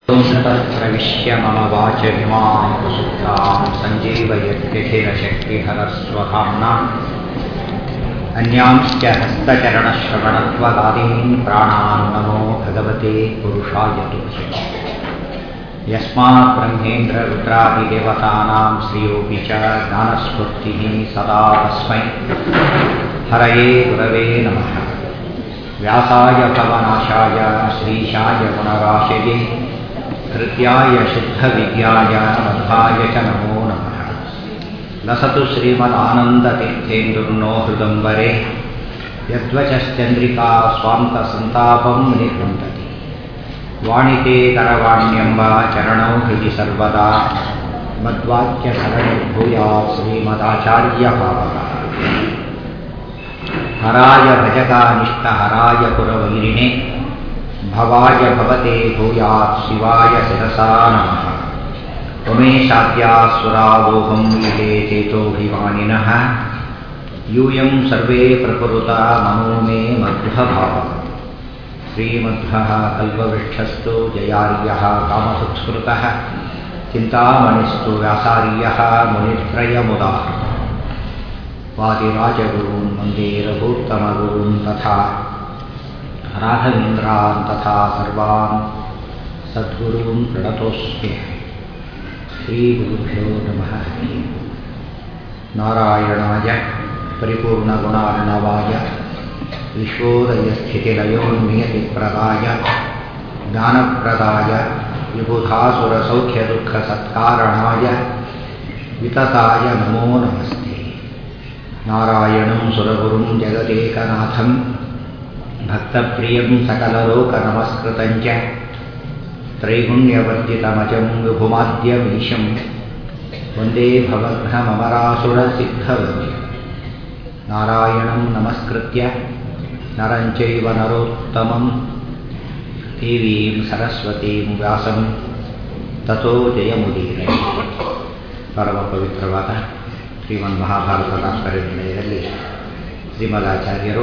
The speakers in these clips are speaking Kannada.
प्रविश्य मम वाचमिमां प्रसुप्तां सञ्जीवयत्यखिलशक्तिहरस्वधाम्ना अन्यांश्च हस्तचरणश्रवणत्वदादीन् प्राणान् नमो भगवते पुरुषाय तुभ्यम् यस्मात् ब्रह्मेन्द्ररुद्रादिदेवतानां श्रियोऽपि च ज्ञानस्फूर्तिः सदा तस्मै हरये गुरवे नमः व्यासाय भवनाशाय श्रीशाय गुणराशये हृद्याय शुद्धविद्याय मध्वाय च नमो नमः लसतु श्रीमदानन्दतीर्थेन्दुर्नो हृदम्बरे यद्वचश्चन्द्रिका स्वान्तसन्तापं निर्वृन्दति वाणिते करवाण्यम्ब चरणौ हृदि सर्वदा मद्वाक्यसरणिर्भूयात् श्रीमदाचार्यभावः हराय भजकानिष्टहराय पुरवैरिणे भवाय भवते भूयात् शिवाय शिरसा नमः उमेशाद्यासुरावोहं विदे चेतोऽभिमानिनः यूयं सर्वे प्रकुरुता मनो मे मध्वभावः श्रीमध्वः कल्पवृक्षस्तु जयार्यः कामसुत्स्मृतः चिन्तामणिस्तु व्यासार्यः मुनित्रयमुदाः वादिराजगुरून् वन्दे रघूत्तमगुरून् तथा राघवेन्द्रान् तथा सर्वान् सद्गुरून् प्रणतोऽस्मि श्रीगुरुभ्यो नमः नारायणाय परिपूर्णगुणार्णवाय विश्वोदयस्थितिलयोन्नियतिप्रदाय ज्ञानप्रदाय विबुधासुरसौख्यदुःखसत्कारणाय वितताय नमो नमस्ते नारायणं सुरगुरुं जगदेकनाथं भक्तप्रियं सकललोकनमस्कृतं च त्रैगुण्यवर्जितमजं विभुमाद्यमीशं वन्दे भवघ्नममरासुरसिद्धवन्द्य नारायणं नमस्कृत्य नरं चैव नरोत्तमं देवीं सरस्वतीं व्यासं ततो ಜಯಮುದೀರೆ ಪರಮ ಪವಿತ್ರವಾದ ಶ್ರೀಮನ್ ಮಹಾಭಾರತ ತಾತ್ಪರ್ಯ ನಿರ್ಣಯದಲ್ಲಿ ಶ್ರೀಮದಾಚಾರ್ಯರು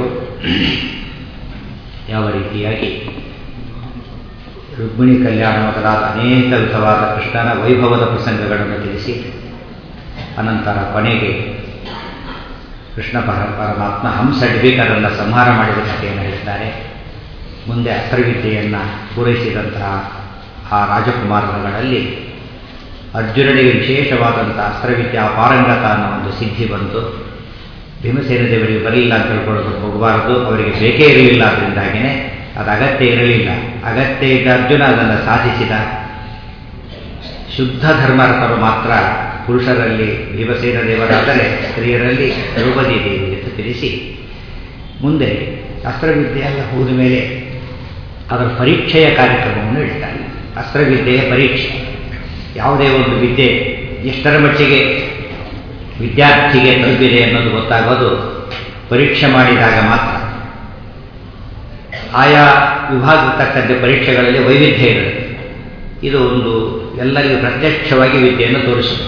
ಯಾವ ರೀತಿಯಾಗಿ ರುಕ್ಮಿಣಿ ಕಲ್ಯಾಣ ಮೊದಲಾದ ಅನೇಕ ವಿಧವಾದ ಕೃಷ್ಣನ ವೈಭವದ ಪ್ರಸಂಗಗಳನ್ನು ತಿಳಿಸಿ ಅನಂತರ ಕೊನೆಗೆ ಕೃಷ್ಣ ಪರ ಪರಮಾತ್ಮ ಹಂಸಡ್ವಿಕರನ್ನು ಸಂಹಾರ ಮಾಡಿದ ಕಥೆಯನ್ನು ಹೇಳ್ತಾರೆ ಮುಂದೆ ಅಸ್ತ್ರವಿದ್ಯೆಯನ್ನು ಪೂರೈಸಿದಂತಹ ಆ ರಾಜಕುಮಾರಗಳಲ್ಲಿ ಅರ್ಜುನನಿಗೆ ವಿಶೇಷವಾದಂಥ ಅಸ್ತ್ರವಿದ್ಯಾ ಪಾರಂಗತ ಅನ್ನೋ ಒಂದು ಸಿದ್ಧಿ ಬಂತು ಭೀಮಸೇನ ದೇವರಿಗೆ ಬರಲಿಲ್ಲ ಅಂತ ತಿಳ್ಕೊಳ್ಳೋದಕ್ಕೆ ಹೋಗಬಾರದು ಅವರಿಗೆ ಬೇಕೇ ಇರಲಿಲ್ಲ ಅದರಿಂದಾಗಿಯೇ ಅದು ಅಗತ್ಯ ಇರಲಿಲ್ಲ ಅಗತ್ಯ ಇದ್ದ ಅರ್ಜುನ ಅದನ್ನು ಸಾಧಿಸಿದ ಶುದ್ಧ ಧರ್ಮರತರು ಮಾತ್ರ ಪುರುಷರಲ್ಲಿ ಭೀಮಸೇನ ದೇವರಾದರೆ ಸ್ತ್ರೀಯರಲ್ಲಿ ದ್ರೌಪದಿ ದೇವಿ ಅಂತ ತಿಳಿಸಿ ಮುಂದೆ ಅಸ್ತ್ರವಿದ್ಯೆ ಎಲ್ಲ ಹೋದ ಮೇಲೆ ಅದರ ಪರೀಕ್ಷೆಯ ಕಾರ್ಯಕ್ರಮವನ್ನು ಇಡ್ತಾರೆ ಅಸ್ತ್ರವಿದ್ಯೆಯ ಪರೀಕ್ಷೆ ಯಾವುದೇ ಒಂದು ವಿದ್ಯೆ ಎಷ್ಟರ ಮಟ್ಟಿಗೆ ವಿದ್ಯಾರ್ಥಿಗೆ ತಲುಪಿದೆ ಅನ್ನೋದು ಗೊತ್ತಾಗೋದು ಪರೀಕ್ಷೆ ಮಾಡಿದಾಗ ಮಾತ್ರ ಆಯಾ ವಿಭಾಗಕ್ಕೆ ತಕ್ಕಂತೆ ಪರೀಕ್ಷೆಗಳಲ್ಲಿ ವೈವಿಧ್ಯ ಇರುತ್ತೆ ಇದು ಒಂದು ಎಲ್ಲರಿಗೂ ಪ್ರತ್ಯಕ್ಷವಾಗಿ ವಿದ್ಯೆಯನ್ನು ತೋರಿಸಿದೆ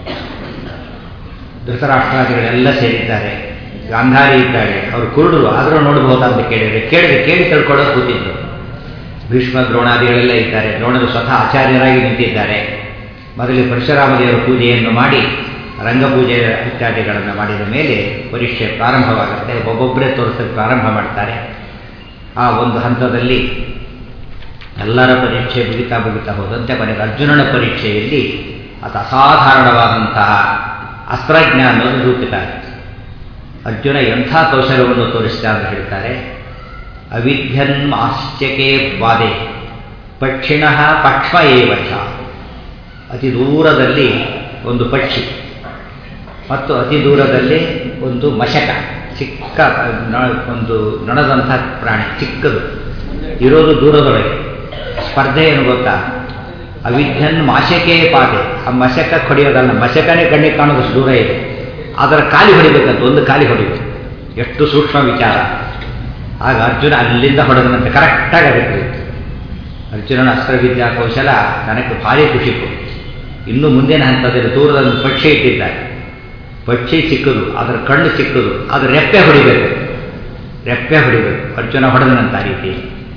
ಧೃತರಾಷ್ಟ್ರಾದಿಗಳೆಲ್ಲ ಸೇರಿದ್ದಾರೆ ಗಾಂಧಾರಿ ಇದ್ದಾಳೆ ಅವರು ಕುರುಡರು ಆದರೂ ನೋಡಬಹುದಂತ ಕೇಳಿದರೆ ಕೇಳಿದ್ರೆ ಕೇಳಿ ತಿಳ್ಕೊಳ್ಳೋದು ಕೂತಿದ್ರು ಭೀಷ್ಮ ದ್ರೋಣಾದಿಗಳೆಲ್ಲ ಇದ್ದಾರೆ ದ್ರೋಣರು ಸ್ವತಃ ಆಚಾರ್ಯರಾಗಿ ನಿಂತಿದ್ದಾರೆ ಮೊದಲಿಗೆ ಪರಶುರಾಮದೇವರ ಪೂಜೆಯನ್ನು ಮಾಡಿ ರಂಗಪೂಜೆ ಇತ್ಯಾದಿಗಳನ್ನು ಮಾಡಿದ ಮೇಲೆ ಪರೀಕ್ಷೆ ಪ್ರಾರಂಭವಾಗುತ್ತೆ ಒಬ್ಬೊಬ್ಬರೇ ತೋರಿಸಲು ಪ್ರಾರಂಭ ಮಾಡ್ತಾರೆ ಆ ಒಂದು ಹಂತದಲ್ಲಿ ಎಲ್ಲರ ಪರೀಕ್ಷೆ ಮುಗಿತಾ ಮುಗಿತಾ ಹೋದಂತೆ ಕೊನೆಗೆ ಅರ್ಜುನನ ಪರೀಕ್ಷೆಯಲ್ಲಿ ಅದು ಅಸಾಧಾರಣವಾದಂತಹ ಅಸ್ತ್ರಜ್ಞ ಅನ್ನೋದು ರೂಪಿತ ಅರ್ಜುನ ಎಂಥ ಕೌಶಲ್ಯವನ್ನು ತೋರಿಸಿದ ಅಂತ ಹೇಳ್ತಾರೆ ಅವಿಧ್ಯನ್ ಆಶ್ಚಕೆ ವಾದೆ ಪಕ್ಷಿಣ ಪಕ್ಷ್ಮ ಏವಚ ಅತಿ ದೂರದಲ್ಲಿ ಒಂದು ಪಕ್ಷಿ ಮತ್ತು ಅತಿ ದೂರದಲ್ಲಿ ಒಂದು ಮಶಕ ಚಿಕ್ಕ ಒಂದು ನೊಣದಂಥ ಪ್ರಾಣಿ ಚಿಕ್ಕದು ಇರೋದು ದೂರದೊಳಗೆ ಸ್ಪರ್ಧೆ ಏನು ಗೊತ್ತಾ ಅವಿಧ್ಯನ್ ಮಾಶಕೆ ಪಾದೆ ಆ ಮಶಕ ಹೊಡೆಯೋದಲ್ಲ ಮಶಕನೇ ಕಣ್ಣಿಗೆ ಕಾಣೋದಷ್ಟು ದೂರ ಇದೆ ಅದರ ಕಾಲಿ ಹೊಡಿಬೇಕಂತ ಒಂದು ಕಾಲಿ ಹೊಡಿಬೇಕು ಎಷ್ಟು ಸೂಕ್ಷ್ಮ ವಿಚಾರ ಆಗ ಅರ್ಜುನ ಅಲ್ಲಿಂದ ಹೊಡೆದನಂತೆ ಕರೆಕ್ಟಾಗಿ ಅದಕ್ಕೆ ಅರ್ಜುನನ ಅಸ್ತ್ರವಿದ್ಯಾ ಕೌಶಲ ನನಗೆ ಭಾರಿ ಖುಷಿ ಕೊಟ್ಟು ಇನ್ನು ಮುಂದಿನ ಹಂತದಲ್ಲಿ ದೂರದಲ್ಲಿ ಪಕ್ಷಿ ಇಟ್ಟಿದ್ದಾರೆ ಪಕ್ಷಿ ಚಿಕ್ಕದು ಅದರ ಕಣ್ಣು ಚಿಕ್ಕದು ಅದರ ರೆಪ್ಪೆ ಹೊಡಿಬೇಕು ರೆಪ್ಪೆ ಹೊಡಿಬೇಕು ಅರ್ಜುನ ಹೊಡೆದನಂತ ರೀತಿ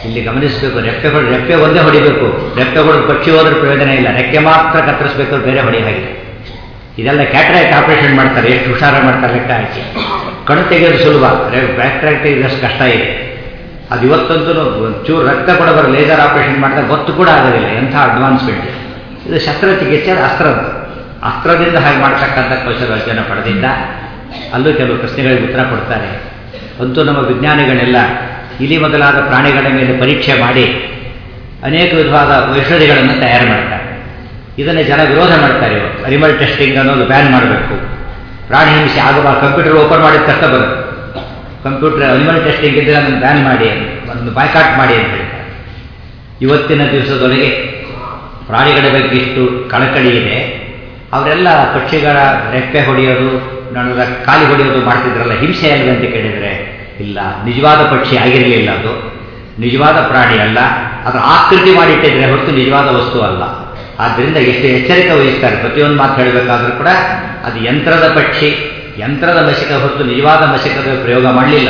ಇಲ್ಲಿ ಗಮನಿಸಬೇಕು ರೆಪ್ಪೆ ಹೊಡೆ ರೆಪ್ಪೆ ಒಂದೇ ಹೊಡಿಬೇಕು ರೆಪ್ಪೆ ಹೊಡೆದು ಪಕ್ಷಿ ಹೋದ್ರೆ ಪ್ರಯೋಜನ ಇಲ್ಲ ರೆಕ್ಕೆ ಮಾತ್ರ ಕತ್ತರಿಸಬೇಕು ಬೇರೆ ಹೊಡಿ ಹಾಗೆ ಇದೆಲ್ಲ ಕ್ಯಾಟ್ರಾಕ್ಟ್ ಆಪರೇಷನ್ ಮಾಡ್ತಾರೆ ಎಷ್ಟು ಹುಷಾರ ಮಾಡ್ತಾರೆ ಲೆಕ್ಕ ಹಾಕಿ ಕಣ್ಣು ತೆಗೆಯೋದು ಸುಲಭ ಕ್ಯಾಟ್ರಾಕ್ಟ್ ತೆಗೆದಷ್ಟು ಕಷ್ಟ ಇದೆ ಅದು ಇವತ್ತಂತೂ ಚೂರು ರಕ್ತ ಕೂಡ ಬರೋ ಲೇಸರ್ ಆಪರೇಷನ್ ಮಾಡಿದಾಗ ಗೊತ್ತು ಕೂಡ ಆಗೋದಿಲ್ಲ ಎಂಥ ಅಡ್ವಾನ್ಸ್ಮೆಂಟ್ ಇದು ಶಸ್ತ್ರಚಿಕಿತ್ಸೆ ಅದು ಅಸ್ತ್ರದ ಅಸ್ತ್ರದಿಂದ ಹಾಗೆ ಮಾಡ್ತಕ್ಕಂಥ ಕೌಶಲ್ಯನ ಪಡೆದಿದ್ದ ಅಲ್ಲೂ ಕೆಲವು ಪ್ರಶ್ನೆಗಳಿಗೆ ಉತ್ತರ ಕೊಡ್ತಾರೆ ಅಂತೂ ನಮ್ಮ ವಿಜ್ಞಾನಿಗಳೆಲ್ಲ ಇಲಿ ಮೊದಲಾದ ಪ್ರಾಣಿಗಳ ಮೇಲೆ ಪರೀಕ್ಷೆ ಮಾಡಿ ಅನೇಕ ವಿಧವಾದ ಔಷಧಿಗಳನ್ನು ತಯಾರು ಮಾಡ್ತಾರೆ ಇದನ್ನು ಜನ ವಿರೋಧ ಮಾಡ್ತಾರೆ ಅನಿಮಲ್ ಟೆಸ್ಟಿಂಗ್ ಅನ್ನೋದು ಬ್ಯಾನ್ ಮಾಡಬೇಕು ಪ್ರಾಣಿ ಹಿಂಸೆ ಆಗಬಾರ್ದು ಕಂಪ್ಯೂಟರ್ ಓಪನ್ ಮಾಡಿದ ತಕ್ಷಣ ಬರುತ್ತೆ ಕಂಪ್ಯೂಟರ್ ಅನಿಮಲ್ ಟೆಸ್ಟಿಂಗ್ ಇದ್ದರೆ ಅದನ್ನು ಬ್ಯಾನ್ ಮಾಡಿ ಒಂದು ಬಾಯ್ಕಾಟ್ ಮಾಡಿ ಅಂತ ಹೇಳ್ತಾರೆ ಇವತ್ತಿನ ದಿವಸದೊಳಗೆ ಪ್ರಾಣಿಗಳ ಬಗ್ಗೆ ಇಷ್ಟು ಕಳಕಳಿ ಇದೆ ಅವರೆಲ್ಲ ಪಕ್ಷಿಗಳ ರೆಪ್ಪೆ ಹೊಡೆಯೋದು ನಡುವ ಕಾಲಿ ಹೊಡೆಯೋದು ಮಾಡ್ತಿದ್ರಲ್ಲ ಹಿಂಸೆ ಅಲ್ವೇ ಅಂತ ಕೇಳಿದರೆ ಇಲ್ಲ ನಿಜವಾದ ಪಕ್ಷಿ ಆಗಿರಲಿಲ್ಲ ಅದು ನಿಜವಾದ ಪ್ರಾಣಿ ಅಲ್ಲ ಅದರ ಆಕೃತಿ ಮಾಡಿಟ್ಟಿದ್ರೆ ಹೊರತು ನಿಜವಾದ ವಸ್ತು ಅಲ್ಲ ಆದ್ದರಿಂದ ಎಷ್ಟು ಎಚ್ಚರಿಕೆ ವಹಿಸ್ತಾರೆ ಪ್ರತಿಯೊಂದು ಮಾತು ಹೇಳಬೇಕಾದ್ರೂ ಕೂಡ ಅದು ಯಂತ್ರದ ಪಕ್ಷಿ ಯಂತ್ರದ ಮಶಕ ಹೊರತು ನಿಜವಾದ ಮಶಕದ ಪ್ರಯೋಗ ಮಾಡಲಿಲ್ಲ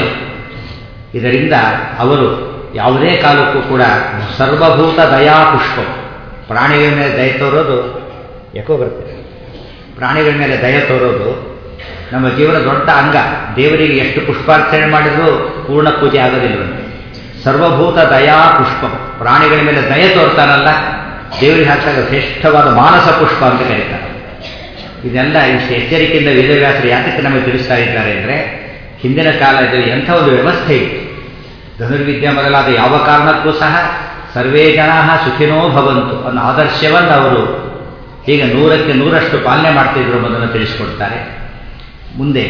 ಇದರಿಂದ ಅವರು ಯಾವುದೇ ಕಾಲಕ್ಕೂ ಕೂಡ ಸರ್ವಭೂತ ದಯಾ ಪುಷ್ಪ ಪ್ರಾಣಿಗಳ ಮೇಲೆ ದಯ ತೋರೋದು ಯಾಕೋ ಬರ್ತದೆ ಪ್ರಾಣಿಗಳ ಮೇಲೆ ದಯ ತೋರೋದು ನಮ್ಮ ಜೀವನ ದೊಡ್ಡ ಅಂಗ ದೇವರಿಗೆ ಎಷ್ಟು ಪುಷ್ಪಾರ್ಚನೆ ಮಾಡಿದರೂ ಪೂರ್ಣ ಪೂಜೆ ಆಗೋದಿಲ್ಲವಂತೆ ಸರ್ವಭೂತ ದಯಾ ಪುಷ್ಪ ಪ್ರಾಣಿಗಳ ಮೇಲೆ ದಯ ತೋರ್ತಾನಲ್ಲ ದೇವರಿಗೆ ಹಾಕಿದಾಗ ಶ್ರೇಷ್ಠವಾದ ಮಾನಸ ಪುಷ್ಪ ಅಂತ ಕರೀತಾರೆ ಇದೆಲ್ಲ ಇಷ್ಟು ಎಚ್ಚರಿಕೆಯಿಂದ ವೇದವ್ಯಾಸರು ಯಾತಕ್ಕೆ ನಮಗೆ ತಿಳಿಸ್ತಾ ಇದ್ದಾರೆ ಅಂದರೆ ಹಿಂದಿನ ಕಾಲದಲ್ಲಿ ಎಂಥ ಒಂದು ವ್ಯವಸ್ಥೆ ಇತ್ತು ಧನುರ್ವಿದ್ಯೆ ಮೊದಲಾದ ಯಾವ ಕಾರಣಕ್ಕೂ ಸಹ ಸರ್ವೇ ಜನ ಸುಖಿನೋ ಭವಂತು ಅನ್ನೋ ಆದರ್ಶವನ್ನು ಅವರು ಈಗ ನೂರಕ್ಕೆ ನೂರಷ್ಟು ಪಾಲನೆ ಮಾಡ್ತಿದ್ರು ಮೊದಲು ತಿಳಿಸ್ಕೊಡ್ತಾರೆ ಮುಂದೆ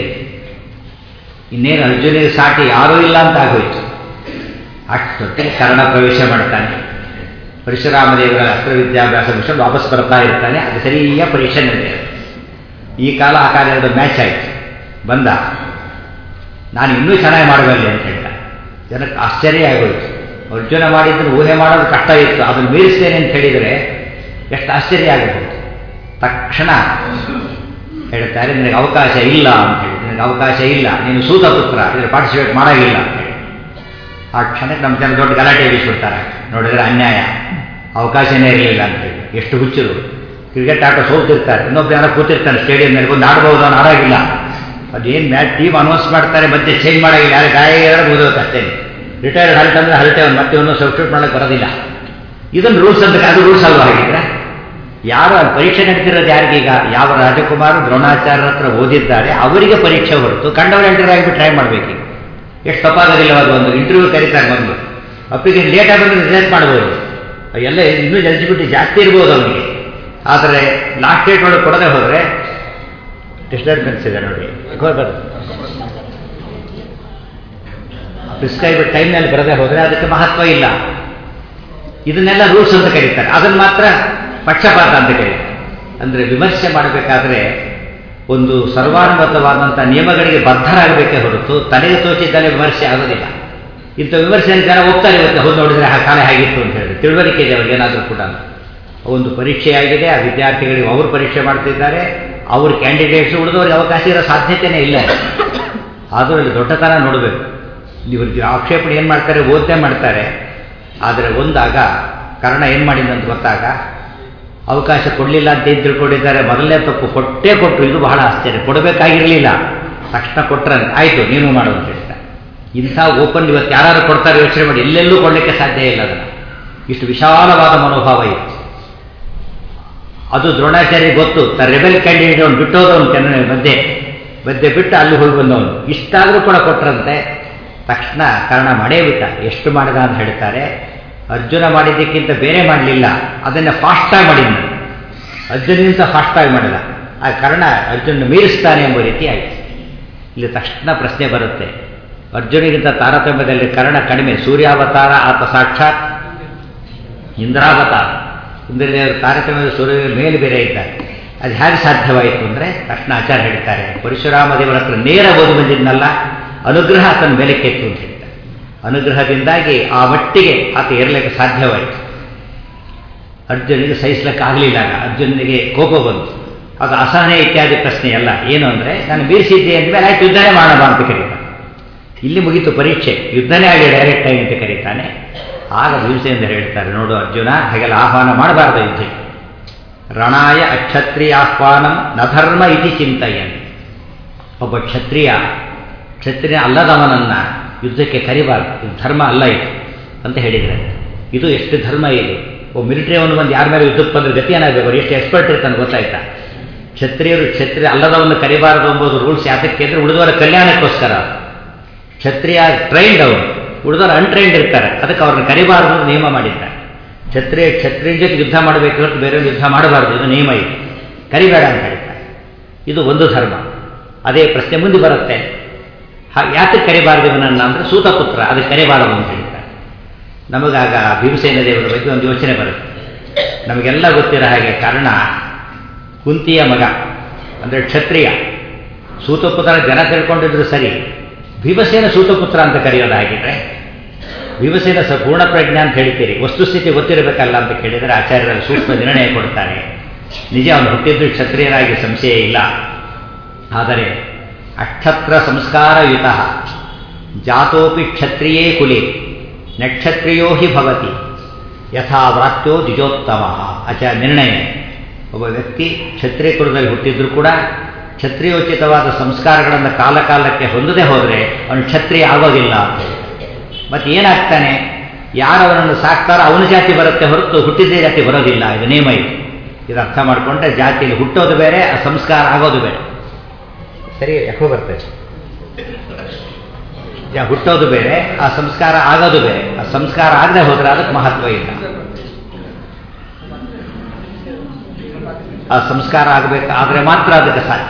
ಇನ್ನೇನು ಅರ್ಜುನಿಗೆ ಸಾಟಿ ಯಾರೂ ಇಲ್ಲ ಅಂತ ಆಗೋಯ್ತು ಅಷ್ಟೊತ್ತಿಗೆ ಕರ್ಣ ಪ್ರವೇಶ ಮಾಡ್ತಾನೆ ಪರಶುರಾಮ ದೇವರ ಅಸ್ತ್ರ ವಿದ್ಯಾಭ್ಯಾಸ ಮುಗಿಸ್ಕೊಂಡು ವಾಪಸ್ ಬರ್ತಾ ಇರ್ತಾನೆ ಅದು ಸರಿಯ ಪರೀಕ್ಷೆ ನಡೆದಿದೆ ಈ ಕಾಲ ಆ ಕಾಲ ಎರಡು ಮ್ಯಾಚ್ ಆಯಿತು ಬಂದ ನಾನು ಇನ್ನೂ ಚೆನ್ನಾಗಿ ಮಾಡಬಲ್ಲೆ ಅಂತ ಹೇಳ್ದ ಜನಕ್ಕೆ ಆಶ್ಚರ್ಯ ಆಗೋಯ್ತು ಅರ್ಜುನ ಮಾಡಿದ್ದನ್ನು ಊಹೆ ಮಾಡೋದು ಕಷ್ಟ ಇತ್ತು ಅದನ್ನು ಮೀರಿಸ್ತೇನೆ ಅಂತ ಹೇಳಿದರೆ ಎಷ್ಟು ಆಶ್ಚರ್ಯ ಆಗಬಹುದು ತಕ್ಷಣ ಹೇಳ್ತಾರೆ ನಿನಗೆ ಅವಕಾಶ ಇಲ್ಲ ಅಂತ ಹೇಳಿ ನಿನಗೆ ಅವಕಾಶ ಇಲ್ಲ ನೀನು ಸೂತ ಪುತ್ರ ಇದ್ರ ಪಾರ್ಟಿಸಿಪೇಟ್ ಮಾಡೋಂಗಿಲ್ಲ ಅಂತ ಹೇಳಿ ಆ ಕ್ಷಣಕ್ಕೆ ನಮ್ಮ ಜನ ದೊಡ್ಡ ಗಲಾಟೆ ಎಬ್ಬಿಸ್ಬಿಡ್ತಾರೆ ನೋಡಿದ್ರೆ ಅನ್ಯಾಯ ಅವಕಾಶನೇ ಇರಲಿಲ್ಲ ಅಂತ ಹೇಳಿ ಎಷ್ಟು ಹುಚ್ಚರು ಕ್ರಿಕೆಟ್ ಆಟ ಸೋಲ್ತಿರ್ತಾರೆ ಇನ್ನೊಬ್ಬ ಯಾರೋ ಕೂತಿರ್ತಾನೆ ಸ್ಟೇಡಿಯಂ ಮೇಲೆ ಬಂದು ಆಡ್ಬೋದು ಅವನು ಆಡಾಗಿಲ್ಲ ಅದೇನು ಮ್ಯಾಚ್ ಟೀಮ್ ಅನೌನ್ಸ್ ಮಾಡ್ತಾರೆ ಮತ್ತೆ ಚೇಂಜ್ ಮಾಡೋಂಗಿಲ್ಲ ಯಾರು ಗಾಯ ಯಾರು ಮುಗಿದೋದು ಅಷ್ಟೇ ರಿಟೈರ್ಡ್ ಹಲ್ಟ್ ಅಂದರೆ ಹಲ್ಟೆ ಅವ್ನು ಮತ್ತೆ ಒಂದು ಸಬ್ಸ್ಟಿಟ್ಯೂಟ್ ಮಾಡೋಕ್ಕೆ ಬರೋದಿಲ್ಲ ಇದನ್ನು ರೂಲ್ಸ್ ಅಂತ ಅದು ರೂಲ್ಸ್ ಅಲ್ವಾ ಹಾಗಿದ್ರೆ ಯಾರು ಅಲ್ಲಿ ಪರೀಕ್ಷೆ ನಡೀತಿರೋದು ಯಾರಿಗೀಗ ಯಾವ ರಾಜಕುಮಾರ್ ದ್ರೋಣಾಚಾರ್ಯರ ಹತ್ರ ಓದಿದ್ದಾರೆ ಅವರಿಗೆ ಪರೀಕ್ಷೆ ಹೊರತು ಕಂಡವರು ಎಂಟರ್ ಆಗಿಬಿಟ್ಟು ಟ್ರೈ ಮಾಡಬೇಕೀಗ ಎಷ್ಟು ತಪ್ಪಾಗೋದಿಲ್ಲ ಅದು ಒಂದು ಇಂಟರ್ವ್ಯೂ ಕರೀತಾರೆ ಬಂದು ಅಪ್ಲಿಕೇಶನ್ ಲೇಟಾಗಿ ಬಂದು ರಿಸಲ್ಟ್ ಮಾಡ್ಬೋದು ಎಲ್ಲ ಇನ್ನೂ ಎಲಿಜಿಬಿಲಿಟಿ ಜಾಸ್ತಿ ಇರ್ಬೋದು ಅವನಿಗೆ ಆದರೆ ಲಾಸ್ಟ್ ಡೇಟ್ ಒಳಗೆ ಕೊಡದೆ ಹೋದರೆ ಡಿಸ್ಟರ್ಬೆನ್ಸ್ ಇದೆ ನೋಡಿ ಬರ್ತದೆ ಪ್ರಿಸ್ಕ್ರೈಬ್ ಟೈಮ್ನಲ್ಲಿ ಬರದೆ ಹೋದರೆ ಅದಕ್ಕೆ ಮಹತ್ವ ಇಲ್ಲ ಇದನ್ನೆಲ್ಲ ರೂಲ್ಸ್ ಅಂತ ಕರೀತಾರೆ ಅದನ್ನು ಮಾತ್ರ ಪಕ್ಷಪಾತ ಅಂತ ಕರೀತಾರೆ ಅಂದರೆ ವಿಮರ್ಶೆ ಮಾಡಬೇಕಾದ್ರೆ ಒಂದು ಸರ್ವಾನುಮತವಾದಂಥ ನಿಯಮಗಳಿಗೆ ಬದ್ಧರಾಗಬೇಕೇ ಹೊರತು ತಲೆಗೆ ತೋಚಿದ್ದಾನೆ ವಿಮರ್ಶೆ ಆಗೋದಿಲ್ಲ ಇಂಥ ವಿಮರ್ಶೆ ಜನ ಹೋಗ್ತಾರೆ ಇವತ್ತು ಹೋಗಿ ನೋಡಿದ್ರೆ ಆ ಕಾಲ ಹೇಗಿತ್ತು ಅಂತ ಹೇಳಿ ತಿಳುವಳಿಕೆ ಇದೆ ಅವ್ರಿಗೇನಾದರೂ ಕೂಡ ಒಂದು ಪರೀಕ್ಷೆ ಆಗಿದೆ ಆ ವಿದ್ಯಾರ್ಥಿಗಳಿಗೆ ಅವರು ಪರೀಕ್ಷೆ ಮಾಡ್ತಿದ್ದಾರೆ ಅವ್ರ ಕ್ಯಾಂಡಿಡೇಟ್ಸ್ ಉಳಿದವ್ರಿಗೆ ಅವಕಾಶ ಇರೋ ಸಾಧ್ಯತೆಯೇ ಇಲ್ಲ ಆದರೂ ಇಲ್ಲಿ ದೊಡ್ಡತನ ನೋಡಬೇಕು ಇವ್ರಿಗೆ ಆಕ್ಷೇಪಣೆ ಏನು ಮಾಡ್ತಾರೆ ಓದ್ದೇ ಮಾಡ್ತಾರೆ ಆದರೆ ಒಂದಾಗ ಕರ್ಣ ಏನು ಮಾಡಿದಂತ ಗೊತ್ತಾಗ ಅವಕಾಶ ಕೊಡಲಿಲ್ಲ ಅಂತ ಏನು ತಿಳ್ಕೊಂಡಿದ್ದಾರೆ ಮೊದಲನೇ ತಪ್ಪು ಕೊಟ್ಟೇ ಕೊಟ್ಟರು ಇದು ಬಹಳ ಆಶ್ಚರ್ಯ ಕೊಡಬೇಕಾಗಿರಲಿಲ್ಲ ತಕ್ಷಣ ಕೊಟ್ಟರೆ ಆಯಿತು ನೀನು ಮಾಡು ಅಂತ ಹೇಳ್ತಾರೆ ಇಂಥ ಓಪನ್ ಇವತ್ತು ಯಾರು ಕೊಡ್ತಾರೆ ಯೋಚನೆ ಮಾಡಿ ಎಲ್ಲೆಲ್ಲೂ ಕೊಡಲಿಕ್ಕೆ ಸಾಧ್ಯ ಇಲ್ಲ ಅದನ್ನು ಇಷ್ಟು ವಿಶಾಲವಾದ ಮನೋಭಾವ ಇತ್ತು ಅದು ದ್ರೋಣಾಚಾರ್ಯ ಗೊತ್ತು ತ ರೆಬೆಲ್ ಕ್ಯಾಂಡಿಡೇಟ್ ಅವನು ಬಿಟ್ಟೋದವನು ಕೆನ್ನ ಮಧ್ಯೆ ಮಧ್ಯೆ ಬಿಟ್ಟು ಅಲ್ಲಿ ಹೋಗಿ ಬಂದವನು ಇಷ್ಟಾದರೂ ಕೂಡ ಕೊಟ್ಟರಂತೆ ತಕ್ಷಣ ಕಾರಣ ಮಾಡೇ ಬಿಟ್ಟ ಎಷ್ಟು ಮಾಡಿದ ಅಂತ ಹೇಳ್ತಾರೆ ಅರ್ಜುನ ಮಾಡಿದ್ದಕ್ಕಿಂತ ಬೇರೆ ಮಾಡಲಿಲ್ಲ ಅದನ್ನು ಫಾಸ್ಟಾಗಿ ಮಾಡಿದ್ನು ಅರ್ಜುನಿಗಿಂತ ಫಾಸ್ಟಾಗಿ ಮಾಡಿದ ಆ ಕಾರಣ ಅರ್ಜುನ ಮೀರಿಸ್ತಾನೆ ಎಂಬ ರೀತಿ ಆಯಿತು ಇಲ್ಲಿ ತಕ್ಷಣ ಪ್ರಶ್ನೆ ಬರುತ್ತೆ ಅರ್ಜುನಿಗಿಂತ ತಾರತಮ್ಯದಲ್ಲಿ ಕರ್ಣ ಕಡಿಮೆ ಸೂರ್ಯಾವತಾರ ಆತ ಸಾಕ್ಷಾತ್ ಇಂದ್ರಾವತಾರ ಇಂದ್ರದೇವರು ತಾರತಮ್ಯದ ಸೂರ್ಯ ಮೇಲೆ ಬೇರೆ ಇದ್ದಾರೆ ಅದು ಹೇಗೆ ಸಾಧ್ಯವಾಯಿತು ಅಂದರೆ ತಕ್ಷಣ ಆಚಾರ ಹೇಳ್ತಾರೆ ಪರಶುರಾಮ ದೇವರ ಹತ್ರ ನೇರ ಓದಿ ಬಂದಿದ್ನಲ್ಲ ಅನುಗ್ರಹ ಆತನ ಮೇಲೆ ಕೆತ್ತು ಅಂತ ಹೇಳ್ತಾರೆ ಅನುಗ್ರಹದಿಂದಾಗಿ ಆ ಮಟ್ಟಿಗೆ ಆತ ಇರಲಿಕ್ಕೆ ಸಾಧ್ಯವಾಯಿತು ಅರ್ಜುನಿಗೆ ಸಹಿಸ್ಲಿಕ್ಕಾಗಲಿಲ್ಲ ಅರ್ಜುನಿಗೆ ಕೋಪ ಬಂತು ಅದು ಅಸಹನೆ ಇತ್ಯಾದಿ ಪ್ರಶ್ನೆ ಅಲ್ಲ ಏನು ಅಂದರೆ ನಾನು ಮೀರಿಸಿದ್ದೆ ಅಂದಮೇಲೆ ಆಯ್ತು ಯುದ್ಧನೇ ಮಾಡೋಣ ಅಂತ ಕರೀತಾನೆ ಇಲ್ಲಿ ಮುಗೀತು ಪರೀಕ್ಷೆ ಯುದ್ಧನೇ ಆಗಿ ಡೈರೆಕ್ಟ್ ಆಗಿ ಅಂತ ಕರೀತಾನೆ ಆಗ ಭೀಮಸೇಂದ್ರ ಹೇಳ್ತಾರೆ ನೋಡು ಅರ್ಜುನ ಹಾಗೆಲ್ಲ ಆಹ್ವಾನ ಮಾಡಬಾರ್ದು ಯುದ್ಧಕ್ಕೆ ರಣಾಯ ಅಕ್ಷತ್ರಿಯಾಹ್ವಾನಂ ನಧರ್ಮ ಇತಿ ಚಿಂತೆಯನ್ ಒಬ್ಬ ಕ್ಷತ್ರಿಯ ಕ್ಷತ್ರಿಯ ಅಲ್ಲದವನನ್ನ ಯುದ್ಧಕ್ಕೆ ಕರಿಬಾರ್ದು ಇದು ಧರ್ಮ ಅಲ್ಲ ಇದು ಅಂತ ಹೇಳಿದರೆ ಇದು ಎಷ್ಟು ಧರ್ಮ ಇದು ಒಬ್ಬ ಮಿಲಿಟರಿ ಅವನು ಬಂದು ಯಾರ ಮೇಲೆ ಯುದ್ಧಕ್ಕೆ ಬಂದ್ರೆ ಗತಿ ಏನಾಗಬೇಕು ಅವ್ರು ಎಷ್ಟು ಎಕ್ಸ್ಪರ್ಟ್ ಇರ್ತಾನೆ ಗೊತ್ತಾಯ್ತಾ ಕ್ಷತ್ರಿಯರು ಕ್ಷತ್ರಿಯ ಅಲ್ಲದವನ್ನು ಕರಿಬಾರದು ಎಂಬುದು ರೂಲ್ಸ್ ಯಾತಕ್ಕೆ ಅಂದರೆ ಉಳಿದವರ ಕಲ್ಯಾಣಕ್ಕೋಸ್ಕರ ಕ್ಷತ್ರಿಯ ಟ್ರೈನ್ಡ್ ಅವರು ಉಳಿದವರು ಅನ್ಟ್ರೈನ್ಡ್ ಇರ್ತಾರೆ ಅದಕ್ಕೆ ಅವ್ರನ್ನ ಕರಿಬಾರದು ಅಂತ ನಿಯಮ ಮಾಡಿದ್ದಾರೆ ಕ್ಷತ್ರಿಯ ಕ್ಷತ್ರಿಯ ಜೊತೆ ಯುದ್ಧ ಮಾಡಬೇಕು ಹೊರತು ಬೇರೆ ಯುದ್ಧ ಮಾಡಬಾರದು ಇದು ನಿಯಮ ಇದೆ ಕರಿಬೇಡ ಅಂತ ಹೇಳ್ತಾರೆ ಇದು ಒಂದು ಧರ್ಮ ಅದೇ ಪ್ರಶ್ನೆ ಮುಂದೆ ಬರುತ್ತೆ ಯಾತಕ್ಕೆ ಕರಿಬಾರದು ಇವನನ್ನ ಅಂದರೆ ಸೂತಪುತ್ರ ಅದಕ್ಕೆ ಕರಿಬಾರದು ಅಂತ ಹೇಳ್ತಾರೆ ನಮಗಾಗ ಭೀಮಸೇನ ದೇವರ ಬಗ್ಗೆ ಒಂದು ಯೋಚನೆ ಬರುತ್ತೆ ನಮಗೆಲ್ಲ ಗೊತ್ತಿರೋ ಹಾಗೆ ಕಾರಣ ಕುಂತಿಯ ಮಗ ಅಂದರೆ ಕ್ಷತ್ರಿಯ ಸೂತಪುತ್ರ ಜನ ತಿಳ್ಕೊಂಡಿದ್ರು ಸರಿ ಭೀಮಸೇನ ಸೂತಪುತ್ರ ಅಂತ ಕರೆಯೋದಾಗಿದ್ರೆ ಭೀಮಸೇನ ಸ ಪೂರ್ಣ ಪ್ರಜ್ಞೆ ಅಂತ ಹೇಳ್ತೀರಿ ವಸ್ತುಸ್ಥಿತಿ ಗೊತ್ತಿರಬೇಕಲ್ಲ ಅಂತ ಕೇಳಿದರೆ ಆಚಾರ್ಯರಲ್ಲಿ ಸೂಕ್ಷ್ಮ ನಿರ್ಣಯ ಕೊಡ್ತಾರೆ ನಿಜ ಅವನು ಹುಟ್ಟಿದ್ದು ಕ್ಷತ್ರಿಯರಾಗಿ ಸಂಶಯ ಇಲ್ಲ ಆದರೆ ಅಕ್ಷತ್ರ ಸಂಸ್ಕಾರಯುತ ಜಾತೋಪಿ ಕ್ಷತ್ರಿಯೇ ಕುಲೆ ನಕ್ಷತ್ರಿಯೋ ಹಿ ಭವತಿ ಯಥಾ ವ್ರಾತ್ಯೋ ದ್ವಿಜೋತ್ತಮ ಆಚಾರ ನಿರ್ಣಯ ಒಬ್ಬ ವ್ಯಕ್ತಿ ಕ್ಷತ್ರಿಯ ಕುಲದಲ್ಲಿ ಹುಟ್ಟಿದ್ರು ಕೂಡ ಕ್ಷತ್ರಿಯೋಚಿತವಾದ ಸಂಸ್ಕಾರಗಳನ್ನು ಕಾಲ ಕಾಲಕ್ಕೆ ಹೊಂದದೆ ಹೋದರೆ ಅವನು ಕ್ಷತ್ರಿಯ ಆಗೋದಿಲ್ಲ ಅಂತ ಮತ್ತೆ ಏನಾಗ್ತಾನೆ ಯಾರವನನ್ನು ಸಾಕ್ತಾರೋ ಅವನ ಜಾತಿ ಬರುತ್ತೆ ಹೊರತು ಹುಟ್ಟಿದ್ದೇ ಜಾತಿ ಬರೋದಿಲ್ಲ ಇದು ನೇಮ ಇದು ಇದು ಅರ್ಥ ಮಾಡಿಕೊಂಡ್ರೆ ಜಾತಿಯಲ್ಲಿ ಹುಟ್ಟೋದು ಬೇರೆ ಆ ಸಂಸ್ಕಾರ ಆಗೋದು ಬೇರೆ ಸರಿ ಯಾಕೋ ಬರ್ತದೆ ಹುಟ್ಟೋದು ಬೇರೆ ಆ ಸಂಸ್ಕಾರ ಆಗೋದು ಬೇರೆ ಆ ಸಂಸ್ಕಾರ ಆಗದೆ ಹೋದ್ರೆ ಅದಕ್ಕೆ ಮಹತ್ವ ಇಲ್ಲ ಆ ಸಂಸ್ಕಾರ ಆಗಬೇಕು ಆದರೆ ಮಾತ್ರ ಅದಕ್ಕೆ ಸಾಧ್ಯ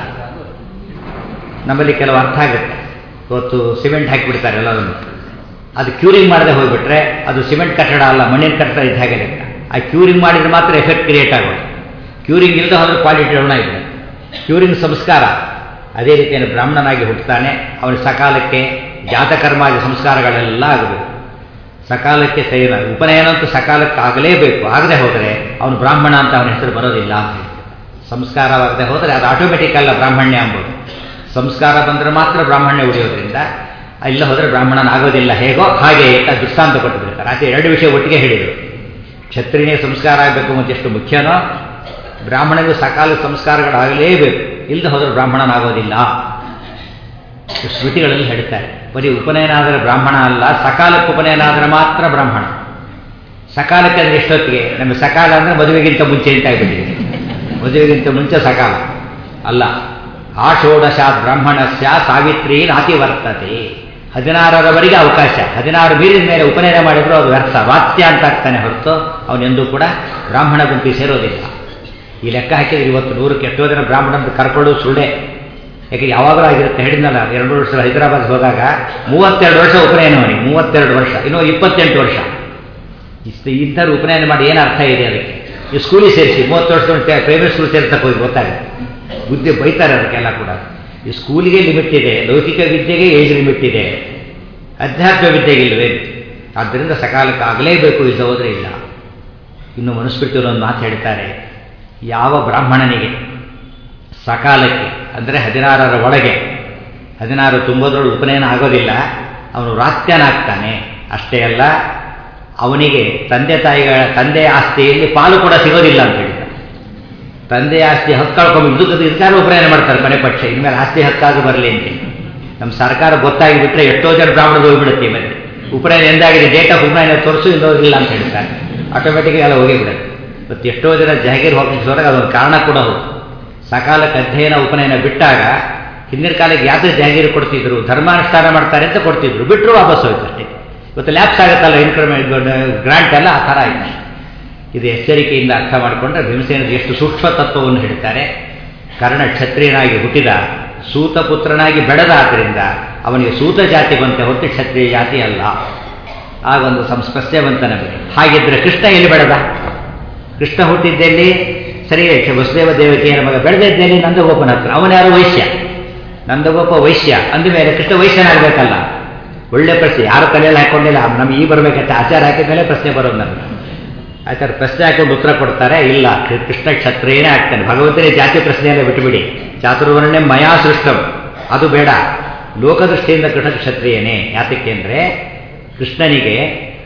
ನಮ್ಮಲ್ಲಿ ಕೆಲವು ಅರ್ಥ ಆಗುತ್ತೆ ಇವತ್ತು ಸಿಮೆಂಟ್ ಹಾಕಿಬಿಡ್ತಾರೆ ಎಲ್ಲದನ್ನು ಅದು ಕ್ಯೂರಿಂಗ್ ಮಾಡದೆ ಹೋಗ್ಬಿಟ್ರೆ ಅದು ಸಿಮೆಂಟ್ ಕಟ್ಟಡ ಅಲ್ಲ ಮಣ್ಣಿನ ಕಟ್ಟಡ ಇದ್ದ ಹಾಗೆ ಲೆಕ್ಕ ಆ ಕ್ಯೂರಿಂಗ್ ಮಾಡಿದ್ರೆ ಮಾತ್ರ ಎಫೆಕ್ಟ್ ಕ್ರಿಯೇಟ್ ಆಗೋದು ಕ್ಯೂರಿಂಗ್ ಇಲ್ಲದೆ ಹೋದ್ರೆ ಕ್ವಾಲಿಟಿ ಡೌನ್ ಇದೆ ಕ್ಯೂರಿಂಗ್ ಸಂಸ್ಕಾರ ಅದೇ ರೀತಿಯಲ್ಲಿ ಬ್ರಾಹ್ಮಣನಾಗಿ ಹುಟ್ಟುತ್ತಾನೆ ಅವನ ಸಕಾಲಕ್ಕೆ ಜಾತಕರ್ಮಾದಿ ಸಂಸ್ಕಾರಗಳೆಲ್ಲ ಆಗಬೇಕು ಸಕಾಲಕ್ಕೆ ಸೈನ ಉಪನಯನ ಅಂತೂ ಸಕಾಲಕ್ಕೆ ಆಗಲೇಬೇಕು ಆಗದೆ ಹೋದರೆ ಅವನು ಬ್ರಾಹ್ಮಣ ಅಂತ ಅವನ ಹೆಸರು ಬರೋದಿಲ್ಲ ಅಂತ ಹೇಳ್ತಾರೆ ಸಂಸ್ಕಾರವಾಗದೆ ಹೋದರೆ ಅದು ಆಟೋಮೆಟಿಕ್ ಅಲ್ಲ ಬ್ರಾಹ್ಮಣ್ಯ ಎಂಬುದು ಸಂಸ್ಕಾರ ಬಂದರೆ ಮಾತ್ರ ಬ್ರಾಹ್ಮಣ್ಯ ಉಳಿಯೋದ್ರಿಂದ ಇಲ್ಲ ಹೋದರೆ ಬ್ರಾಹ್ಮಣನಾಗೋದಿಲ್ಲ ಹೇಗೋ ಹಾಗೆ ಅಂತ ದೃಷ್ಟಾಂತ ಕೊಟ್ಟು ಬಿಡ್ತಾರೆ ಅದೇ ಎರಡು ವಿಷಯ ಒಟ್ಟಿಗೆ ಹೇಳಿದರು ಕ್ಷತ್ರಿಯ ಸಂಸ್ಕಾರ ಆಗಬೇಕು ಮತ್ತು ಎಷ್ಟು ಮುಖ್ಯನೋ ಬ್ರಾಹ್ಮಣನಿಗೂ ಸಕಾಲ ಸಂಸ್ಕಾರಗಳಾಗಲೇಬೇಕು ಇಲ್ಲದೆ ಹೋದರೆ ಬ್ರಾಹ್ಮಣನಾಗೋದಿಲ್ಲ ಸ್ಮೃತಿಗಳಲ್ಲಿ ಹೇಳ್ತಾರೆ ಬರೀ ಉಪನಯನ ಆದರೆ ಬ್ರಾಹ್ಮಣ ಅಲ್ಲ ಸಕಾಲಕ್ಕೆ ಉಪನಯನ ಆದರೆ ಮಾತ್ರ ಬ್ರಾಹ್ಮಣ ಸಕಾಲಕ್ಕೆ ಅಂದರೆ ಎಷ್ಟೊತ್ತಿಗೆ ನಮಗೆ ಸಕಾಲ ಅಂದರೆ ಮದುವೆಗಿಂತ ಮುಂಚೆ ಅಂತ ಆಗ್ಬಿಟ್ಟಿದೆ ಮದುವೆಗಿಂತ ಮುಂಚೆ ಸಕಾಲ ಅಲ್ಲ ಆ ಷೋಡಶಾತ್ ಬ್ರಾಹ್ಮಣಸ್ಯ ಸಾವಿತ್ರಿ ನಾತಿ ವರ್ತತೆ ಹದಿನಾರರವರೆಗೆ ಅವಕಾಶ ಹದಿನಾರು ಮೀರಿದ ಮೇಲೆ ಉಪನಯನ ಮಾಡಿದ್ರು ಅದು ವ್ಯರ್ಥ ವಾತ್ಯ ಅಂತ ಆಗ್ತಾನೆ ಹೊರತು ಅವನೆಂದೂ ಕೂಡ ಬ್ರಾಹ್ಮಣ ಗುಂಪಿಗೆ ಸೇರೋದಿಲ್ಲ ಈ ಲೆಕ್ಕ ಹಾಕಿದ್ರೆ ಇವತ್ತು ನೂರಕ್ಕೆ ಎಷ್ಟೋ ಜನ ಬ್ರಾಹ್ಮಣಂತ ಕರ್ಕೊಳ್ಳೋದು ಸುಳ್ಳೆ ಯಾಕೆ ಯಾವಾಗಲೂ ಆಗಿರುತ್ತೆ ಹೇಳಿದ್ನಲ್ಲ ಎರಡು ವರ್ಷ ಹೈದರಾಬಾದ್ ಹೋದಾಗ ಮೂವತ್ತೆರಡು ವರ್ಷ ಉಪನಯನ ಅವನಿಗೆ ಮೂವತ್ತೆರಡು ವರ್ಷ ಇನ್ನೂ ಇಪ್ಪತ್ತೆಂಟು ವರ್ಷ ಇಷ್ಟು ಇಂಥವ್ರು ಉಪನಯನ ಮಾಡಿ ಏನು ಅರ್ಥ ಇದೆ ಅದಕ್ಕೆ ಈ ಸ್ಕೂಲಿಗೆ ಸೇರಿಸಿ ಮೂವತ್ತು ವರ್ಷ ಪ್ರೈವೇಟ್ ಸ್ಕೂಲ್ ಸೇರ್ತಕ್ಕೆ ಹೋಗಿ ಗೊತ್ತಾಗುತ್ತೆ ಬುದ್ಧಿ ಬೈತಾರೆ ಅದಕ್ಕೆಲ್ಲ ಕೂಡ ಈ ಸ್ಕೂಲಿಗೆ ಲಿಮಿಟ್ ಇದೆ ಲೌಕಿಕ ವಿದ್ಯೆಗೆ ಏಜ್ ಲಿಮಿಟ್ ಇದೆ ಅಧ್ಯಾತ್ಮ ವಿದ್ಯೆಗೆ ಇಲ್ಲವೇ ಆದ್ದರಿಂದ ಸಕಾಲಕ್ಕೆ ಆಗಲೇಬೇಕು ಇದು ಹೋದರೆ ಇಲ್ಲ ಇನ್ನು ಮನುಸ್ಮೃತಿಯವರು ಒಂದು ಮಾತು ಹೇಳ್ತಾರೆ ಯಾವ ಬ್ರಾಹ್ಮಣನಿಗೆ ಸಕಾಲಕ್ಕೆ ಅಂದರೆ ಹದಿನಾರರ ಒಳಗೆ ಹದಿನಾರು ತುಂಬೋದ್ರೊಳಗೆ ಉಪನಯನ ಆಗೋದಿಲ್ಲ ಅವನು ರಾತ್ಯನಾಗ್ತಾನೆ ಅಷ್ಟೇ ಅಲ್ಲ ಅವನಿಗೆ ತಂದೆ ತಾಯಿಗಳ ತಂದೆ ಆಸ್ತಿಯಲ್ಲಿ ಪಾಲು ಕೂಡ ಸಿಗೋದಿಲ್ಲ ಅಂತ ಹೇಳ್ತಾರೆ ತಂದೆ ಆಸ್ತಿ ಹಕ್ಕು ಕಳ್ಕೊಂಡು ಇದಕ್ಕಾರ ಉಪನಯನ ಮಾಡ್ತಾರೆ ಕೊನೆ ಪಕ್ಷ ಇನ್ಮೇಲೆ ಆಸ್ತಿ ಹಕ್ಕಾಗಿ ಬರಲಿ ಅಂತ ನಮ್ಮ ಸರ್ಕಾರ ಗೊತ್ತಾಗಿ ಬಿಟ್ಟರೆ ಎಷ್ಟೋ ಜನ ಬ್ರಾಹ್ಮಣರು ಹೋಗಿಬಿಡುತ್ತೆ ಮೇಲೆ ಉಪನಯನ ಎಂದಾಗಿದೆ ಡೇಟ್ ಆಫ್ ಉಪನಯನ ತೋರಿಸು ಇಲ್ಲೋದಿಲ್ಲ ಅಂತ ಹೇಳ್ತಾರೆ ಆಟೋಮೆಟಿಕ್ ಎಲ್ಲ ಹೋಗಿಬಿಡುತ್ತೆ ಮತ್ತು ಎಷ್ಟೋ ಜನ ಜಾಗೀರ್ ಹೋಗಿಸೋರಾಗ ಅದೊಂದು ಕಾರಣ ಕೂಡ ಹೌದು ಸಕಾಲಕ್ಕೆ ಅಧ್ಯಯನ ಉಪನಯನ ಬಿಟ್ಟಾಗ ಹಿಂದಿನ ಕಾಲಕ್ಕೆ ಯಾತ್ರೆ ಜಾಗೀರು ಕೊಡ್ತಿದ್ರು ಧರ್ಮಾನುಷ್ಠಾನ ಮಾಡ್ತಾರೆ ಅಂತ ಕೊಡ್ತಿದ್ರು ಬಿಟ್ಟರು ವಾಪಸ್ ಹೋಯ್ತು ಅಷ್ಟೇ ಇವತ್ತು ಲ್ಯಾಪ್ಸ್ ಆಗುತ್ತಲ್ಲ ಇನ್ಕ್ರಿಮೆಂಟ್ ಗ್ರಾಂಟ್ ಎಲ್ಲ ಆ ಥರ ಆಯ್ತು ಇದು ಎಚ್ಚರಿಕೆಯಿಂದ ಅರ್ಥ ಮಾಡಿಕೊಂಡ್ರೆ ಭೀಮಸೇನದ ಎಷ್ಟು ಸೂಕ್ಷ್ಮ ತತ್ವವನ್ನು ಹೇಳ್ತಾರೆ ಕರ್ಣ ಕ್ಷತ್ರಿಯನಾಗಿ ಹುಟ್ಟಿದ ಸೂತ ಪುತ್ರನಾಗಿ ಬೆಳೆದ ಆದ್ದರಿಂದ ಅವನಿಗೆ ಸೂತ ಜಾತಿ ಬಂತೆ ಹೊರತು ಕ್ಷತ್ರಿಯ ಜಾತಿ ಅಲ್ಲ ಆಗೊಂದು ಸಂಸ್ಪರ್ಶೆ ಬಂತ ನಮಗೆ ಹಾಗಿದ್ರೆ ಕೃಷ್ಣ ಎಲ್ಲಿ ಬೆಳೆದ ಕೃಷ್ಣ ಹುಟ್ಟಿದ್ದಲ್ಲಿ ಸರಿ ವಸುದೇವ ದೇವಕಿಯರ ಮಗ ಬೆಳೆದಿದ್ದಲ್ಲಿ ನಂದಗೋಪನ ಹತ್ರ ಅವನ್ಯಾರು ವೈಶ್ಯ ನಂದಗೋಪ ವೈಶ್ಯ ಅಂದಮೇಲೆ ಕೃಷ್ಣ ವೈಶ್ಯನಾಗಬೇಕಲ್ಲ ಒಳ್ಳೆ ಪ್ರಶ್ನೆ ಯಾರು ತಲೆಯಲ್ಲಿ ಹಾಕೊಂಡಿಲ್ಲ ನಮ್ಗೆ ಈ ಬರಬೇಕಂತ ಆಚಾರ ಹಾಕಿದ ಮೇಲೆ ಪ್ರಶ್ನೆ ಬರೋದು ನನಗೆ ಆಚಾರ ಪ್ರಶ್ನೆ ಹಾಕೊಂಡು ಉತ್ತರ ಕೊಡ್ತಾರೆ ಇಲ್ಲ ಕೃಷ್ಣ ಕ್ಷತ್ರಿಯನೇ ಆಗ್ತಾನೆ ಭಗವಂತನೇ ಜಾತಿ ಪ್ರಶ್ನೆಯಲ್ಲೇ ಬಿಟ್ಟುಬಿಡಿ ಚಾತುರ್ವರ್ಣೆ ಮಯಾ ಸೃಷ್ಟಂ ಅದು ಬೇಡ ಲೋಕದೃಷ್ಟಿಯಿಂದ ಕೃಷ್ಣ ಕ್ಷತ್ರಿಯನೇ ಯಾತಕ್ಕೆ ಅಂದರೆ ಕೃಷ್ಣನಿಗೆ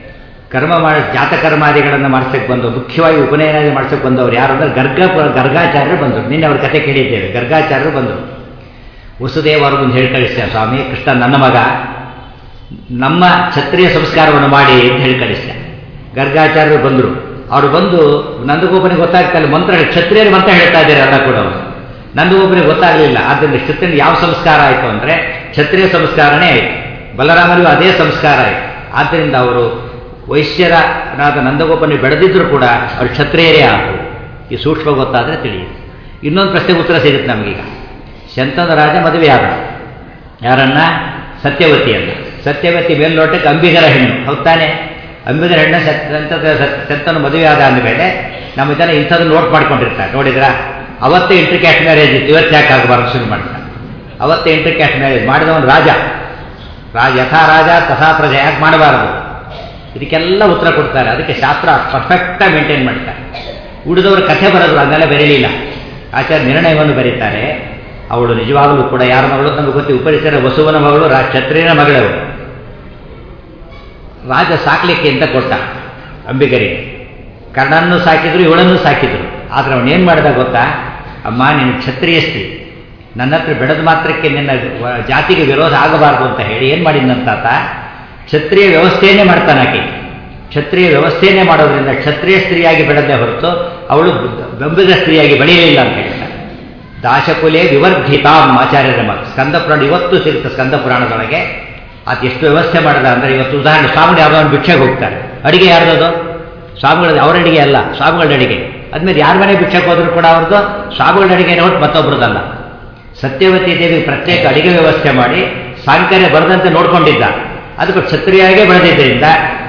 ಕರ್ಮ ಮಾಡಿ ಜಾತಕರ್ಮಾದಿಗಳನ್ನು ಮಾಡಿಸಕ್ಕೆ ಬಂದು ಮುಖ್ಯವಾಗಿ ಉಪನಯನಾದಿ ಮಾಡಿಸಕ್ಕೆ ಬಂದವರು ಯಾರು ಅಂದರೆ ಗರ್ಗ ಗರ್ಗಾಚಾರ್ಯರು ಬಂದರು ನಿನ್ನೆ ಅವ್ರ ಕಥೆ ಕೇಳಿದ್ದೇವೆ ಗರ್ಗಾಚಾರ್ಯರು ಬಂದರು ವಸುದೇವ ಅವರು ಮುಂದೆ ಹೇಳಿ ಕಳಿಸ್ತಾರೆ ಸ್ವಾಮಿ ಕೃಷ್ಣ ನನ್ನ ಮಗ ನಮ್ಮ ಕ್ಷತ್ರಿಯ ಸಂಸ್ಕಾರವನ್ನು ಮಾಡಿ ಅಂತ ಹೇಳಿ ಕಳಿಸ್ತೆ ಗರ್ಗಾಚಾರ್ಯರು ಬಂದರು ಅವರು ಬಂದು ನಂದಗೋಪನಿಗೆ ಗೊತ್ತಾಗ್ತಾ ಇಲ್ಲ ಮಂತ್ರ ಕ್ಷತ್ರಿಯರು ಮಂತ್ರ ಹೇಳ್ತಾ ಇದ್ದಾರೆ ಎಲ್ಲ ಕೂಡ ಅವರು ನಂದಗೋಪನಿಗೆ ಗೊತ್ತಾಗಲಿಲ್ಲ ಆದ್ದರಿಂದ ಕ್ಷತ್ರಿಯ ಯಾವ ಸಂಸ್ಕಾರ ಆಯಿತು ಅಂದರೆ ಕ್ಷತ್ರಿಯ ಸಂಸ್ಕಾರನೇ ಆಯಿತು ಬಲರಾಮನಿಗೂ ಅದೇ ಸಂಸ್ಕಾರ ಆಯಿತು ಆದ್ದರಿಂದ ಅವರು ವೈಶ್ಯರನಾದ ನಂದಗೋಪನಿಗೆ ಬೆಳೆದಿದ್ರು ಕೂಡ ಅವರು ಕ್ಷತ್ರಿಯರೇ ಆದರು ಈ ಸೂಕ್ಷ್ಮ ಗೊತ್ತಾದರೆ ತಿಳಿಯುತ್ತೆ ಇನ್ನೊಂದು ಪ್ರಶ್ನೆಗೆ ಉತ್ತರ ಸಿಗುತ್ತೆ ನಮಗೀಗ ಶಂತನ ರಾಜ ಮದುವೆಯಾದ ಯಾರನ್ನ ಸತ್ಯವತಿಯನ್ನ ಸತ್ಯವತಿ ಮೇಲ್ನೋಟಕ್ಕೆ ಅಂಬಿಗರ ಹೆಣ್ಣು ಹೌದ್ ತಾನೆ ಅಂಬಿಗರ ಹೆಣ್ಣು ಸಂತದ ಸಂತನು ಮದುವೆ ಆದ ಅಂದಮೇಲೆ ನಮ್ಮ ಜನ ಇಂಥದ್ದು ನೋಟ್ ಮಾಡ್ಕೊಂಡಿರ್ತಾರೆ ನೋಡಿದ್ರ ಅವತ್ತೇ ಇಂಟರ್ ಕ್ಯಾಸ್ಟ್ ಮ್ಯಾರೇಜ್ ಇತ್ತು ಇವತ್ತು ಯಾಕೆ ಆಗಬಾರ್ದು ಶುರು ಮಾಡ್ತಾರೆ ಅವತ್ತೇ ಇಂಟರ್ ಕ್ಯಾಸ್ಟ್ ಮ್ಯಾರೇಜ್ ಮಾಡಿದವನು ರಾಜ ರಾಜ ಯಥಾ ರಾಜ ತಥಾ ಪ್ರಜೆ ಯಾಕೆ ಮಾಡಬಾರದು ಇದಕ್ಕೆಲ್ಲ ಉತ್ತರ ಕೊಡ್ತಾರೆ ಅದಕ್ಕೆ ಶಾಸ್ತ್ರ ಪರ್ಫೆಕ್ಟಾಗಿ ಮೇಂಟೈನ್ ಮಾಡ್ತಾರೆ ಉಳಿದವರು ಕಥೆ ಬರೋದು ಅದನ್ನೆಲ್ಲ ಬೆರೀಲಿಲ್ಲ ಆಚಾರ್ಯ ನಿರ್ಣಯವನ್ನು ಬರೀತಾರೆ ಅವಳು ನಿಜವಾಗಲೂ ಕೂಡ ಯಾರ ಮಗಳು ನಮಗೆ ಗೊತ್ತಿ ಉಪರಿಸರ ವಸುವನ ಮಗಳು ರಾ ಕ್ಷತ್ರಿಯನ ಮಗಳವರು ರಾಜ ಸಾಕ್ಲಿಕ್ಕೆ ಅಂತ ಕೊಟ್ಟ ಅಂಬಿಗರಿಗೆ ಕರ್ಣನ್ನು ಸಾಕಿದ್ರು ಇವಳನ್ನು ಸಾಕಿದ್ರು ಆದರೆ ಅವನೇನು ಮಾಡಿದ ಗೊತ್ತಾ ಅಮ್ಮ ನಿನ್ನ ಕ್ಷತ್ರಿಯ ಸ್ತ್ರೀ ನನ್ನ ಹತ್ರ ಬೆಳೆದ ಮಾತ್ರಕ್ಕೆ ನಿನ್ನ ಜಾತಿಗೆ ವಿರೋಧ ಆಗಬಾರ್ದು ಅಂತ ಹೇಳಿ ಏನು ಮಾಡಿದಂತಾತ ಕ್ಷತ್ರಿಯ ವ್ಯವಸ್ಥೆಯನ್ನೇ ಮಾಡ್ತಾನೆ ಆಕೆ ಕ್ಷತ್ರಿಯ ವ್ಯವಸ್ಥೆಯನ್ನೇ ಮಾಡೋದ್ರಿಂದ ಕ್ಷತ್ರಿಯ ಸ್ತ್ರೀಯಾಗಿ ಬೆಳೆದೇ ಹೊರತು ಅವಳು ಬೆಂಬಿಗ ಸ್ತ್ರೀಯಾಗಿ ಬೆಳೆಯಲಿಲ್ಲ ಅಂತ ಹೇಳ್ತಾರೆ ದಾಶಕುಲೆ ವಿವರ್ಧಿತಾಂ ಆಚಾರ್ಯರ ಮಾತು ಸ್ಕಂದ ಪುರಾಣ ಇವತ್ತು ಸಿಗುತ್ತೆ ಸ್ಕಂದ ಪುರಾಣದೊಳಗೆ ಅದು ಎಷ್ಟು ವ್ಯವಸ್ಥೆ ಮಾಡಿದ ಅಂದರೆ ಇವತ್ತು ಉದಾಹರಣೆ ಸ್ವಾಮಿಗಳು ಯಾವುದೋ ಒಂದು ಭಿಕ್ಷೆಗೆ ಹೋಗ್ತಾರೆ ಅಡಿಗೆ ಯಾರ್ದದು ಸ್ವಾಮಿಗಳ ಅವ್ರ ಅಡಿಗೆ ಅಲ್ಲ ಸ್ವಾಮಿಗಳ ಅಡಿಗೆ ಅದ್ಮೇಲೆ ಯಾರ ಮನೆ ಭಿಕ್ಷಕ್ಕೆ ಹೋದ್ರು ಕೂಡ ಅವ್ರದ್ದು ಸ್ವಾಮಿಗಳ ಅಡಿಗೆನೇ ಹೊಟ್ಟು ಮತ್ತೊಬ್ಬರದಲ್ಲ ಸತ್ಯವತಿ ದೇವಿ ಪ್ರತ್ಯೇಕ ಅಡಿಗೆ ವ್ಯವಸ್ಥೆ ಮಾಡಿ ಸಾಂಕರ್ಯ ಬರದಂತೆ ನೋಡ್ಕೊಂಡಿದ್ದ ಅದಕ್ಕೆ ಕ್ಷತ್ರಿಯಾಗೇ ಬೆಳೆದಿದ್ದರಿಂದ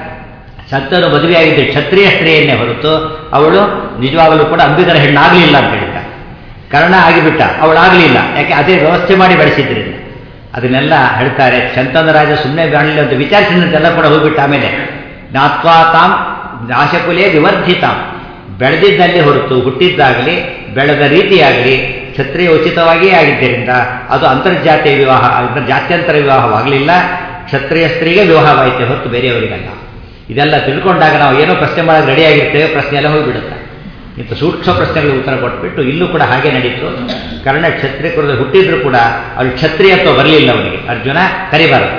ಸಂತನು ಮದುವೆಯಾಗಿದ್ದ ಕ್ಷತ್ರಿಯ ಸ್ತ್ರೀಯನ್ನೇ ಹೊರತು ಅವಳು ನಿಜವಾಗಲೂ ಕೂಡ ಅಂಬಿಗರ ಹೆಣ್ಣಾಗಲಿಲ್ಲ ಅಂತ ಹೇಳಿದ್ದ ಕರ್ಣ ಆಗಿಬಿಟ್ಟ ಅವಳಾಗಲಿಲ್ಲ ಯಾಕೆ ಅದೇ ವ್ಯವಸ್ಥೆ ಮಾಡಿ ಬೆಳೆಸಿದ್ರಿಂದ ಅದನ್ನೆಲ್ಲ ಹೇಳ್ತಾರೆ ಶಂತನ ರಾಜ ಸುಮ್ಮನೆ ಮಾಡಲಿಲ್ಲ ಅಂತ ವಿಚಾರಿಸಿದಂತೆಲ್ಲ ಕೂಡ ಹೋಗ್ಬಿಟ್ಟ ಆಮೇಲೆ ನಾತ್ವಾ ತಾಂ ನಾಶಕುಲೇ ವಿವರ್ಧಿತಾಂ ಬೆಳೆದಿದ್ದಲ್ಲಿ ಹೊರತು ಹುಟ್ಟಿದ್ದಾಗಲಿ ಬೆಳೆದ ರೀತಿಯಾಗಲಿ ಕ್ಷತ್ರಿಯ ಉಚಿತವಾಗಿಯೇ ಆಗಿದ್ದರಿಂದ ಅದು ಅಂತರ್ಜಾತೀಯ ವಿವಾಹ ಜಾತ್ಯಂತರ ವಿವಾಹವಾಗಲಿಲ್ಲ ಕ್ಷತ್ರಿಯ ಸ್ತ್ರೀಗೆ ವಿವಾಹವಾಯಿತೆ ಹೊರತು ಬೇರೆಯವರಿಗಲ್ಲ ಇದೆಲ್ಲ ತಿಳ್ಕೊಂಡಾಗ ನಾವು ಏನೋ ಪ್ರಶ್ನೆ ಮಾಡೋದು ರೆಡಿಯಾಗಿರ್ತೇವೆ ಪ್ರಶ್ನೆ ಎಲ್ಲ ಹೋಗಿಬಿಡುತ್ತೆ ಇಂಥ ಸೂಕ್ಷ್ಮ ಪ್ರಶ್ನೆಗಳಿಗೆ ಉತ್ತರ ಕೊಟ್ಬಿಟ್ಟು ಇಲ್ಲೂ ಕೂಡ ಹಾಗೆ ನಡೀತು ಕರ್ಣ ಕ್ಷತ್ರಿಯ ಕುರಿತು ಹುಟ್ಟಿದ್ರು ಕೂಡ ಅವ್ರು ಕ್ಷತ್ರಿಯತ್ವ ಬರಲಿಲ್ಲ ಅವನಿಗೆ ಅರ್ಜುನ ಕರಿಬಾರದು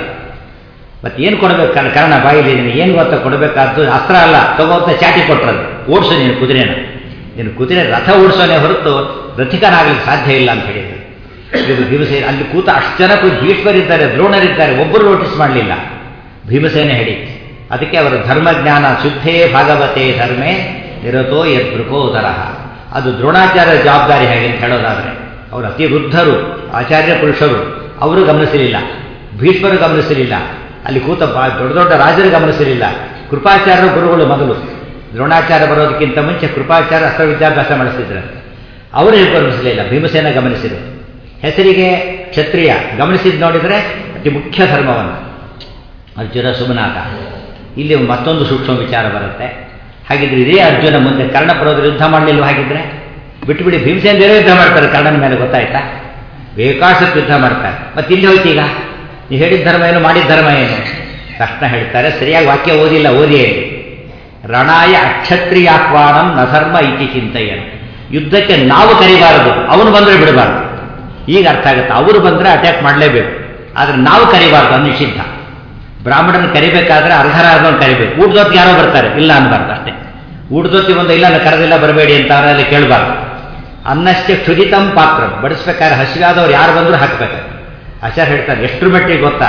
ಮತ್ತೆ ಏನು ಕೊಡಬೇಕು ಕರ್ಣ ಬಾಯಿಲಿ ನಿನಗೆ ಏನು ಗೊತ್ತಾ ಕೊಡಬೇಕಾದ್ದು ಅಸ್ತ್ರ ಅಲ್ಲ ತಗೋತ ಚಾಟಿ ಕೊಟ್ಟರದು ಓಡಿಸು ನೀನು ಕುದುರೆನ ನೀನು ಕುದುರೆ ರಥ ಓಡಿಸೋನೇ ಹೊರತು ರಥಿಕನಾಗಲಿಕ್ಕೆ ಸಾಧ್ಯ ಇಲ್ಲ ಅಂತ ಹೇಳಿದ್ರು ಇದು ಭೀಮಸೇನ ಅಲ್ಲಿ ಕೂತ ಅಷ್ಟು ಜನ ಕೂತು ಭೀಷ್ಮರಿದ್ದಾರೆ ದ್ರೋಣರಿದ್ದಾರೆ ಒಬ್ಬರು ನೋಟಿಸ್ ಮಾಡಲಿಲ್ಲ ಭೀಮಸೇನೆ ಹೇಳಿ ಅದಕ್ಕೆ ಅವರ ಧರ್ಮಜ್ಞಾನ ಶುದ್ಧೇ ಭಾಗವತೆ ಧರ್ಮೇ ನಿರತೋ ಯದೃಕೋದರ ಅದು ದ್ರೋಣಾಚಾರ್ಯ ಜವಾಬ್ದಾರಿ ಹೇಗೆ ಅಂತ ಹೇಳೋದಾದರೆ ಅವರು ಅತಿ ವೃದ್ಧರು ಆಚಾರ್ಯ ಪುರುಷರು ಅವರು ಗಮನಿಸಲಿಲ್ಲ ಭೀಷ್ಮರು ಗಮನಿಸಲಿಲ್ಲ ಅಲ್ಲಿ ಕೂತ ದೊಡ್ಡ ದೊಡ್ಡ ರಾಜರು ಗಮನಿಸಲಿಲ್ಲ ಕೃಪಾಚಾರ್ಯರು ಗುರುಗಳು ಮೊದಲು ದ್ರೋಣಾಚಾರ್ಯ ಬರೋದಕ್ಕಿಂತ ಮುಂಚೆ ಕೃಪಾಚಾರ್ಯ ಅಸ್ತ್ರ ವಿದ್ಯಾಭ್ಯಾಸ ಮಾಡಿಸ್ತಿದ್ರು ಅವರು ಗಮನಿಸಲಿಲ್ಲ ಭೀಮಸೇನ ಗಮನಿಸಿದರು ಹೆಸರಿಗೆ ಕ್ಷತ್ರಿಯ ಗಮನಿಸಿದ್ ನೋಡಿದರೆ ಅತಿ ಮುಖ್ಯ ಧರ್ಮವನ್ನು ಅರ್ಜುನ ಸುಮನಾಥ ಇಲ್ಲಿ ಮತ್ತೊಂದು ಸೂಕ್ಷ್ಮ ವಿಚಾರ ಬರುತ್ತೆ ಹಾಗಿದ್ರೆ ಇದೇ ಅರ್ಜುನ ಮುಂದೆ ಕರ್ಣ ಪರೋದ್ರ ಯುದ್ಧ ಮಾಡಲಿಲ್ಲ ಹಾಗಿದ್ರೆ ಬಿಟ್ಟುಬಿಡಿ ಭೀಮಸೇನ ಬೇರೆ ಯುದ್ಧ ಮಾಡ್ತಾರೆ ಕರ್ಣನ ಮೇಲೆ ಗೊತ್ತಾಯ್ತಾ ಬೇಕಾಸಕ್ಕೆ ಯುದ್ಧ ಮಾಡ್ತಾರೆ ಮತ್ತೆ ಇಲ್ಲಿ ಹೋಯ್ತೀಗ ನೀವು ಹೇಳಿದ ಧರ್ಮ ಏನು ಮಾಡಿದ ಧರ್ಮ ಏನು ತಕ್ಷಣ ಹೇಳ್ತಾರೆ ಸರಿಯಾಗಿ ವಾಕ್ಯ ಓದಿಲ್ಲ ಓದಿ ಹೇಳಿ ರಣಾಯ ಅಕ್ಷತ್ರಿಯಾಹ್ವಾನಂ ನಧರ್ಮ ಇತಿ ಚಿಂತೆಯನು ಯುದ್ಧಕ್ಕೆ ನಾವು ಕರಿಬಾರದು ಅವನು ಬಂದರೆ ಬಿಡಬಾರ್ದು ಈಗ ಅರ್ಥ ಆಗುತ್ತೆ ಅವರು ಬಂದರೆ ಅಟ್ಯಾಕ್ ಮಾಡಲೇಬೇಕು ಆದರೆ ನಾವು ಕರಿಬಾರ್ದು ನಿಷಿದ್ಧ ಬ್ರಾಹ್ಮಣನ ಕರಿಬೇಕಾದ್ರೆ ಅರ್ಧರಾರ್ಧವನ್ನು ಕರಿಬೇಕು ಊಟದೊತ್ತಿಗೆ ಯಾರೋ ಬರ್ತಾರೆ ಇಲ್ಲ ಅನ್ಬಾರ್ದು ಅಷ್ಟೇ ಊಟದೊತ್ತಿ ಒಂದು ಇಲ್ಲ ಕರೆದಿಲ್ಲ ಬರಬೇಡಿ ಅಂತ ಅವರಲ್ಲಿ ಕೇಳಬಾರ್ದು ಅನ್ನಷ್ಟೇ ಕ್ಷುದಿತಂ ಪಾತ್ರ ಬಡಿಸ್ಬೇಕಾದ್ರೆ ಹಸಿವಾದವ್ರು ಯಾರು ಬಂದರೂ ಹಾಕಬೇಕು ಆಚಾರ್ಯ ಹೇಳ್ತಾರೆ ಎಷ್ಟರ ಮಟ್ಟಿಗೆ ಗೊತ್ತಾ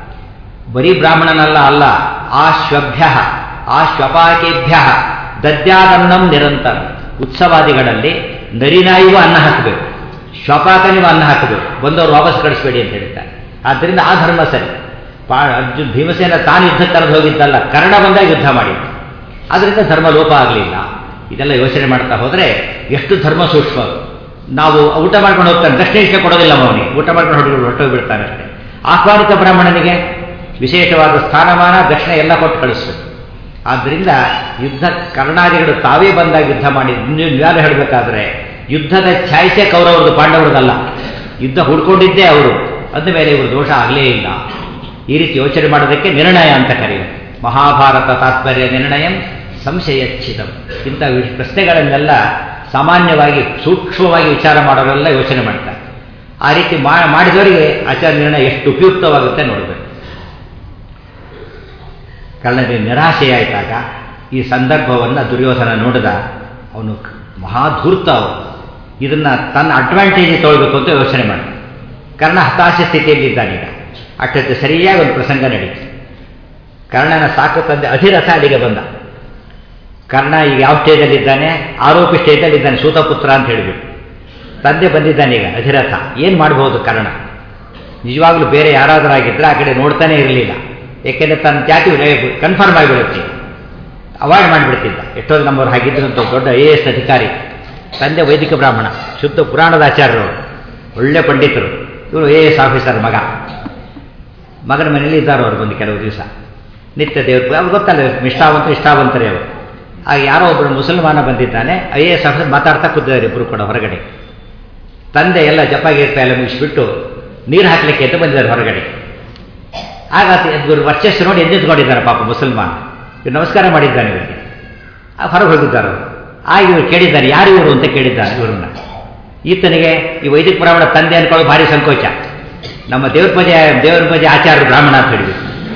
ಬರೀ ಬ್ರಾಹ್ಮಣನಲ್ಲ ಅಲ್ಲ ಆ ಶ್ವಭ್ಯ ಆ ಶ್ವಪಾಕೇಭ್ಯ ದದ್ಯಾದನ್ನಂ ನಿರಂತರ ಉತ್ಸವಾದಿಗಳಲ್ಲಿ ನರಿನಾಯಿಗೂ ಅನ್ನ ಹಾಕಬೇಕು ಶ್ವಪಾಕನಿಗೂ ಅನ್ನ ಹಾಕಬೇಕು ಬಂದವರು ವಾಪಸ್ ಕಳಿಸ್ಬೇಡಿ ಅಂತ ಹೇಳ್ತಾರೆ ಆದ್ದರಿಂದ ಆ ಧರ್ಮ ಸರಿ ಪಾ ಅರ್ಜುನ್ ಭೀಮಸೇನ ತಾನು ಯುದ್ಧ ಕರೆದು ಹೋಗಿದ್ದಲ್ಲ ಕರ್ಣ ಬಂದಾಗ ಯುದ್ಧ ಮಾಡಿದ್ದು ಅದರಿಂದ ಧರ್ಮ ಲೋಪ ಆಗಲಿಲ್ಲ ಇದೆಲ್ಲ ಯೋಚನೆ ಮಾಡ್ತಾ ಹೋದರೆ ಎಷ್ಟು ಧರ್ಮ ಸೂಕ್ಷ್ಮ ನಾವು ಊಟ ಮಾಡ್ಕೊಂಡು ಹೋಗ್ತಾನೆ ದಕ್ಷಿಣ ಇಷ್ಟ ಕೊಡೋದಿಲ್ಲ ಅವನಿಗೆ ಊಟ ಮಾಡ್ಕೊಂಡು ಹೊರಟು ಹೊರಟೋಗ್ಬಿಡ್ತಾನೆ ಅಷ್ಟೇ ಆಹ್ವಾನಿತ ಬ್ರಾಹ್ಮಣನಿಗೆ ವಿಶೇಷವಾದ ಸ್ಥಾನಮಾನ ದಕ್ಷಿಣ ಎಲ್ಲ ಕೊಟ್ಟು ಕಳಿಸ್ಬೇಕು ಆದ್ದರಿಂದ ಯುದ್ಧ ಕರ್ಣಾದಿಗಳು ತಾವೇ ಬಂದಾಗ ಯುದ್ಧ ಮಾಡಿ ಯಾರು ಹೇಳಬೇಕಾದ್ರೆ ಯುದ್ಧದ ಛಾಯಿಸೆ ಕೌರವರದು ಪಾಂಡವರದಲ್ಲ ಯುದ್ಧ ಹುಡ್ಕೊಂಡಿದ್ದೇ ಅವರು ಅಂದ ಮೇಲೆ ಇವರು ದೋಷ ಆಗಲೇ ಇಲ್ಲ ಈ ರೀತಿ ಯೋಚನೆ ಮಾಡೋದಕ್ಕೆ ನಿರ್ಣಯ ಅಂತ ಕರೆಯುತ್ತೆ ಮಹಾಭಾರತ ತಾತ್ಪರ್ಯ ನಿರ್ಣಯಂ ಸಂಶಯಚ್ಛಿತಂ ಇಂಥ ವಿ- ಪ್ರಶ್ನೆಗಳನ್ನೆಲ್ಲ ಸಾಮಾನ್ಯವಾಗಿ ಸೂಕ್ಷ್ಮವಾಗಿ ವಿಚಾರ ಮಾಡೋರೆಲ್ಲ ಯೋಚನೆ ಮಾಡ್ತಾರೆ ಆ ರೀತಿ ಮಾ- ಮಾಡಿದವರಿಗೆ ಆಚಾರ ನಿರ್ಣಯ ಎಷ್ಟು ಉಪಯುಕ್ತವಾಗುತ್ತೆ ನೋಡಬೇಕು ಕಳ್ಳನಿಗೆ ನಿರಾಶೆಯಾಯಿತಾಗ ಈ ಸಂದರ್ಭವನ್ನು ದುರ್ಯೋಧನ ನೋಡಿದ ಅವನು ಮಹಾಧೂರ್ತ ಅವನು ಇದನ್ನು ತನ್ನ ಅಡ್ವಾಂಟೇಜ್ ತೊಗೊಳ್ಬೇಕು ಅಂತ ಯೋಚನೆ ಮಾಡ ಕರ್ಣ ಹತಾಶ ಸ್ಥಿತಿಯಲ್ಲಿದ್ದಾನೀಗ ಅಷ್ಟೊತ್ತು ಸರಿಯಾಗಿ ಒಂದು ಪ್ರಸಂಗ ನಡೀತು ಕರ್ಣನ ಸಾಕು ತಂದೆ ಅಧಿರಥ ಅಲ್ಲಿಗೆ ಬಂದ ಕರ್ಣ ಈಗ ಯಾವ ಸ್ಟೇಜಲ್ಲಿದ್ದಾನೆ ಆರೋಪಿ ಸ್ಟೇಜಲ್ಲಿದ್ದಾನೆ ಸೂತಪುತ್ರ ಅಂತ ಹೇಳಿಬಿಟ್ಟು ತಂದೆ ಬಂದಿದ್ದಾನೆ ಈಗ ಅಧಿರಥ ಏನು ಮಾಡ್ಬೋದು ಕರ್ಣ ನಿಜವಾಗ್ಲೂ ಬೇರೆ ಯಾರಾದರೂ ಆಗಿದ್ರೆ ಆ ಕಡೆ ನೋಡ್ತಾನೆ ಇರಲಿಲ್ಲ ಏಕೆಂದರೆ ತನ್ನ ಜಾತಿ ಕನ್ಫರ್ಮ್ ಆಗಿಬಿಡುತ್ತೆ ಅವಾಯ್ಡ್ ಮಾಡಿಬಿಡ್ತಿದ್ದ ಎಷ್ಟೋ ನಮ್ಮವ್ರು ಹಾಗಿದ್ರಂತ ದೊಡ್ಡ ಐ ಎ ಎಸ್ ಅಧಿಕಾರಿ ತಂದೆ ವೈದಿಕ ಬ್ರಾಹ್ಮಣ ಶುದ್ಧ ಪುರಾಣದ ಆಚಾರ್ಯರು ಒಳ್ಳೆ ಪಂಡಿತರು ಇವರು ಐ ಎ ಎಸ್ ಆಫೀಸರ್ ಮಗ ಮಗನ ಮನೇಲಿ ಇದ್ದಾರೆ ಅವ್ರು ಬಂದು ಕೆಲವು ದಿವಸ ನಿತ್ಯ ದೇವ್ರ ಅವ್ರು ಗೊತ್ತಲ್ಲ ನಿಷ್ಠಾವಂತ ಇಷ್ಟಾವಂತರೇ ಅವರು ಆಗ ಯಾರೋ ಒಬ್ಬರು ಮುಸಲ್ಮಾನ ಬಂದಿದ್ದಾನೆ ಐ ಎ ಎಸ್ ಆಫೀಸರ್ ಮಾತಾಡ್ತಾ ಕೂತಿದ್ದಾರೆ ಇಬ್ಬರು ಕೂಡ ಹೊರಗಡೆ ತಂದೆ ಎಲ್ಲ ಜಪಾಗೀರ್ಪ ಎಲ್ಲ ಮುಗಿಸ್ಬಿಟ್ಟು ನೀರು ಹಾಕ್ಲಿಕ್ಕೆ ಅಂತ ಬಂದಿದ್ದಾರೆ ಹೊರಗಡೆ ಆಗ ಇವರು ವರ್ಚಸ್ಸು ನೋಡಿ ಎದ್ದೆತ್ಕೊಂಡಿದ್ದಾರೆ ಪಾಪ ಮುಸಲ್ಮಾನ ಇವ್ರು ನಮಸ್ಕಾರ ಮಾಡಿದ್ದಾನೆ ಇವರಿಗೆ ಹೊರಗೆ ಹೋಗಿದ್ದಾರೆ ಅವರು ಆಗ ಇವರು ಕೇಳಿದ್ದಾರೆ ಯಾರು ಇವರು ಅಂತ ಕೇಳಿದ್ದಾರೆ ಇವರನ್ನ ಈತನಿಗೆ ಈ ವೈದಿಕ ಬ್ರಾಹ್ಮಣ ತಂದೆ ಅನ್ಕೊಳ್ಳೋದು ಭಾರಿ ಸಂಕೋಚ ನಮ್ಮ ದೇವ್ರ ಪೂಜೆ ದೇವರ ಪೂಜೆ ಆಚಾರ್ಯ ಬ್ರಾಹ್ಮಣ ಅಂತ ಹೇಳಿದ್ರು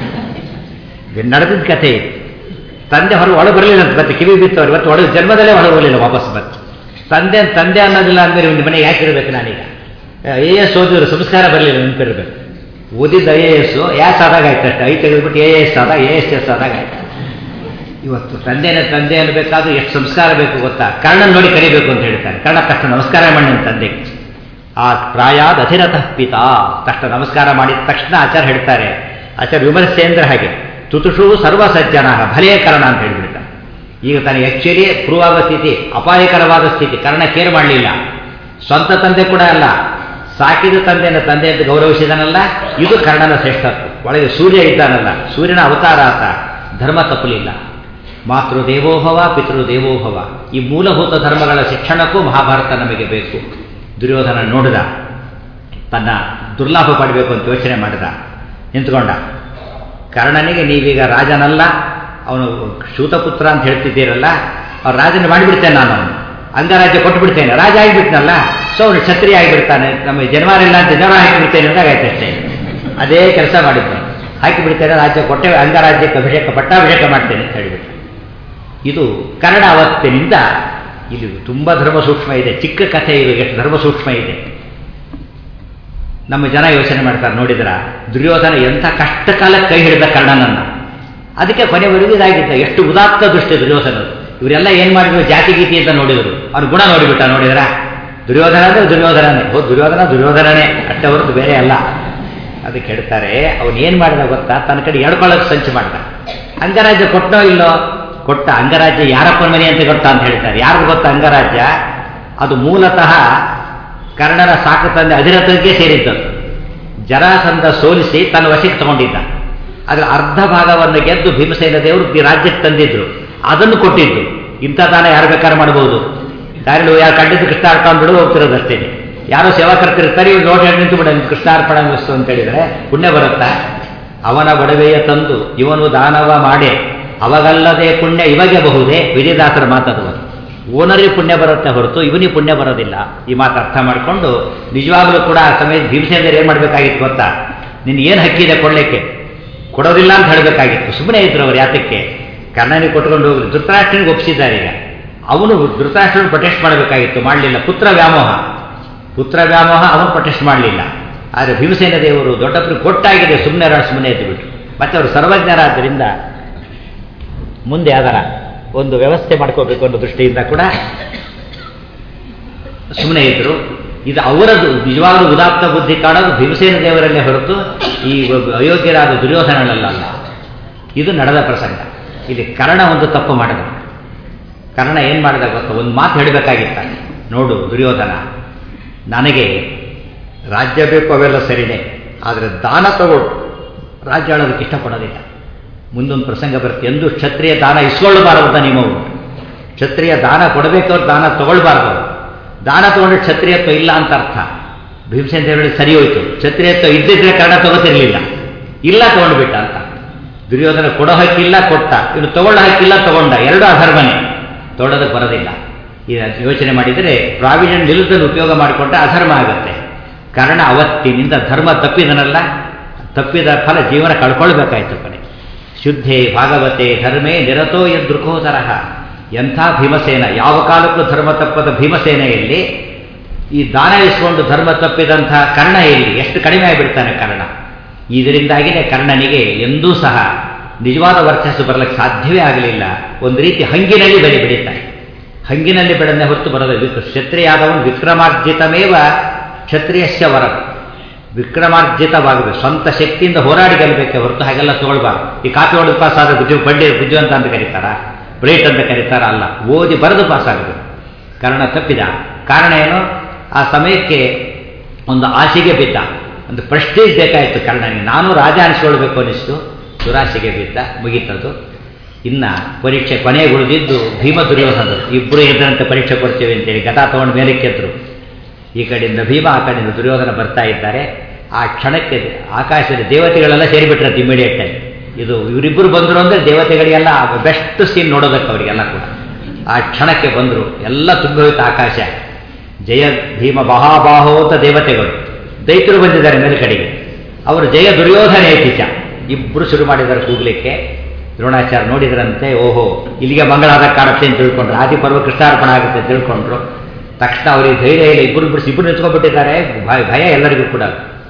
ಇದು ನಡೆದಿದ್ದ ಕಥೆ ಇದು ತಂದೆ ಹೊರಗೆ ಒಳಗೆ ಬರಲಿಲ್ಲ ಅಂತ ಮತ್ತೆ ಕಿವಿ ಬಿತ್ತವ್ರು ಇವತ್ತು ಒಳಗೆ ಜನ್ಮದಲ್ಲೇ ಹೊರಗೆ ಬರಲಿಲ್ಲ ವಾಪಸ್ ಬಂತು ತಂದೆ ತಂದೆ ಅನ್ನೋದಿಲ್ಲ ಅಂದ್ರೆ ಒಂದು ಮನೆಗೆ ಯಾಕೆ ಇರಬೇಕು ನಾನೀಗ ಎ ಎಸ್ ಓದಿದ್ರು ಸಂಸ್ಕಾರ ಬರಲಿಲ್ಲ ನೆನಪಿರ್ಬೇಕು ಓದಿದ್ದ ಐ ಎ ಎಸ್ ಯಾಸ್ ಆದಾಗ ಆಯ್ತು ಅಷ್ಟೇ ಐ ತೆಗೆದ್ಬಿಟ್ಟು ಎ ಎಸ್ ಆದಾಗ ಎ ಎಸ್ ಎಸ್ ಆದಾಗ ಆಯ್ತು ಇವತ್ತು ತಂದೆನ ತಂದೆ ಅನ್ನಬೇಕಾದ್ರೂ ಎಷ್ಟು ಸಂಸ್ಕಾರ ಬೇಕು ಗೊತ್ತಾ ಕರ್ಣನ್ ನೋಡಿ ಕರಿಬೇಕು ಅಂತ ಹೇಳ್ತಾರೆ ಕರ್ಣ ತಕ್ಷಣ ನಮಸ್ಕಾರ ಮಾಡಿ ನನ್ನ ತಂದೆಗೆ ಆ ಪ್ರಾಯಾದ ಅಧಿರಥ ಪಿತಾ ತಕ್ಷಣ ನಮಸ್ಕಾರ ಮಾಡಿದ ತಕ್ಷಣ ಆಚಾರ್ಯ ಹೇಳ್ತಾರೆ ಆಚಾರ್ಯ ವಿಮರ್ಶೆ ಅಂದ್ರೆ ಹಾಗೆ ತುತುಷು ಸರ್ವ ಸಜ್ಜನ ಭಲೇ ಕರ್ಣ ಅಂತ ಹೇಳ್ಬಿಡ್ತಾರೆ ಈಗ ತನಗೆ ಆಕ್ಚುಲಿ ಪ್ರೂವ್ ಆಗೋ ಸ್ಥಿತಿ ಅಪಾಯಕರವಾದ ಸ್ಥಿತಿ ಕರ್ಣ ಕೇರ್ ಮಾಡಲಿಲ್ಲ ಸ್ವಂತ ತಂದೆ ಕೂಡ ಅಲ್ಲ ಸಾಕಿದ ತಂದೆನ ತಂದೆ ಅಂತ ಗೌರವಿಸಿದನಲ್ಲ ಇದು ಕರ್ಣನ ಶ್ರೇಷ್ಠತ್ವ ಒಳಗೆ ಸೂರ್ಯ ಇದ್ದಾನಲ್ಲ ಸೂರ್ಯನ ಅವತಾರ ಆತ ಧರ್ಮ ತಪ್ಪಲಿಲ್ಲ ಮಾತೃ ದೇವೋಭವ ಪಿತೃ ದೇವೋಭವ ಈ ಮೂಲಭೂತ ಧರ್ಮಗಳ ಶಿಕ್ಷಣಕ್ಕೂ ಮಹಾಭಾರತ ನಮಗೆ ಬೇಕು ದುರ್ಯೋಧನ ನೋಡಿದ ತನ್ನ ದುರ್ಲಾಭ ಪಡಬೇಕು ಅಂತ ಯೋಚನೆ ಮಾಡಿದ ನಿಂತ್ಕೊಂಡ ಕರ್ಣನಿಗೆ ನೀವೀಗ ರಾಜನಲ್ಲ ಅವನು ಶೂತಪುತ್ರ ಅಂತ ಹೇಳ್ತಿದ್ದೀರಲ್ಲ ಅವ್ರು ರಾಜನ ಮಾಡಿಬಿಡ್ತೇನೆ ನಾನು ಅವನು ಅಂಗರಾಜ್ಯ ಕೊಟ್ಟುಬಿಡ್ತೇನೆ ರಾಜ ಆಗಿಬಿಡ್ತಾನಲ್ಲ ಸೊ ಅವನು ಕ್ಷತ್ರಿಯ ಆಗಿಬಿಡ್ತಾನೆ ನಮ್ಮ ಜನವಾರಿಲ್ಲ ಅಂತ ಜನರ ಹಾಕಿಬಿಡ್ತೇನೆ ಅಂದಾಗ ಆಯ್ತು ಅಷ್ಟೇ ಅದೇ ಕೆಲಸ ಮಾಡಿದ್ದು ಹಾಕಿಬಿಡ್ತೇನೆ ರಾಜ್ಯ ಕೊಟ್ಟೆ ಅಂಗರಾಜ್ಯಕ್ಕೆ ಅಭಿಷೇಕ ಪಟ್ಟಾಭಿಷೇಕ ಮಾಡ್ತೇನೆ ಅಂತ ಹೇಳಿಬಿಟ್ಟು ಇದು ಕನ್ನಡ ಅವತ್ತಿನಿಂದ ಇದು ತುಂಬ ಧರ್ಮ ಸೂಕ್ಷ್ಮ ಇದೆ ಚಿಕ್ಕ ಕಥೆ ಇದು ಎಷ್ಟು ಧರ್ಮ ಸೂಕ್ಷ್ಮ ಇದೆ ನಮ್ಮ ಜನ ಯೋಚನೆ ಮಾಡ್ತಾರೆ ನೋಡಿದ್ರ ದುರ್ಯೋಧನ ಎಂಥ ಕಷ್ಟ ಕಾಲಕ್ಕೆ ಕೈ ಹಿಡಿದ ಕರ್ಣನನ್ನ ಅದಕ್ಕೆ ಕೊನೆವರೆಗೂ ಇದಾಗಿದ್ದ ಎಷ್ಟು ಉದಾತ್ತ ದೃಷ್ಟಿ ದುರ್ಯೋಧನರು ಇವರೆಲ್ಲ ಏನ್ ಮಾಡಿದ್ರು ಜಾತಿ ಗೀತಿ ಅಂತ ನೋಡಿದರು ಅವ್ರ ಗುಣ ನೋಡಿಬಿಟ್ಟ ನೋಡಿದ್ರ ದುರ್ಯೋಧನ ಅಂದ್ರೆ ದುರ್ಯೋಧನನೇ ಹೋ ದುರ್ಯೋಧನ ದುರ್ಯೋಧನನೇ ಅಷ್ಟೇ ಹೊರತು ಬೇರೆ ಅಲ್ಲ ಅದಕ್ಕೆ ಹೇಳ್ತಾರೆ ಅವನು ಏನ್ ಮಾಡಿದ ಗೊತ್ತಾ ತನ್ನ ಕಡೆ ಎಡ್ಕೊಳ್ಳೋಕೆ ಸಂಚು ಮಾಡ್ದ ಅಂಗರಾಜ್ಯ ಕೊಟ್ಟೋ ಇಲ್ಲೋ ಕೊಟ್ಟ ಅಂಗರಾಜ್ಯ ಯಾರಪ್ಪನ ಮನೆ ಅಂತ ಗೊತ್ತಾ ಅಂತ ಹೇಳ್ತಾರೆ ಯಾರಿಗೂ ಗೊತ್ತಾ ಅಂಗರಾಜ್ಯ ಅದು ಮೂಲತಃ ಕರ್ಣನ ಸಾಕು ತಂದೆ ಅಧಿರಥಕ್ಕೆ ಸೇರಿದ್ದದು ಜರಾಸಂಧ ಸೋಲಿಸಿ ತನ್ನ ವಶಕ್ಕೆ ತಗೊಂಡಿದ್ದ ಅದರ ಅರ್ಧ ಭಾಗವನ್ನು ಗೆದ್ದು ಭೀಮಸೇನ ದೇವರು ಈ ರಾಜ್ಯಕ್ಕೆ ತಂದಿದ್ರು ಅದನ್ನು ಕೊಟ್ಟಿದ್ದು ಇಂಥ ದಾನ ಯಾರು ಬೇಕಾದ್ರೆ ಮಾಡಬಹುದು ದಾರಿಲು ಯಾರು ಕಂಡಿದ್ದು ಕೃಷ್ಣಾರ್ಪಣ ಬಿಡು ಹೋಗ್ತಿರೋದಷ್ಟೇ ಯಾರೋ ಸೇವಾಕರ್ತಿರ್ತಾರೆ ಇವ್ರು ನೋಡಿ ನಿಂತು ಬಿಡ ಕೃಷ್ಣಾರ್ಪಣ ವಸ್ತು ಅಂತ ಹೇಳಿದ್ರೆ ಪುಣ್ಯ ಬರುತ್ತಾ ಅವನ ಒಡವೆಯ ತಂದು ಇವನು ದಾನವ ಮಾಡೇ ಅವಾಗಲ್ಲದೆ ಪುಣ್ಯ ಇವಾಗೆ ಬಹುದೇ ವಿಜಯದಾಸರ ಮಾತದು ಓನರಿಗೆ ಪುಣ್ಯ ಬರುತ್ತೆ ಹೊರತು ಇವನಿಗೆ ಪುಣ್ಯ ಬರೋದಿಲ್ಲ ಈ ಮಾತು ಅರ್ಥ ಮಾಡಿಕೊಂಡು ನಿಜವಾಗ್ಲೂ ಕೂಡ ಆ ಸಮಯ ಭೀಮಸೇನರು ಏನು ಮಾಡಬೇಕಾಗಿತ್ತು ಗೊತ್ತಾ ನಿನ್ ಏನು ಹಕ್ಕಿದೆ ಕೊಡ್ಲಿಕ್ಕೆ ಕೊಡೋದಿಲ್ಲ ಅಂತ ಹೇಳಬೇಕಾಗಿತ್ತು ಸುಮ್ಮನೆ ಇದ್ರು ಅವ್ರು ಯಾತಕ್ಕೆ ಕರ್ಣನಿಗೆ ಕೊಟ್ಕೊಂಡು ಹೋಗ್ಲಿ ಧೃತರಾಷ್ಟ್ರನಿಗೆ ಒಪ್ಪಿಸಿದ್ದಾರೆ ಈಗ ಅವನು ಧೃತರಾಷ್ಟ್ರನ ಪ್ರೊಟೆಸ್ಟ್ ಮಾಡಬೇಕಾಗಿತ್ತು ಮಾಡಲಿಲ್ಲ ಪುತ್ರ ವ್ಯಾಮೋಹ ಪುತ್ರ ವ್ಯಾಮೋಹ ಅವನು ಪ್ರೊಟೆಸ್ಟ್ ಮಾಡಲಿಲ್ಲ ಆದರೆ ಭೀಮಸೇನ ದೇವರು ದೊಡ್ಡಪ್ಪರು ಕೊಟ್ಟಾಗಿದೆ ಸುಮ್ಮನೆ ಸುಮ್ಮನೆ ಎದ್ದುಬಿಟ್ರು ಮತ್ತೆ ಅವರು ಸರ್ವಜ್ಞರಾದ್ದರಿಂದ ಮುಂದೆ ಅದರ ಒಂದು ವ್ಯವಸ್ಥೆ ಮಾಡ್ಕೋಬೇಕು ಅನ್ನೋ ದೃಷ್ಟಿಯಿಂದ ಕೂಡ ಸುಮ್ಮನೆ ಇದ್ರು ಇದು ಅವರದು ನಿಜವಾಗ್ಲೂ ಉದಾತ್ತ ಬುದ್ಧಿ ಕಾಣೋದು ಭೀಮಸೇನ ದೇವರಲ್ಲೇ ಹೊರತು ಈ ಅಯೋಗ್ಯರಾದ ದುರ್ಯೋಧನಲ್ಲ ಇದು ನಡೆದ ಪ್ರಸಂಗ ಇಲ್ಲಿ ಕರ್ಣ ಒಂದು ತಪ್ಪು ಮಾಡಿದ ಕರ್ಣ ಏನು ಮಾಡಿದ ಗೊತ್ತಾ ಒಂದು ಮಾತು ಹೇಳಬೇಕಾಗಿತ್ತ ನೋಡು ದುರ್ಯೋಧನ ನನಗೆ ರಾಜ್ಯ ಬೇಕು ಅವೆಲ್ಲ ಸರಿನೇ ಆದರೆ ದಾನ ತಗೊಳ್ಳು ರಾಜ್ಯ ಆಳೋದಕ್ಕೆ ಇಷ್ಟಪಡೋದಿಲ್ಲ ಮುಂದೊಂದು ಪ್ರಸಂಗ ಬರುತ್ತೆ ಎಂದು ಕ್ಷತ್ರಿಯ ದಾನ ಇಸ್ಕೊಳ್ಳಬಾರದು ಅಂತ ನಿಯಮವು ಕ್ಷತ್ರಿಯ ದಾನ ಕೊಡಬೇಕಾದ್ರೆ ದಾನ ತಗೊಳ್ಬಾರ್ದು ದಾನ ತಗೊಂಡ್ರೆ ಕ್ಷತ್ರಿಯತ್ವ ಇಲ್ಲ ಅಂತ ಅರ್ಥ ಭೀಮಸೇನ ದೇವರಲ್ಲಿ ಸರಿ ಹೋಯ್ತು ಕ್ಷತ್ರಿಯತ್ವ ಇದ್ದಿದ್ರೆ ಕರ್ಣ ತಗೋತಿರ್ಲಿಲ್ಲ ಇಲ್ಲ ತಗೊಂಡ್ಬಿಟ್ಟ ಅಂತ ದುರ್ಯೋಧನ ಕೊಡೋ ಹಕ್ಕಿಲ್ಲ ಕೊಟ್ಟ ಇನ್ನು ತಗೊಳ್ಳೋ ಹಕ್ಕಿಲ್ಲ ತಗೊಂಡ ಎರಡೂ ಅಧರ್ಮನೇ ತೊಡೋದಕ್ಕೆ ಬರೋದಿಲ್ಲ ಈ ಯೋಚನೆ ಮಾಡಿದರೆ ಪ್ರಾವಿಷನ್ ನಿಲ್ಲುದನ್ನು ಉಪಯೋಗ ಮಾಡಿಕೊಂಡ್ರೆ ಅಧರ್ಮ ಆಗುತ್ತೆ ಕಾರಣ ಅವತ್ತಿನಿಂದ ಧರ್ಮ ತಪ್ಪಿದನಲ್ಲ ತಪ್ಪಿದ ಫಲ ಜೀವನ ಕಳ್ಕೊಳ್ಬೇಕಾಯ್ತು ಕೊನೆ ಶುದ್ಧೇ ಭಾಗವತೆ ಧರ್ಮೇ ನಿರತೋ ಎದೃಕೋ ತರಹ ಎಂಥ ಭೀಮಸೇನ ಯಾವ ಕಾಲಕ್ಕೂ ಧರ್ಮ ತಪ್ಪದ ಭೀಮಸೇನೆಯಲ್ಲಿ ಈ ದಾನ ಇಸ್ಕೊಂಡು ಧರ್ಮ ತಪ್ಪಿದಂಥ ಕರ್ಣ ಎಲ್ಲಿ ಎಷ್ಟು ಕಡಿಮೆ ಆಗಿಬಿಡ್ತಾನೆ ಕರ್ಣ ಇದರಿಂದಾಗಿಯೇ ಕರ್ಣನಿಗೆ ಎಂದೂ ಸಹ ನಿಜವಾದ ವರ್ಚಸ್ಸು ಬರಲಿಕ್ಕೆ ಸಾಧ್ಯವೇ ಆಗಲಿಲ್ಲ ಒಂದು ರೀತಿ ಹಂಗಿನಲ್ಲಿ ಬೆಲೆ ಬೆಳೀತಾನೆ ಹಂಗಿನಲ್ಲಿ ಬೆಳೆದ ಹೊರತು ಬರೋದು ಕ್ಷತ್ರಿಯಾದವನು ವಿಕ್ರಮಾರ್ಜಿತಮೇವ ಕ್ಷತ್ರಿಯಸ್ಯ ವರ ವಿಕ್ರಮಾರ್ಜಿತವಾಗಬೇಕು ಸ್ವಂತ ಶಕ್ತಿಯಿಂದ ಹೋರಾಡಿ ಗೆಲ್ಲಬೇಕೆ ಹೊರತು ಹಾಗೆಲ್ಲ ತಗೊಳ್ಬಾರ್ದು ಈ ಕಾಪಿ ಹೊಡೆದು ಪಾಸ್ ಆದ ಬುದ್ಧಿ ಬಡ್ಡಿ ಬುದ್ಧಿವಂತ ಅಂತ ಕರೀತಾರ ಬ್ರೇಟ್ ಅಂತ ಕರೀತಾರ ಅಲ್ಲ ಓದಿ ಬರೆದು ಪಾಸ್ ಆಗಬೇಕು ಕಾರಣ ತಪ್ಪಿದ ಕಾರಣ ಏನು ಆ ಸಮಯಕ್ಕೆ ಒಂದು ಆಸೆಗೆ ಬಿದ್ದ ಒಂದು ಪ್ರೆಸ್ಟೇಜ್ ಬೇಕಾಯಿತು ಕರ್ಣನಿಗೆ ನಾನು ರಾಜ ಅನಿಸ್ಕೊಳ್ಬೇಕು ಅನಿಸ್ತು ದುರಾಸೆಗೆ ಬಿದ್ದ ಮುಗೀತದ್ದು ಇನ್ನು ಪರೀಕ್ಷೆ ಕೊನೆಗೆ ಉಳಿದಿದ್ದು ಭೀಮ ದುರ್ಯೋಧನರು ಇಬ್ಬರು ಎದ್ರಂತೆ ಪರೀಕ್ಷೆ ಕೊಡ್ತೀವಿ ಅಂತೇಳಿ ಗದಾ ತಗೊಂಡು ಮೇಲಕ್ಕೆ ಎದ್ರು ಈ ಕಡೆಯಿಂದ ಭೀಮ ಆ ಕಡೆಯಿಂದ ದುರ್ಯೋಧನ ಬರ್ತಾ ಇದ್ದಾರೆ ಆ ಕ್ಷಣಕ್ಕೆ ಆಕಾಶದ ದೇವತೆಗಳೆಲ್ಲ ಸೇರಿಬಿಟ್ರಂತೆ ಇಮಿಡಿಯೇಟ್ ಆಗಿ ಇದು ಇವರಿಬ್ಬರು ಬಂದರು ಅಂದರೆ ದೇವತೆಗಳಿಗೆಲ್ಲ ಬೆಸ್ಟ್ ಸೀನ್ ನೋಡೋದಕ್ಕೆ ಅವರಿಗೆಲ್ಲ ಕೂಡ ಆ ಕ್ಷಣಕ್ಕೆ ಬಂದರು ಎಲ್ಲ ತುಂಬ ಹೋಯ್ತು ಆಕಾಶ ಜಯ ಭೀಮ ಮಹಾಬಾಹೋತ ದೇವತೆಗಳು ದೈತ್ಯರು ಬಂದಿದ್ದಾರೆ ಮೇಲ್ಕಡೆಗೆ ಅವರು ಜಯ ದುರ್ಯೋಧನ ಏತಿಚ ಇಬ್ಬರು ಶುರು ಮಾಡಿದ್ದಾರೆ ಕೂಗ್ಲಿಕ್ಕೆ ದ್ರೋಣಾಚಾರ್ಯ ನೋಡಿದ್ರಂತೆ ಓಹೋ ಇಲ್ಲಿಗೆ ಮಂಗಳಾದ ಕಾಣುತ್ತೆ ಅಂತ ತಿಳ್ಕೊಂಡ್ರು ಆದಿಪರ್ವ ಕೃಷ್ಣಾರ್ಪಣ ಆಗುತ್ತೆ ಅಂತ ತಿಳ್ಕೊಂಡ್ರು ತಕ್ಷಣ ಅವರಿಗೆ ಧೈರ್ಯ ಇಲ್ಲ ಇಬ್ಬರು ಬಿಡಿಸಿ ಇಬ್ಬರು ನಿಂತ್ಕೊಂಡ್ಬಿಟ್ಟಿದ್ದಾರೆ ಭಯ ಭಯ ಎಲ್ಲರಿಗೂ ಕೂಡ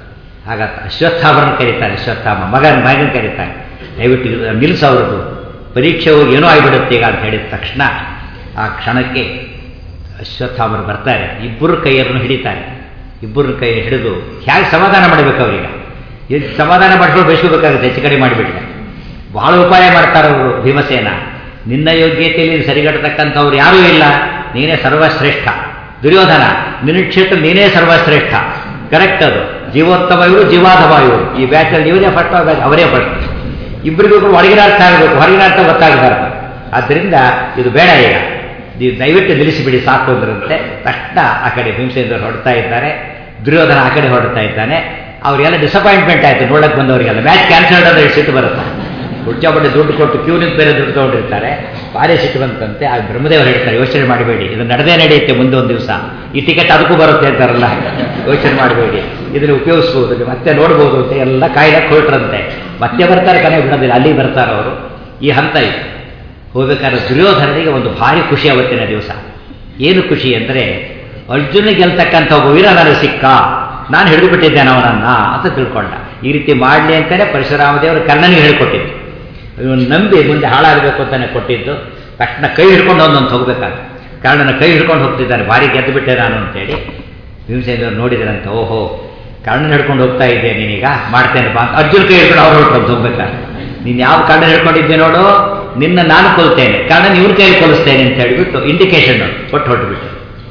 ಆಗ ಅಶ್ವತ್ಥಾಮರನ್ನ ಕರೀತಾರೆ ಅಶ್ವತ್ಥಾಮ ಮಗನ ಮಗನ ಕರೀತಾರೆ ದಯವಿಟ್ಟು ನಿಲ್ಲಿಸ ಅವ್ರದ್ದು ಪರೀಕ್ಷೆ ಹೋಗಿ ಏನೋ ಆಗಿಬಿಡುತ್ತೆ ಈಗ ಅಂತ ಹೇಳಿದ ತಕ್ಷಣ ಆ ಕ್ಷಣಕ್ಕೆ ಅಶ್ವತ್ಥಾಮರು ಬರ್ತಾರೆ ಇಬ್ಬರು ಕೈಯನ್ನು ಹಿಡಿತಾರೆ ಇಬ್ಬರು ಕೈ ಹಿಡಿದು ಹೇಗೆ ಸಮಾಧಾನ ಮಾಡಬೇಕು ಅವ್ರಿಗೆ ಎಷ್ಟು ಸಮಾಧಾನ ಮಾಡ್ಕೊಂಡು ಬಯಸ್ಕೋಬೇಕಾಗುತ್ತೆ ಹೆಚ್ಚು ಕಡಿಮೆ ಮಾಡಿಬಿಟ್ರೆ ಬಹಳ ಉಪಾಯ ಮಾಡ್ತಾರೆ ಅವರು ಭೀಮಸೇನ ನಿನ್ನ ಯೋಗ್ಯತೆಯಲ್ಲಿ ಸರಿಗಟ್ಟತಕ್ಕಂಥವ್ರು ಯಾರೂ ಇಲ್ಲ ನೀನೇ ಸರ್ವಶ್ರೇಷ್ಠ ದುರ್ಯೋಧನ ನಿನ್ನ ಕ್ಷೇತ್ರ ನೀನೇ ಸರ್ವಶ್ರೇಷ್ಠ ಕರೆಕ್ಟ್ ಅದು ಜೀವೋತ್ತಮ ಇವರು ಜೀವಾಧಮ ಇವರು ಈ ಬ್ಯಾಚಲ್ಲಿ ಇವರೇ ಫಸ್ಟ್ ಅವರೇ ಫಸ್ಟ್ ಇಬ್ಬರಿಗೂ ಕೂಡ ಹೊರಗಿನ ಅರ್ಥ ಆಗಬೇಕು ಹೊರಗಿನ ಅರ್ಥ ಗೊತ್ತಾಗಬಾರ್ದು ಆದ್ದರಿಂದ ಇದು ಬೇಡ ಈಗ ನೀವು ದಯವಿಟ್ಟು ನಿಲ್ಲಿಸಿಬಿಡಿ ಸಾಕು ಅಂದ್ರಂತೆ ತಕ್ಷಣ ಆ ಕಡೆ ಭೀಮಸೇಂದ್ರ ಹೊರಡ್ತಾ ಇದ್ದಾರೆ ದುರ್ಯೋಧನ ಆ ಕಡೆ ಹೊರಡ್ತಾ ಇದ್ದಾನೆ ಅವರಿಗೆಲ್ಲ ಡಿಸಪಾಯಿಂಟ್ಮೆಂಟ್ ಆಯಿತು ನೋಡಕ್ಕೆ ಬಂದವರಿಗೆಲ್ಲ ಮ್ಯಾಚ್ ಕ್ಯಾನ್ಸಲ್ಡ್ ಆದರೆ ಸಿಟ್ಟು ಬರುತ್ತೆ ಹುಚ್ಚಾಪಟ್ಟೆ ದುಡ್ಡು ಕೊಟ್ಟು ಕ್ಯೂ ನಿಂತು ಬೇರೆ ದುಡ್ಡು ತೊಗೊಂಡಿರ್ತಾರೆ ಭಾರಿ ಸಿಟ್ಟು ಬಂತಂತೆ ಆ ಬ್ರಹ್ಮದೇವರು ಹೇಳ್ತಾರೆ ಯೋಚನೆ ಮಾಡಬೇಡಿ ಇದು ನಡೆದೇ ನಡೆಯುತ್ತೆ ಮುಂದೆ ಒಂದು ದಿವಸ ಈ ಟಿಕೆಟ್ ಅದಕ್ಕೂ ಬರುತ್ತೆ ಅಂತಾರಲ್ಲ ಯೋಚನೆ ಮಾಡಬೇಡಿ ಇದನ್ನು ಉಪಯೋಗಿಸ್ಬೋದು ಮತ್ತೆ ನೋಡ್ಬೋದು ಅಂತ ಎಲ್ಲ ಕಾಯ್ದೆ ಹೊರಟ್ರಂತೆ ಮತ್ತೆ ಬರ್ತಾರೆ ಕನೆ ಬಿಡೋದಿಲ್ಲ ಅಲ್ಲಿ ಬರ್ತಾರೆ ಅವರು ಈ ಹಂತ ಇದು ಹೋಗ್ಬೇಕಾದ್ರೆ ದುರ್ಯೋಧನನಿಗೆ ಒಂದು ಭಾರಿ ಖುಷಿ ಅವತ್ತಿನ ದಿವಸ ಏನು ಖುಷಿ ಅಂದರೆ ಅರ್ಜುನ ಗೆಲ್ತಕ್ಕಂಥ ಒಬ್ಬ ವೀರ ನನಗೆ ಸಿಕ್ಕ ನಾನು ಹಿಡಿದು ಬಿಟ್ಟಿದ್ದೇನೆ ಅವನನ್ನ ಅಂತ ತಿಳ್ಕೊಂಡ ಈ ರೀತಿ ಮಾಡಲಿ ಅಂತಲೇ ಪರಶುರಾಮ ದೇವರು ಕರ್ಣನಿಗೆ ಹೇಳಿಕೊಟ್ಟಿದ್ದು ಇವನು ನಂಬಿ ಮುಂದೆ ಹಾಳಾಗಬೇಕು ಅಂತಾನೆ ಕೊಟ್ಟಿದ್ದು ತಕ್ಷಣ ಕೈ ಹಿಡ್ಕೊಂಡು ಒಂದೊಂದು ಹೋಗ್ಬೇಕಾಗ ಕರ್ಣನ ಕೈ ಹಿಡ್ಕೊಂಡು ಹೋಗ್ತಿದ್ದಾನೆ ಭಾರಿ ಗೆದ್ದು ಬಿಟ್ಟೆ ನಾನು ಅಂತೇಳಿ ಭೀಮಸೇನವ್ರು ನೋಡಿದ್ರಂತ ಓಹೋ ಕರ್ಣನ ಹಿಡ್ಕೊಂಡು ಹೋಗ್ತಾ ಇದ್ದೆ ನೀನೀಗ ಮಾಡ್ತೇನೆ ಬಾ ಅಂತ ಅರ್ಜುನ್ ಕೈ ಹಿಡ್ಕೊಂಡು ಅವ್ರು ಹೊರಟು ಹೋಗ್ಬೇಕಾದ್ರೆ ನೀನು ಯಾವ ಕರ್ಣನ ಹಿಡ್ಕೊಂಡಿದ್ದೆ ನೋಡು ನಿನ್ನ ನಾನು ಕೊಲ್ತೇನೆ ಕರ್ಣನ ಇವ್ರ ಕೈಯಲ್ಲಿ ಕೊಲಿಸ್ತೇನೆ ಅಂತ ಹೇಳಿಬಿಟ್ಟು ಇಂಡಿಕೇಶನ್ ಕೊಟ್ಟು ಹೊರಟುಬಿಟ್ಟು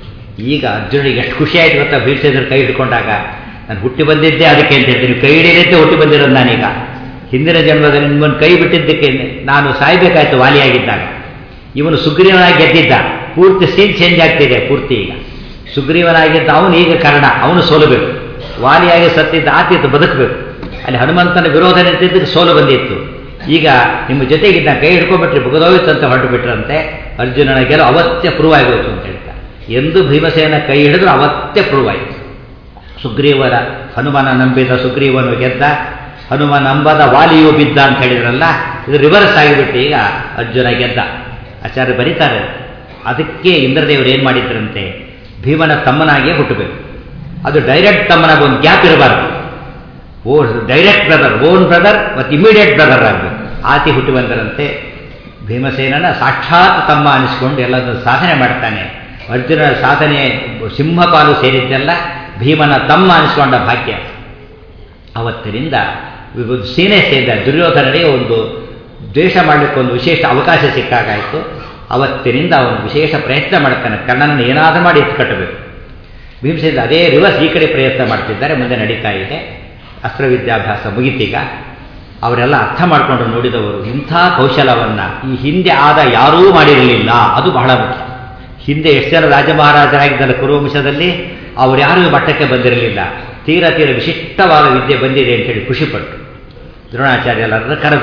ಈಗ ಅರ್ಜುನಿಗೆ ಎಷ್ಟು ಖುಷಿ ಆಯ್ತು ಗೊತ್ತಾ ಭೀಮಸೇಂದ್ರ ಕೈ ಹಿಡ್ಕೊಂಡಾಗ ನಾನು ಹುಟ್ಟಿ ಬಂದಿದ್ದೆ ಅದಕ್ಕೆ ಅಂತ ಹೇಳ್ತೀನಿ ಕೈ ಹಿಡಿಯತ್ತೆ ಹುಟ್ಟಿ ಬಂದಿರೋದು ನಾನೀಗ ಹಿಂದಿನ ಜನ್ಮದಲ್ಲಿ ನಿಮ್ಮನ್ನು ಕೈ ಬಿಟ್ಟಿದ್ದಕ್ಕೆ ನಾನು ಸಾಯ್ಬೇಕಾಯ್ತು ವಾಲಿಯಾಗಿದ್ದಾಗ ಇವನು ಸುಗ್ರೀವನಾಗಿ ಗೆದ್ದಿದ್ದ ಪೂರ್ತಿ ಸೀನ್ ಚೇಂಜ್ ಆಗ್ತಿದೆ ಪೂರ್ತಿ ಈಗ ಸುಗ್ರೀವನಾಗಿದ್ದ ಅವನು ಈಗ ಕರ್ಣ ಅವನು ಸೋಲಬೇಕು ವಾಲಿಯಾಗಿ ಸತ್ತಿದ್ದ ಆತಿದ್ದು ಬದುಕಬೇಕು ಅಲ್ಲಿ ಹನುಮಂತನ ವಿರೋಧ ನಿಂತಿದ್ದಕ್ಕೆ ಸೋಲು ಬಂದಿತ್ತು ಈಗ ನಿಮ್ಮ ಜೊತೆಗಿದ್ದ ಕೈ ಹಿಡ್ಕೊಂಡ್ಬಿಟ್ರೆ ಬುಗದೋಯ್ತು ಅಂತ ಹೊರಟು ಬಿಟ್ರಂತೆ ಅರ್ಜುನನ ಗೆಲುವು ಅವತ್ತೇ ಪ್ರೂವ್ ಆಗೋಯ್ತು ಅಂತ ಹೇಳ್ತಾರೆ ಎಂದು ಭೀಮಸೇನ ಕೈ ಹಿಡಿದ್ರು ಅವತ್ತೇ ಪ್ರೂವ್ ಆಯಿತು ಸುಗ್ರೀವರ ಹನುಮನ ನಂಬಿದ ಸುಗ್ರೀವನು ಗೆದ್ದ ಹನುಮ ನಂಬದ ವಾಲಿಯು ಬಿದ್ದ ಅಂತ ಹೇಳಿದ್ರಲ್ಲ ಇದು ರಿವರ್ಸ್ ಆಗಿಬಿಟ್ಟು ಈಗ ಅರ್ಜುನ ಗೆದ್ದ ಆಚಾರ್ಯ ಬರೀತಾರೆ ಅದಕ್ಕೆ ಇಂದ್ರದೇವರು ಏನು ಮಾಡಿದ್ರಂತೆ ಭೀಮನ ತಮ್ಮನಾಗಿಯೇ ಹುಟ್ಟಬೇಕು ಅದು ಡೈರೆಕ್ಟ್ ತಮ್ಮನಾಗ ಒಂದು ಗ್ಯಾಪ್ ಇರಬಾರ್ದು ಓ ಡೈರೆಕ್ಟ್ ಬ್ರದರ್ ಓನ್ ಬ್ರದರ್ ಮತ್ತು ಇಮಿಡಿಯೇಟ್ ಬ್ರದರ್ ಆಗಬೇಕು ಆತಿ ಹುಟ್ಟಿ ಬಂದರಂತೆ ಭೀಮಸೇನನ ಸಾಕ್ಷಾತ್ ತಮ್ಮ ಅನಿಸ್ಕೊಂಡು ಎಲ್ಲದನ್ನು ಸಾಧನೆ ಮಾಡ್ತಾನೆ ಅರ್ಜುನನ ಸಾಧನೆ ಸಿಂಹಪಾಲು ಸೇರಿದ್ದೆಲ್ಲ ಭೀಮನ ತಮ್ಮ ಅನಿಸ್ಕೊಂಡ ಭಾಗ್ಯ ಅವತ್ತಿನಿಂದ ಸೇನೆ ಸೇರಿದ ದುರ್ಯೋಧನರಿಗೆ ಒಂದು ದ್ವೇಷ ಮಾಡಲಿಕ್ಕೆ ಒಂದು ವಿಶೇಷ ಅವಕಾಶ ಸಿಕ್ಕಾಗಾಯಿತು ಅವತ್ತಿನಿಂದ ಅವನು ವಿಶೇಷ ಪ್ರಯತ್ನ ಮಾಡ್ತಾನೆ ಕರ್ಣನನ್ನು ಏನಾದರೂ ಮಾಡಿ ಎತ್ತು ಕಟ್ಟಬೇಕು ಭೀಮಸೇನ ಅದೇ ರಿವರ್ಸ್ ಈ ಕಡೆ ಪ್ರಯತ್ನ ಮಾಡ್ತಿದ್ದಾರೆ ಮುಂದೆ ನಡೀತಾ ಇದೆ ಅಸ್ತ್ರ ವಿದ್ಯಾಭ್ಯಾಸ ಮುಗಿತೀಗ ಅವರೆಲ್ಲ ಅರ್ಥ ಮಾಡಿಕೊಂಡು ನೋಡಿದವರು ಇಂಥ ಕೌಶಲವನ್ನು ಈ ಹಿಂದೆ ಆದ ಯಾರೂ ಮಾಡಿರಲಿಲ್ಲ ಅದು ಬಹಳ ಮುಖ್ಯ ಹಿಂದೆ ಎಷ್ಟು ಜನ ರಾಜ ಮಹಾರಾಜರಾಗಿದ್ದಲ್ಲ ಕುರುವಂಶದಲ್ಲಿ ಅವರು ಯಾರೂ ಮಟ್ಟಕ್ಕೆ ಬಂದಿರಲಿಲ್ಲ ತೀರ ತೀರ ವಿಶಿಷ್ಟವಾದ ವಿದ್ಯೆ ಬಂದಿದೆ ಅಂತೇಳಿ ಖುಷಿಪಟ್ಟು ದ್ರೋಣಾಚಾರ್ಯ ಎಲ್ಲರನ್ನ ಕರೆದರು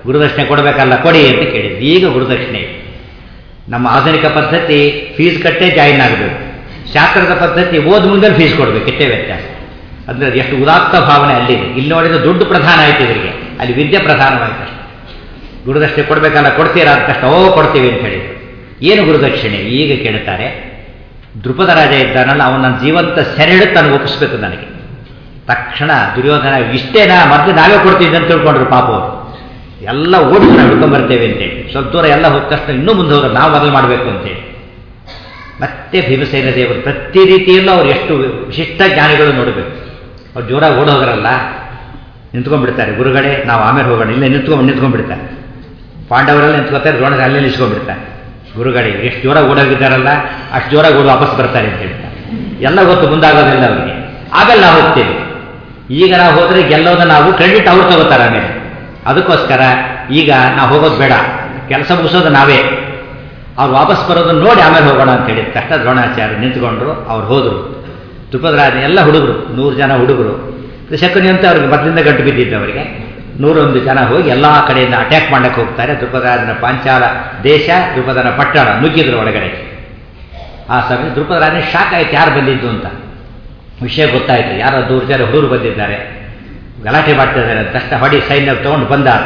ಗುರುದಕ್ಷಿಣೆ ಕೊಡಬೇಕಲ್ಲ ಕೊಡಿ ಅಂತ ಕೇಳಿದ್ರು ಈಗ ಗುರುದಕ್ಷಿಣೆ ಇದೆ. ನಮ್ಮ ಆಧುನಿಕ ಪದ್ಧತಿ ಫೀಸ್ ಕಟ್ಟೇ ಜಾಯಿನ್ ಆಗಬೇಕು ಶಾಸ್ತ್ರದ ಪದ್ಧತಿ ಓದ್ ಮುಂದೆ ಫೀಸ್ ಕೊಡಬೇಕು ಇಷ್ಟೇ ವ್ಯತ್ಯಾಸ ಅಂದರೆ ಅದು ಎಷ್ಟು ಉದಾತ್ತ ಭಾವನೆ ಅಲ್ಲಿದೆ ಇಲ್ಲಿ ನೋಡಿದ್ರೆ ದುಡ್ಡು ಪ್ರಧಾನ ಆಯ್ತು ಇವರಿಗೆ ಅಲ್ಲಿ ವಿದ್ಯೆ ಪ್ರಧಾನವಾಯ್ತು ಅಷ್ಟೇ ಗುರುದಕ್ಷಿಣೆ ಕೊಡಬೇಕಲ್ಲ ಕೊಡ್ತೀರಾ ಅಂತ ತಕ್ಷಣ ಓ ಕೊಡ್ತೀವಿ ಅಂತ ಹೇಳಿದ್ರು ಏನು ಗುರುದಕ್ಷಿಣೆ ಈಗ ಕೇಳ್ತಾರೆ ದೃಪದ ರಾಜ ಇದ್ದಾನಲ್ಲ ಅವನ ಜೀವಂತ ಸೆರೆಹಿಡಿದು ನನಗೆ ಒಪ್ಪಿಸ್ಬೇಕು ನನಗೆ ತಕ್ಷಣ ದುರ್ಯೋಧನ ಇಷ್ಟೇನಾ ಮೊದಲು ನಾವೇ ಕೊಡ್ತೀವಿ ಅಂತ ತಿಳ್ಕೊಂಡ್ರು ಪಾಪ ಅವರು ಎಲ್ಲ ಓಡಿ ನಾವು ಹಿಡ್ಕೊಂಡ್ಬರ್ತೇವೆ ಅಂತೇಳಿ ಸ್ವಲ್ಪ ದೂರ ಎಲ್ಲ ಹೋದ ತಕ್ಷಣ ಇನ್ನೂ ಮುಂದೆ ಹೋದ್ರೆ ನಾವು ಮೊದಲು ಮಾಡಬೇಕು ಅಂತೇಳಿ ಮತ್ತೆ ಭೀಮಸೇನ ದೇವರು ಪ್ರತಿ ರೀತಿಯಲ್ಲೂ ಅವ್ರು ಎಷ್ಟು ವಿಶಿಷ್ಟ ಜ್ಞಾನಿಗಳು ನೋಡಬೇಕು ಅವ್ರು ಜೋರಾಗಿ ಓಡಿ ಹೋದ್ರಲ್ಲ ನಿಂತ್ಕೊಂಡ್ಬಿಡ್ತಾರೆ ಗುರುಗಡೆ ನಾವು ಆಮೇಲೆ ಹೋಗೋಣ ಇಲ್ಲೇ ನಿಂತ್ಕೊಂಡು ನಿಂತ್ಕೊಂಡ್ಬಿಡ್ತಾರೆ ಪಾಂಡವರೆಲ್ಲ ನಿಂತ್ಕೊತಾರೆ ದ್ರೋಣರು ಅಲ್ಲೇ ನಿಲ್ಸ್ಕೊಂಡ್ಬಿಡ್ತಾರೆ ಗುರುಗಡೆ ಎಷ್ಟು ಜೋರಾಗಿ ಓಡೋಗಿದ್ದಾರಲ್ಲ ಅಷ್ಟು ಜೋರಾಗಿ ಓಡಿ ವಾಪಸ್ ಬರ್ತಾರೆ ಅಂತ ಹೇಳ್ತಾರೆ ಎಲ್ಲ ಗೊತ್ತು ಮುಂದಾಗೋದಿಲ್ಲ ಅವರಿಗೆ ಆಮೇಲೆ ನಾವು ಹೋಗ್ತೇವೆ ಈಗ ನಾವು ಹೋದರೆ ಗೆಲ್ಲೋದು ನಾವು ಕ್ರೆಡಿಟ್ ಅವ್ರು ತಗೋತಾರೆ ಆಮೇಲೆ ಅದಕ್ಕೋಸ್ಕರ ಈಗ ನಾವು ಹೋಗೋದು ಬೇಡ ಕೆಲಸ ಮುಗಿಸೋದು ನಾವೇ ಅವ್ರು ವಾಪಸ್ ಬರೋದನ್ನ ನೋಡಿ ಆಮೇಲೆ ಹೋಗೋಣ ಅಂತ ಹೇಳಿದ ತಕ್ಷಣ ದ್ರೋಣಾಚಾರ್ಯ ನಿಂತ್ಕೊಂಡ್ರು ಅವ್ರು ಹೋದರು ದ್ರುಪದರಾಜ ಎಲ್ಲ ಹುಡುಗರು ನೂರು ಜನ ಹುಡುಗರು ಶಕುನಿ ಅಂತ ಅವ್ರಿಗೆ ಮೊದಲಿಂದ ಗಂಟು ಬಿದ್ದಿದ್ದು ಅವರಿಗೆ ನೂರೊಂದು ಜನ ಹೋಗಿ ಎಲ್ಲ ಕಡೆಯಿಂದ ಅಟ್ಯಾಕ್ ಮಾಡಕ್ಕೆ ಹೋಗ್ತಾರೆ ದ್ರುಪದರಾಜನ ಪಾಂಚಾಲ ದೇಶ ದ್ರುಪದನ ಪಟ್ಟಣ ನುಗ್ಗಿದ್ರು ಒಳಗಡೆ ಆ ಸಮಯ ದ್ರುಪದರಾಜನ ಶಾಕ್ ಆಯ್ತು ಯಾರು ಬಂದಿದ್ದು ಅಂತ ವಿಷಯ ಗೊತ್ತಾಯಿತು ಯಾರೋ ದೂರ ಜನ ಹುಡುಗರು ಬಂದಿದ್ದಾರೆ ಗಲಾಟೆ ಮಾಡ್ತಾ ಇದ್ದಾರೆ ಅಂತ ತಕ್ಷಣ ಹೊಡಿ ಸೈನ್ಯ ತೊಗೊಂಡು ಬಂದ ಆತ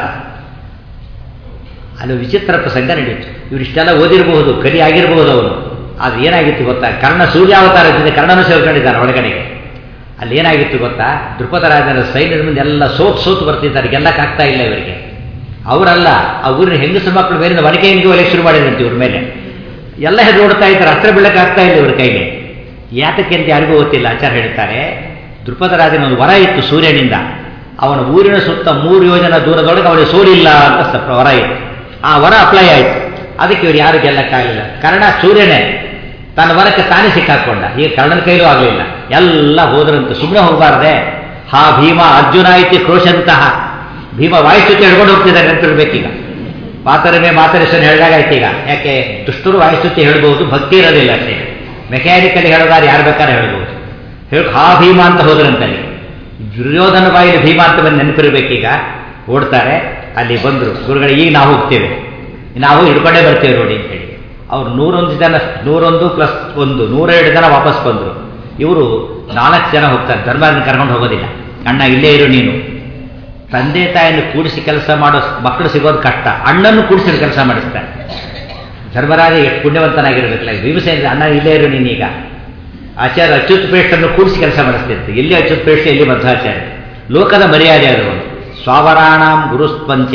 ಅಲ್ಲಿ ವಿಚಿತ್ರ ಪ್ರಸಂಗ ನಡೀತು ಇವರಿಷ್ಟೆಲ್ಲ ಓದಿರಬಹುದು ಕಲಿ ಆಗಿರಬಹುದು ಅವನು ಅದು ಏನಾಗಿತ್ತು ಗೊತ್ತಾ ಕರ್ಣ ಸೂರ್ಯಾವತಾರದಿಂದ ಕರ್ಣನ ಸೇರ್ಕೊಂಡಿದ್ದಾನೆ ಒಳಗಡೆಗೆ ಅಲ್ಲಿ ಏನಾಗಿತ್ತು ಗೊತ್ತಾ ದ್ರುಪದರಾಜನ ಸೈನ್ಯದ ಮುಂದೆ ಎಲ್ಲ ಸೋತು ಸೋತು ಬರ್ತಿದ್ದಾರೆ ಗೆಲ್ಲಕ್ಕಾಗ್ತಾ ಇಲ್ಲ ಇವರಿಗೆ ಅವರಲ್ಲ ಆ ಊರಿನ ಹೆಂಗಸರು ಮಕ್ಕಳು ಬೇರೆ ಒನಕೆ ಹೆಂಗೆ ಒಲೆ ಶುರು ಮಾಡಿದ್ರಂತೆ ಇವ್ರ ಮೇಲೆ ಎಲ್ಲ ಹೆದ್ರು ಓಡ್ತಾ ಇದ್ದಾರೆ ಅಸ್ತ್ರ ಬೀಳಕ್ಕಾಗ್ತಾ ಇಲ್ಲ ಇವ್ರ ಕೈಗೆ ಯಾತಕ್ಕೆ ಅಂತ ಯಾರಿಗೂ ಗೊತ್ತಿಲ್ಲ ಆಚಾರ ಹೇಳ್ತಾರೆ ದ್ರುಪದರಾಜನ ಒಂದು ವರ ಇತ್ತು ಸೂರ್ಯನಿಂದ ಅವನ ಊರಿನ ಸುತ್ತ ಮೂರು ಯೋಜನ ದೂರದೊಳಗೆ ಅವನಿಗೆ ಸೋಲಿಲ್ಲ ಅಂತ ಸ- ವರ ಇತ್ತು ಆ ವರ ಅಪ್ಲೈ ಆಯಿತು ಅದಕ್ಕೆ ಇವ್ರು ಯಾರು ಗೆಲ್ಲಕ್ಕಾಗಲಿಲ್ಲ ಕರ್ಣ ಸೂರ್ಯನೇ ತನ್ನ ವರಕ್ಕೆ ತಾನೇ ಸಿಕ್ಕಾಕೊಂಡ ಈಗ ಕರ್ಣನ ಕೈಲೂ ಆಗಲಿಲ್ಲ ಎಲ್ಲ ಹೋದ್ರಂತ ಸುಮ್ಮನೆ ಹೋಗಬಾರ್ದೆ ಹಾ ಭೀಮ ಅರ್ಜುನ ಐತಿ ಕ್ರೋಶಂತಹ ಭೀಮ ವಾಯುಸ್ತುತಿ ಹಿಡ್ಕೊಂಡು ಹೋಗ್ತಿದ್ದಾರೆ ನೆನಪಿರ್ಬೇಕೀಗ ಮಾತರಮೇ ಮಾತರಿಸನ್ ಹೇಳಿದಾಗಾಯ್ತು ಈಗ ಯಾಕೆ ದುಷ್ಟರು ವಾಯುಸ್ತುತಿ ಹೇಳ್ಬೋದು ಭಕ್ತಿ ಇರೋದಿಲ್ಲ ಅಷ್ಟೇ ಮೆಕ್ಯಾನಿಕಲಿ ಹೇಳೋದಾದ್ರೆ ಯಾರು ಬೇಕಾದ್ರೆ ಹೇಳ್ಬೋದು ಹೇಳಿ ಹಾ ಭೀಮ ಅಂತ ಹೋದ್ರಂತಲ್ಲಿ ದುರ್ಯೋಧನ ಬಾಯಿಲಿ ಭೀಮ ಅಂತ ಬಂದು ನೆನಪಿರ್ಬೇಕೀಗ ಓಡ್ತಾರೆ ಅಲ್ಲಿ ಬಂದರು ಗುರುಗಳು ಈಗ ನಾವು ಹೋಗ್ತೇವೆ ನಾವು ಹಿಡ್ಕೊಂಡೇ ಬರ್ತೇವೆ ನೋಡಿ ಅಂತೇಳಿ ಅವ್ರು ನೂರೊಂದು ಜನ ನೂರೊಂದು ಪ್ಲಸ್ ಒಂದು ನೂರೆರಡು ಜನ ವಾಪಸ್ ಬಂದರು ಇವರು ನಾಲ್ಕು ಜನ ಹೋಗ್ತಾರೆ ಧರ್ಮರಾಜನ ಕರ್ಕೊಂಡು ಹೋಗೋದಿಲ್ಲ ಅಣ್ಣ ಇಲ್ಲೇ ಇರು ನೀನು ತಂದೆ ತಾಯಿಯನ್ನು ಕೂಡಿಸಿ ಕೆಲಸ ಮಾಡೋ ಮಕ್ಕಳು ಸಿಗೋದು ಕಷ್ಟ ಅಣ್ಣನ್ನು ಕೂಡಿಸಿ ಕೆಲಸ ಮಾಡಿಸ್ತಾರೆ ಧರ್ಮರಾಜ ಎಷ್ಟು ಪುಣ್ಯವಂತನಾಗಿರ್ಬೇಕಲ್ಲ ಭೀಮಸೇನ ಅಣ್ಣ ಇಲ್ಲೇ ಇರು ನೀನೀಗ ಆಚಾರ್ಯ ಅಚ್ಯುತ್ ಪೇಷ್ಟನ್ನು ಕೂಡಿಸಿ ಕೆಲಸ ಮಾಡಿಸ್ತಿತ್ತು ಎಲ್ಲಿ ಅಚ್ಯುತ್ ಪೇಷ್ಟ ಎಲ್ಲಿ ಮಧ್ವಾಚಾರ್ಯ ಲೋಕದ ಮರ್ಯಾದೆ ಅದು ಸ್ವಾವರಾಣಾಂ ಗುರುಸ್ಪಂಚ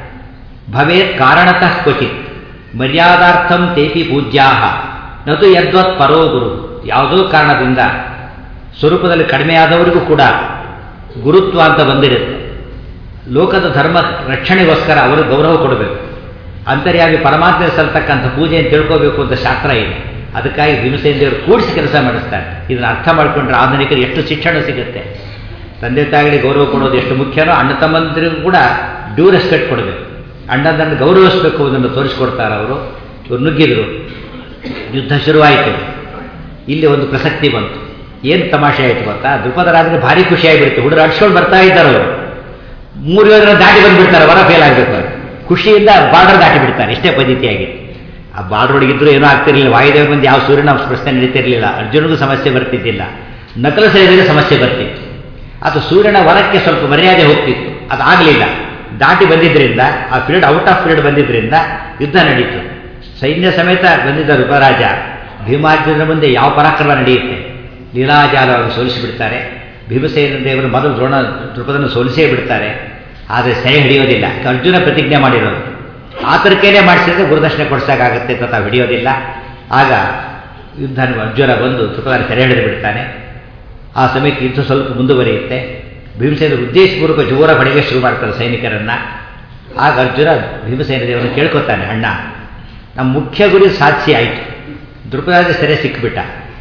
ಭವೇತ್ ಕಾರಣತಃ ಕ್ವಚಿತ್ ಮರ್ಯಾದಾರ್ಥಂ ತೇಪಿ ಪೂಜ್ಯಾಹ ನತು ಯದ್ವತ್ ಪರೋ ಗುರು ಯಾವುದೋ ಕಾರಣದಿಂದ ಸ್ವರೂಪದಲ್ಲಿ ಕಡಿಮೆಯಾದವರಿಗೂ ಕೂಡ ಗುರುತ್ವ ಅಂತ ಬಂದಿರುತ್ತೆ ಲೋಕದ ಧರ್ಮ ರಕ್ಷಣೆಗೋಸ್ಕರ ಅವರು ಗೌರವ ಕೊಡಬೇಕು ಅಂತರ್ಯಾಗಿ ಪರಮಾತ್ಮ ಸಲ್ತಕ್ಕಂಥ ಪೂಜೆ ಅಂತ ತಿಳ್ಕೋಬೇಕು ಅಂತ ಶಾಸ್ತ್ರ ಇದೆ ಅದಕ್ಕಾಗಿ ಭೀಮಸೇನ ದೇವರು ಕೂಡಿಸಿ ಕೆಲಸ ಮಾಡಿಸ್ತಾರೆ ಇದನ್ನು ಅರ್ಥ ಮಾಡಿಕೊಂಡ್ರೆ ಆಧುನಿಕರು ಎಷ್ಟು ಶಿಕ್ಷಣ ಸಿಗುತ್ತೆ ತಂದೆ ತಾಯಿಗಳಿಗೆ ಗೌರವ ಕೊಡೋದು ಎಷ್ಟು ಮುಖ್ಯನೋ ಅಣ್ಣ ತಮ್ಮಂದಿರಿಗೂ ಕೂಡ ಡ್ಯೂ ರೆಸ್ಪೆಕ್ಟ್ ಕೊಡಬೇಕು ಅಣ್ಣದನ್ನು ಗೌರವಿಸಬೇಕು ಅದನ್ನು ತೋರಿಸ್ಕೊಡ್ತಾರೆ ಅವರು ಇವ್ರು ನುಗ್ಗಿದ್ರು ಯುದ್ಧ ಶುರುವಾಯಿತು ಇಲ್ಲಿ ಒಂದು ಪ್ರಸಕ್ತಿ ಬಂತು ಏನು ತಮಾಷೆ ಆಯಿತು ಗೊತ್ತಾ ದ್ರುಪದರಾದ್ರೆ ಭಾರಿ ಖುಷಿ ಆಗಿಬಿಡ್ತು ಹುಡುಗರು ಅಡ್ಸ್ಕೊಂಡು ಬರ್ತಾ ಇದ್ದಾರೆ ಅವರು ಮೂರು ಯೋಜನೆ ದಾಟಿ ಬಂದ್ಬಿಡ್ತಾರೆ ವರ ಫೇಲ್ ಆಗಬೇಕು ಅವ್ರು ಖುಷಿಯಿಂದ ಬಾರ್ಡರ್ ದಾಟಿ ಬಿಡ್ತಾರೆ ಇಷ್ಟೇ ಪದ್ಧತಿಯಾಗಿ ಆ ಬಾರ್ಡರ್ ಒಳಗಿದ್ರು ಏನೂ ಆಗ್ತಿರಲಿಲ್ಲ ವಾಯುದೇವ ಬಂದು ಯಾವ ಸೂರ್ಯನ ಪ್ರಶ್ನೆ ನಡೀತಿರಲಿಲ್ಲ ಅರ್ಜುನಿಗೂ ಸಮಸ್ಯೆ ಬರ್ತಿದ್ದಿಲ್ಲ ನಕಲ ಸೇರಿದರೆ ಸಮಸ್ಯೆ ಬರ್ತಿತ್ತು ಅದು ಸೂರ್ಯನ ವರಕ್ಕೆ ಸ್ವಲ್ಪ ಮರ್ಯಾದೆ ಹೋಗ್ತಿತ್ತು ಅದು ಆಗಲಿಲ್ಲ ದಾಟಿ ಬಂದಿದ್ದರಿಂದ ಆ ಪೀರಿಯಡ್ ಔಟ್ ಆಫ್ ಪೀರಿಯಡ್ ಬಂದಿದ್ದರಿಂದ ಯುದ್ಧ ನಡೀತು ಸೈನ್ಯ ಸಮೇತ ಬಂದಿದ್ದ ಋಪರಾಜ ಭೀಮಾರ್ಜುನ ಮುಂದೆ ಯಾವ ಪರಾಕ್ರಮ ನಡೆಯುತ್ತೆ ಲೀಲಾಜಾಲವಾಗಿ ಸೋಲಿಸಿಬಿಡ್ತಾರೆ ಭೀಮಸೇನ ದೇವರು ಮೊದಲು ದ್ರೋಣ ದೃಪದನ್ನು ಸೋಲಿಸೇ ಬಿಡ್ತಾರೆ ಆದರೆ ಸೆರೆ ಹಿಡಿಯೋದಿಲ್ಲ ಅರ್ಜುನ ಪ್ರತಿಜ್ಞೆ ಮಾಡಿರೋದು ಆತರ ಕೈಲೇ ಮಾಡಿಸಿದ್ರೆ ಗುರುದರ್ಶನ ಕೊಡ್ಸೋಕ್ಕಾಗತ್ತೆ ಅಂತ ತಾವು ಹಿಡಿಯೋದಿಲ್ಲ ಆಗ ಯುದ್ಧ ಅರ್ಜುನ ಬಂದು ದೃಪದನ ಸೆರೆ ಹಿಡಿದು ಬಿಡ್ತಾನೆ ಆ ಸಮಯಕ್ಕೆ ಯುದ್ಧ ಸ್ವಲ್ಪ ಮುಂದುವರಿಯುತ್ತೆ ಭೀಮಸೇನ ಉದ್ದೇಶಪೂರ್ವಕ ಜೋರ ಹೊಡೆಗೆ ಶುರು ಮಾಡ್ತಾರೆ ಸೈನಿಕರನ್ನ ಆಗ ಅರ್ಜುನ ಭೀಮಸೇನ ದೇವರನ್ನು ಕೇಳ್ಕೊತಾನೆ ಅಣ್ಣ ನಮ್ಮ ಮುಖ್ಯ ಗುರಿ ಸಾಧಿಸಿ ಆಯಿತು ದೃಪದಾದ ಸೆರೆ ಸಿಕ್ಕಿಬಿಟ್ಟ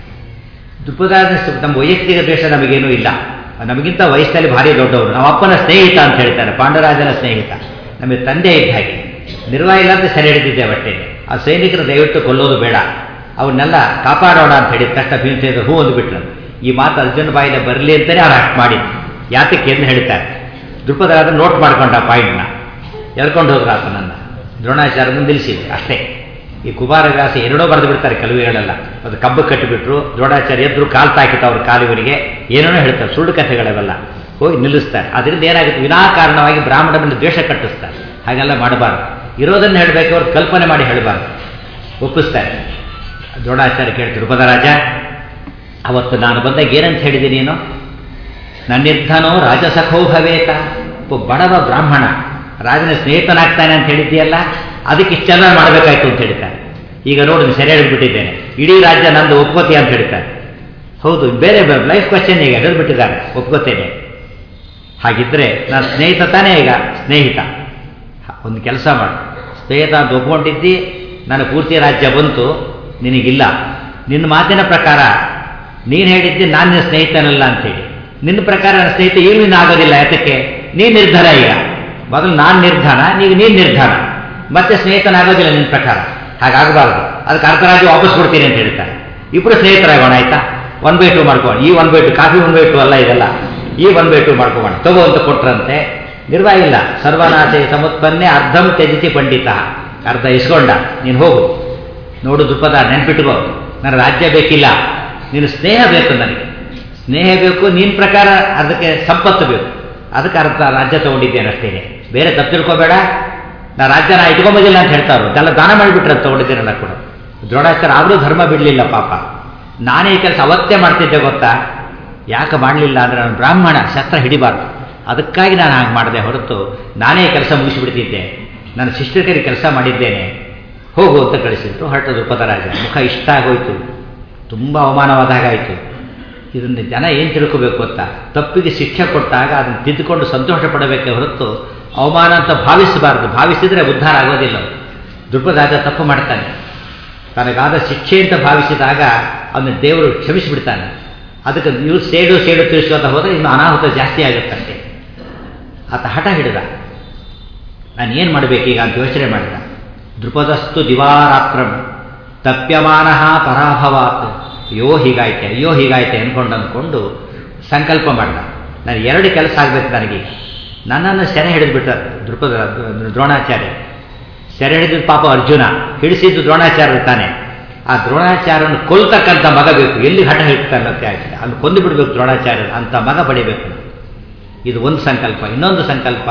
ದೃಪದಾದ ನಮ್ಮ ವೈಯಕ್ತಿಕ ದ್ವೇಷ ನಮಗೇನೂ ಇಲ್ಲ ನಮಗಿಂತ ವಯಸ್ಸಲ್ಲಿ ಭಾರಿ ದೊಡ್ಡವರು ನಮ್ಮ ಅಪ್ಪನ ಸ್ನೇಹಿತ ಅಂತ ಹೇಳ್ತಾರೆ ಪಾಂಡರಾಜನ ಸ್ನೇಹಿತ ನಮಗೆ ತಂದೆ ಇದ್ದ ಹಾಗೆ ನಿರ್ವಾಹ ಇಲ್ಲ ಅಂತ ಸೆರೆ ಹಿಡಿದಿದ್ದೇವೆ ಅಷ್ಟೇ ಆ ಸೈನಿಕರು ದಯವಿಟ್ಟು ಕೊಲ್ಲೋದು ಬೇಡ ಅವನ್ನೆಲ್ಲ ಕಾಪಾಡೋಣ ಅಂತ ಹೇಳಿದ ತಕ್ಷಣ ಭೀಮಸೇನ ಹೂ ಅಂದುಬಿಟ್ರು ಈ ಮಾತು ಅರ್ಜುನ ಬಾಯಿಲೆ ಬರಲಿ ಅಂತಲೇ ಅವ್ರು ಅಷ್ಟು ಮಾಡಿದ್ದು ಯಾತಕ್ಕೆ ಎಂದು ಹೇಳ್ತಾರೆ ದೃಪದರಾದ ನೋಟ್ ಮಾಡ್ಕೊಂಡ ಪಾಯಿಂಟ್ನ ಎಳ್ಕೊಂಡು ಹೋದ್ರು ಆತನನ್ನು ದ್ರೋಣಾಚಾರ್ಯ ಮುಂದೆ ನಿಲ್ಲಿಸಿದ್ರು ಅಷ್ಟೇ ಈ ಕುಮಾರವ್ಯಾಸ ಎರಡೋ ಬರೆದು ಬಿಡ್ತಾರೆ ಕಲುವೆಗಳೆಲ್ಲ ಅದು ಕಬ್ಬು ಕಟ್ಟಿಬಿಟ್ರು ದ್ರೋಣಾಚಾರ್ಯ ಎದ್ರು ಕಾಲು ತಾಕಿತ್ತು ಅವ್ರ ಕಾಲುವರಿಗೆ ಏನೇನೋ ಹೇಳ್ತಾರೆ ಸುಳ್ಳು ಕಥೆಗಳವೆಲ್ಲ ಹೋಗಿ ನಿಲ್ಲಿಸ್ತಾರೆ ಅದರಿಂದ ಏನಾಗುತ್ತೆ ವಿನಾಕಾರಣವಾಗಿ ಬ್ರಾಹ್ಮಣ ಮೇಲೆ ದ್ವೇಷ ಕಟ್ಟಿಸ್ತಾರೆ ಹಾಗೆಲ್ಲ ಮಾಡಬಾರ್ದು ಇರೋದನ್ನು ಹೇಳಬೇಕು ಅವ್ರು ಕಲ್ಪನೆ ಮಾಡಿ ಹೇಳಬಾರ್ದು ಒಪ್ಪಿಸ್ತಾರೆ ದ್ರೋಣಾಚಾರ್ಯ ಕೇಳ್ತಾರೆ ಉಪದರಾಜ ಅವತ್ತು ನಾನು ಬಂದಾಗ ಏನಂತ ಹೇಳಿದೆ ನೀನು ನನ್ನಿರ್ಧನೋ ರಾಜಸಖೋ ಭವೇತ ಒಬ್ಬ ಬಡವ ಬ್ರಾಹ್ಮಣ ರಾಜನ ಸ್ನೇಹಿತನಾಗ್ತಾನೆ ಅಂತ ಹೇಳಿದ್ದೀಯಲ್ಲ ಅದಕ್ಕೆ ಇಷ್ಟೆಲ್ಲ ಮಾಡಬೇಕಾಯ್ತು ಅಂತ ಹೇಳ್ತಾರೆ ಈಗ ನೋಡಿ ಸೆರೆ ಹಿಡಿದ್ಬಿಟ್ಟಿದ್ದೇನೆ ಇಡೀ ರಾಜ್ಯ ನಂದು ಒಪ್ಕೋತಿ ಅಂತ ಹೇಳ್ತಾರೆ ಹೌದು ಬೇರೆ ಲೈಫ್ ಕ್ವಶನ್ ಈಗ ಹಿಡಿದ್ಬಿಟ್ಟಿದ್ದಾರೆ ಒಪ್ಕೋತೇನೆ ಹಾಗಿದ್ರೆ ನಾನು ಸ್ನೇಹಿತ ತಾನೇ ಈಗ ಸ್ನೇಹಿತ ಒಂದು ಕೆಲಸ ಮಾಡು ಸ್ನೇಹಿತ ಅಂತ ಒಪ್ಕೊಂಡಿದ್ದಿ ನನ್ನ ಪೂರ್ತಿ ರಾಜ್ಯ ಬಂತು ನಿನಗಿಲ್ಲ ನಿನ್ನ ಮಾತಿನ ಪ್ರಕಾರ ನೀನು ಹೇಳಿದ್ದಿ ನಾನು ನಿನ್ನ ಸ್ನೇಹಿತನಲ್ಲ ಅಂತೇಳಿ ನಿನ್ನ ಪ್ರಕಾರ ನನ್ನ ಸ್ನೇಹಿತ ಏನು ನೀನು ಆಗೋದಿಲ್ಲ ಯಾತಕ್ಕೆ ನೀನು ನಿರ್ಧಾರ ಈಗ ಮೊದಲು ನಾನು ನಿರ್ಧಾರ ಈಗ ನೀನು ನಿರ್ಧಾರ ಮತ್ತೆ ಸ್ನೇಹಿತನಾಗೋದಿಲ್ಲ ನಿನ್ನ ಪ್ರಕಾರ ಹಾಗಾಗಬಾರ್ದು ಅದಕ್ಕೆ ಅರ್ಧರಾಜ್ಯ ವಾಪಸ್ ಕೊಡ್ತೀನಿ ಅಂತ ಹೇಳ್ತಾರೆ ಇಬ್ಬರು ಸ್ನೇಹಿತರಾಗೋಣ ಆಯ್ತಾ ಒನ್ ಬೈ ಟು ಮಾಡ್ಕೋಣ ಈ one by two coffee one by two ಅಲ್ಲ ಇದೆಲ್ಲ ಈ ಒನ್ ಬೈ ಟು ಮಾಡ್ಕೋಣ ತಗೋ ಅಂತ ಕೊಟ್ರಂತೆ ನಿರ್ವಾಹ ಇಲ್ಲ ಸರ್ವನಾಶೆ ಸಮುತ್ಪನ್ನೇ ಅರ್ಧಂ ತ್ಯಜಿಸಿ ಪಂಡಿತ ಅರ್ಧ ಇಸ್ಕೊಂಡ ನೀನು ಹೋಗು ನೋಡು ದುಪ್ಪದ ನೆನ್ಪಿಟ್ಕೋ ನನ್ನ ರಾಜ್ಯ ಬೇಕಿಲ್ಲ ನೀನು ಸ್ನೇಹ ಬೇಕು ನನಗೆ ಸ್ನೇಹ ಬೇಕು ನಿನ್ನ ಪ್ರಕಾರ ಅದಕ್ಕೆ ಸಂಪತ್ತು ಬೇಕು ಅದಕ್ಕೆ ಅರ್ಧ ರಾಜ್ಯ ತಗೊಂಡಿದ್ದೇನೆ ಅಷ್ಟೇನೆ ಬೇರೆ ತಪ್ಪು ತಿಳ್ಕೊಬೇಡ ನಾ ರಾಜ್ಯನ ಇಟ್ಕೊಂಬೋದಿಲ್ಲ ಅಂತ ಹೇಳ್ತಾರೋ ಅದೆಲ್ಲ ದಾನ ಮಾಡಿಬಿಟ್ರೆ ತಗೊಂಡಿದ್ದೀರಲ್ಲ ಕೂಡ ದ್ರೋಣಾಚಾರ್ಯ ಆದರೂ ಧರ್ಮ ಬಿಡಲಿಲ್ಲ ಪಾಪ ನಾನೇ ಈ ಕೆಲಸ ಅವತ್ತೇ ಮಾಡ್ತಿದ್ದೆ ಗೊತ್ತಾ ಯಾಕೆ ಮಾಡಲಿಲ್ಲ ಅಂದರೆ ನಾನು ಬ್ರಾಹ್ಮಣ ಶಸ್ತ್ರ ಹಿಡಿಬಾರ್ದು ಅದಕ್ಕಾಗಿ ನಾನು ಹಾಗೆ ಮಾಡಿದೆ ಹೊರತು ನಾನೇ ಕೆಲಸ ಮುಗಿಸಿಬಿಡ್ತಿದ್ದೆ ನಾನು ಶಿಷ್ಟಕರಿಗೆ ಕೆಲಸ ಮಾಡಿದ್ದೇನೆ ಹೋಗು ಅಂತ ಕಳಿಸಿದ್ರು ಹೊರಟದು ಪದರಾಜ ಮುಖ ಇಷ್ಟ ಆಗೋಯ್ತು ತುಂಬ ಅವಮಾನವಾದ ಹಾಗಾಯಿತು ಇದನ್ನು ಜನ ಏನು ತಿಳ್ಕೋಬೇಕು ಗೊತ್ತಾ ತಪ್ಪಿಗೆ ಶಿಕ್ಷೆ ಕೊಟ್ಟಾಗ ಅದನ್ನು ತಿದ್ದುಕೊಂಡು ಸಂತೋಷ ಪಡಬೇಕೆ ಹೊರತು ಅವಮಾನ ಅಂತ ಭಾವಿಸಬಾರ್ದು ಭಾವಿಸಿದರೆ ಉದ್ಧಾರ ಆಗೋದಿಲ್ಲ ದುರ್ಪದಾಜ ತಪ್ಪು ಮಾಡ್ತಾನೆ ತನಗಾದ ಶಿಕ್ಷೆ ಅಂತ ಭಾವಿಸಿದಾಗ ಅವನ ದೇವರು ಕ್ಷಮಿಸಿಬಿಡ್ತಾನೆ ಅದಕ್ಕೆ ನೀವು ಸೇಡು ಸೇಡು ತಿಳಿಸ್ಕೊತ ಹೋದರೆ ಇನ್ನು ಅನಾಹುತ ಜಾಸ್ತಿ ಆಗುತ್ತಂತೆ ಆತ ಹಠ ಹಿಡಿದ ನಾನು ಏನು ಮಾಡಬೇಕೀಗ ಅಂತ ಯೋಚನೆ ಮಾಡಿದ ದೃಪದಸ್ತು ದಿವಾರಾತ್ರಂ ತಪ್ಯಮಾನ ಪರಾಭವಾತ್ ಅಯ್ಯೋ ಹೀಗಾಯ್ತೆ ಅಯ್ಯೋ ಹೀಗಾಯ್ತೆ ಅಂದ್ಕೊಂಡು ಅಂದ್ಕೊಂಡು ಸಂಕಲ್ಪ ಮಾಡಿದ ನಾನು ಎರಡು ಕೆಲಸ ಆಗಬೇಕು ನನಗೀಗ ನನ್ನನ್ನು ಸೆರೆ ಹಿಡಿದ್ಬಿಟ್ಟಾರೆ ದೃಪದ ದ್ರೋಣಾಚಾರ್ಯ ಸೆರೆ ಹಿಡಿದ ಪಾಪ ಅರ್ಜುನ ಹಿಡಿಸಿದ್ದು ದ್ರೋಣಾಚಾರ್ಯ ತಾನೆ ಆ ದ್ರೋಣಾಚಾರ್ಯನ ಕೊಲ್ತಕ್ಕಂಥ ಮಗ ಬೇಕು ಎಲ್ಲಿ ಹಠ ಹಿಡ್ತಾನೆ ಅಂತ ಆಗಿದೆ ಅಲ್ಲಿ ಕೊಂದು ಬಿಡಬೇಕು ದ್ರೋಣಾಚಾರ್ಯ ಅಂತ ಮಗ ಪಡಿಬೇಕು ಇದು ಒಂದು ಸಂಕಲ್ಪ ಇನ್ನೊಂದು ಸಂಕಲ್ಪ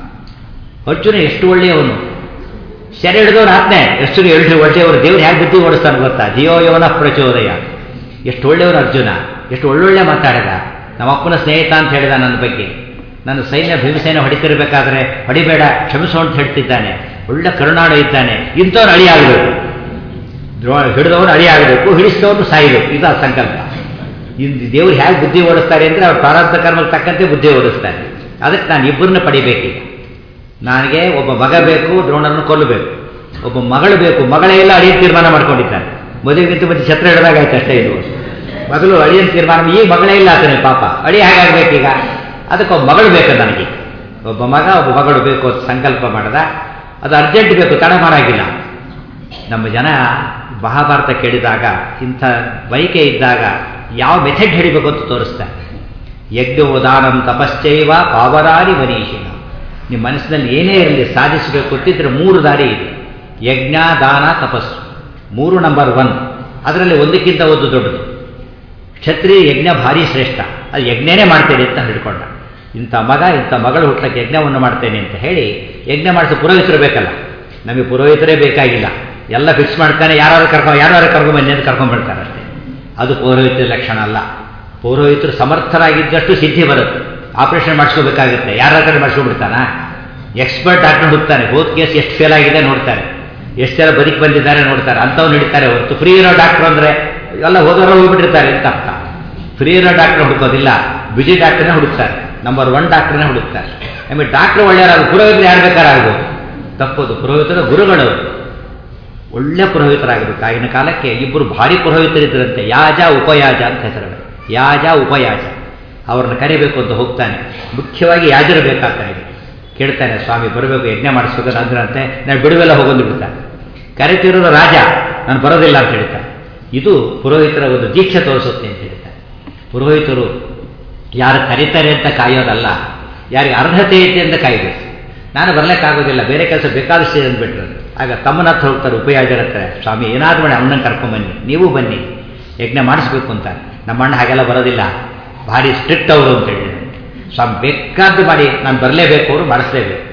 ಅರ್ಜುನ ಎಷ್ಟು ಒಳ್ಳೆಯವನು ಸೆರೆ ಹಿಡಿದವನು ಆತ್ನೆ ಎಷ್ಟು ಎರಡು ಒಳ್ಳೆಯವರು ದೇವ್ರು ಹೇಗೆ ಬುದ್ಧಿ ಓಡಿಸ್ತಾನೆ ಗೊತ್ತಾ ಜಿಯೋ ಯವನ ಪ್ರಚೋದಯ ಎಷ್ಟು ಒಳ್ಳೆಯವನು ಅರ್ಜುನ ಎಷ್ಟು ಒಳ್ಳೊಳ್ಳೆ ಮಾತಾಡಿದ ನಮ್ಮಪ್ಪನ ಸ್ನೇಹಿತ ಅಂತ ಹೇಳಿದ ನನ್ನ ಬಗ್ಗೆ ನನ್ನ ಸೈನ್ಯ ಭೀಮಸೇನೆ ಹೊಡಿತಿರ್ಬೇಕಾದ್ರೆ ಹೊಡಿಬೇಡ ಕ್ಷಮಿಸು ಅಂತ ಹೇಳ್ತಿದ್ದಾನೆ ಒಳ್ಳೆ ಕರುನಾಡು ಇದ್ದಾನೆ ಇಂಥವ್ನು ಅಳಿಯಾಗಬೇಕು ದ್ರೋ ಹಿಡಿದವನು ಅಳಿಯಾಗಬೇಕು ಹಿಡಿಸಿದವನು ಸಾಯಬೇಕು ಇದು ಆ ಸಂಕಲ್ಪ ಇಂದು ದೇವ್ರು ಹೇಗೆ ಬುದ್ಧಿ ಓಡಿಸ್ತಾರೆ ಅಂದರೆ ಅವ್ರು ಪ್ರಾರಬ್ಧ ಕರ್ಮಕ್ಕೆ ತಕ್ಕಂತೆ ಬುದ್ಧಿ ಓಡಿಸ್ತಾರೆ ಅದಕ್ಕೆ ನಾನು ಇಬ್ಬರನ್ನ ಪಡಿಬೇಕೀಗ ನನಗೆ ಒಬ್ಬ ಮಗ ಬೇಕು ದ್ರೋಣರನ್ನು ಕೊಲ್ಲಬೇಕು ಒಬ್ಬ ಮಗಳು ಬೇಕು ಮಗಳೇ ಎಲ್ಲ ಅಳಿಯ ತೀರ್ಮಾನ ಮಾಡ್ಕೊಂಡಿದ್ದಾನೆ ಮದುವೆಗಿಂತ ಮತ್ತೆ ಛತ್ರ ಹಿಡಿದಾಗಾಯ್ತು ಅಷ್ಟೇ ಇದು ಮೊದಲು ಅಳಿಯನ್ ತೀರ್ಮಾನ ಈಗ ಮಗಳೇ ಇಲ್ಲ ಆತನೆ ಪಾಪ ಅಳಿ ಹೇಗಾಗಬೇಕೀಗ ಅದಕ್ಕೆ ಒಬ್ಬ ಮಗಳು ಬೇಕು ನನಗೆ ಒಬ್ಬ ಮಗ ಒಬ್ಬ ಮಗಳು ಬೇಕು ಅಂತ ಸಂಕಲ್ಪ ಮಾಡಿದ ಅದು ಅರ್ಜೆಂಟ್ ಬೇಕು ತಡ ಮಾಡಾಗಿಲ್ಲ ನಮ್ಮ ಜನ ಮಹಾಭಾರತ ಕೇಳಿದಾಗ ಇಂಥ ಬೈಕೆ ಇದ್ದಾಗ ಯಾವ ಮೆಥಡ್ ಹಿಡಿಬೇಕು ಅಂತ ತೋರಿಸ್ತಾರೆ ಯಜ್ಞೋದಾನಂ ತಪಶ್ಚೈವ ಪಾವರಾರಿ ಮನೀಷಿನ ನಿಮ್ಮ ಮನಸ್ಸಿನಲ್ಲಿ ಏನೇ ಇರಲಿ ಸಾಧಿಸಬೇಕು ಕೊಟ್ಟಿದ್ರೆ ಮೂರು ದಾರಿ ಇದೆ ಯಜ್ಞ ದಾನ ತಪಸ್ಸು ಮೂರು ನಂಬರ್ ಒನ್ ಅದರಲ್ಲಿ ಒಂದಕ್ಕಿಂತ ಒಂದು ದೊಡ್ಡದು ಕ್ಷತ್ರಿಯ ಯಜ್ಞ ಭಾರಿ ಶ್ರೇಷ್ಠ ಅದು ಯಜ್ಞನೇ ಮಾಡ್ತೇನೆ ಅಂತ ಹಿಡ್ಕೊಂಡ ಇಂಥ ಮಗ ಇಂಥ ಮಗಳು ಹುಟ್ಟಕ್ಕೆ ಯಜ್ಞವನ್ನು ಮಾಡ್ತೇನೆ ಅಂತ ಹೇಳಿ ಯಜ್ಞ ಮಾಡಿಸೋ ಪುರೋಹಿತರು ಬೇಕಲ್ಲ ನಮಗೆ ಪುರೋಹಿತರೇ ಬೇಕಾಗಿಲ್ಲ ಎಲ್ಲ ಫಿಕ್ಸ್ ಮಾಡ್ತಾನೆ ಯಾರು ಕರ್ಕೊಂಡು ಯಾರು ಕರ್ಕೊಂಬನ್ನಿ ಅಂತ ಕರ್ಕೊಂಡ್ಬಿಡ್ತಾರೆ ಅಷ್ಟೇ ಅದು ಪೌರೋಹಿತ್ಯ ಲಕ್ಷಣ ಅಲ್ಲ ಪೌರೋಹಿತರು ಸಮರ್ಥರಾಗಿದ್ದಷ್ಟು ಸಿದ್ಧಿ ಬರುತ್ತೆ ಆಪರೇಷನ್ ಮಾಡಿಸ್ಕೋಬೇಕಾಗುತ್ತೆ ಯಾರ ಕಡೆ ಮಾಡಿಸ್ಕೊಂಡ್ಬಿಡ್ತಾನ ಎಕ್ಸ್ಪರ್ಟ್ ಡಾಕ್ಟರ್ ಹುಡುಕ್ತಾನೆ ಹೋದ್ ಕೇಸ್ ಎಷ್ಟು ಫೇಲ್ ಆಗಿದೆ ನೋಡ್ತಾರೆ ಎಷ್ಟು ಜನ ಬದುಕಿ ಬಂದಿದ್ದಾರೆ ನೋಡ್ತಾರೆ ಅಂಥವ್ರು ನಡೀತಾರೆ ಹೊರತು ಫ್ರೀ ಇರೋ ಡಾಕ್ಟರ್ ಅಂದರೆ ಎಲ್ಲ ಹೋಗೋರು ಹೋಗ್ಬಿಟ್ಟಿರ್ತಾರೆ ಅಂತ ಅರ್ಥ ಫ್ರೀ ಇರೋ ಡಾಕ್ಟರ್ ಹುಡುಕೋದಿಲ್ಲ ಬಿಜಿ ಡಾಕ್ಟರ್ನೇ ಹುಡುಕ್ತಾರೆ ನಂಬರ್ ಒನ್ ಡಾಕ್ಟರ್ನೇ ಹುಡುಕ್ತಾರೆ ಆಮೇಲೆ ಡಾಕ್ಟರ್ ಒಳ್ಳೆಯವರು ಪುರೋಹಿತರು ಯಾರು ಬೇಕಾರಾಗ್ಬೋದು ತಪ್ಪದು ಪುರೋಹಿತರ ಗುರುಗಳು ಒಳ್ಳೆ ಪುರೋಹಿತರಾಗಬೇಕು ಆಗಿನ ಕಾಲಕ್ಕೆ ಇಬ್ಬರು ಭಾರಿ ಪುರೋಹಿತರಿದ್ದರಂತೆ ಯಾಜ ಉಪಯಾಜ ಅಂತ ಹೆಸರು ಯಾಜ ಉಪಯಾಜ ಅವ್ರನ್ನ ಕರಿಬೇಕು ಅಂತ ಹೋಗ್ತಾನೆ ಮುಖ್ಯವಾಗಿ ಯಾಜರು ಬೇಕಾಗ್ತಾನೆ ಕೇಳ್ತಾನೆ ಸ್ವಾಮಿ ಬರಬೇಕು ಯಜ್ಞ ಮಾಡಿಸ್ಬೇಕು ಅಂದ್ರಂತೆ ನಾನು ಬಿಡುವೆಲ್ಲ ಹೋಗೋದು ಬಿಡ್ತಾನೆ ಕರಿತಿರೋದು ರಾಜ ನಾನು ಬರೋದಿಲ್ಲ ಅಂತ ಹೇಳ್ತಾನೆ ಇದು ಪುರೋಹಿತರ ಒಂದು ದೀಕ್ಷೆ ತೋರಿಸುತ್ತೆ ಅಂತ ಹೇಳ್ತಾರೆ ಪುರೋಹಿತರು ಯಾರು ಕರೀತಾರೆ ಅಂತ ಕಾಯೋದಲ್ಲ ಯಾರಿಗೆ ಅರ್ಹತೆ ಐತೆ ಅಂತ ಕಾಯಬೇಕು ನಾನು ಬರ್ಲಿಕ್ಕಾಗೋದಿಲ್ಲ ಬೇರೆ ಕೆಲಸ ಬೇಕಾದಷ್ಟು ಇದೆ ಅಂದ್ಬಿಟ್ರು ಆಗ ತಮ್ಮನ ಹತ್ರ ಹೋಗ್ತಾರೆ ಉಪಯಾಜರ ಹತ್ರ ಸ್ವಾಮಿ ಏನಾದರೂ ಮಾಡಿ ಅಣ್ಣನ ಕರ್ಕೊಂಬನ್ನಿ ನೀವು ಬನ್ನಿ ಯಜ್ಞ ಮಾಡಿಸ್ಬೇಕು ಅಂತ ನಮ್ಮ ಅಣ್ಣ ಹಾಗೆಲ್ಲ ಬರೋದಿಲ್ಲ ಭಾರಿ ಸ್ಟ್ರಿಕ್ಟ್ ಅವರು ಅಂತ ಹೇಳಿ ಸ್ವಾಮಿ ಬೇಕಾದ್ದು ಮಾಡಿ ನಾನು ಬರಲೇಬೇಕು ಅವರು ಮಾಡಿಸ್ಲೇಬೇಕು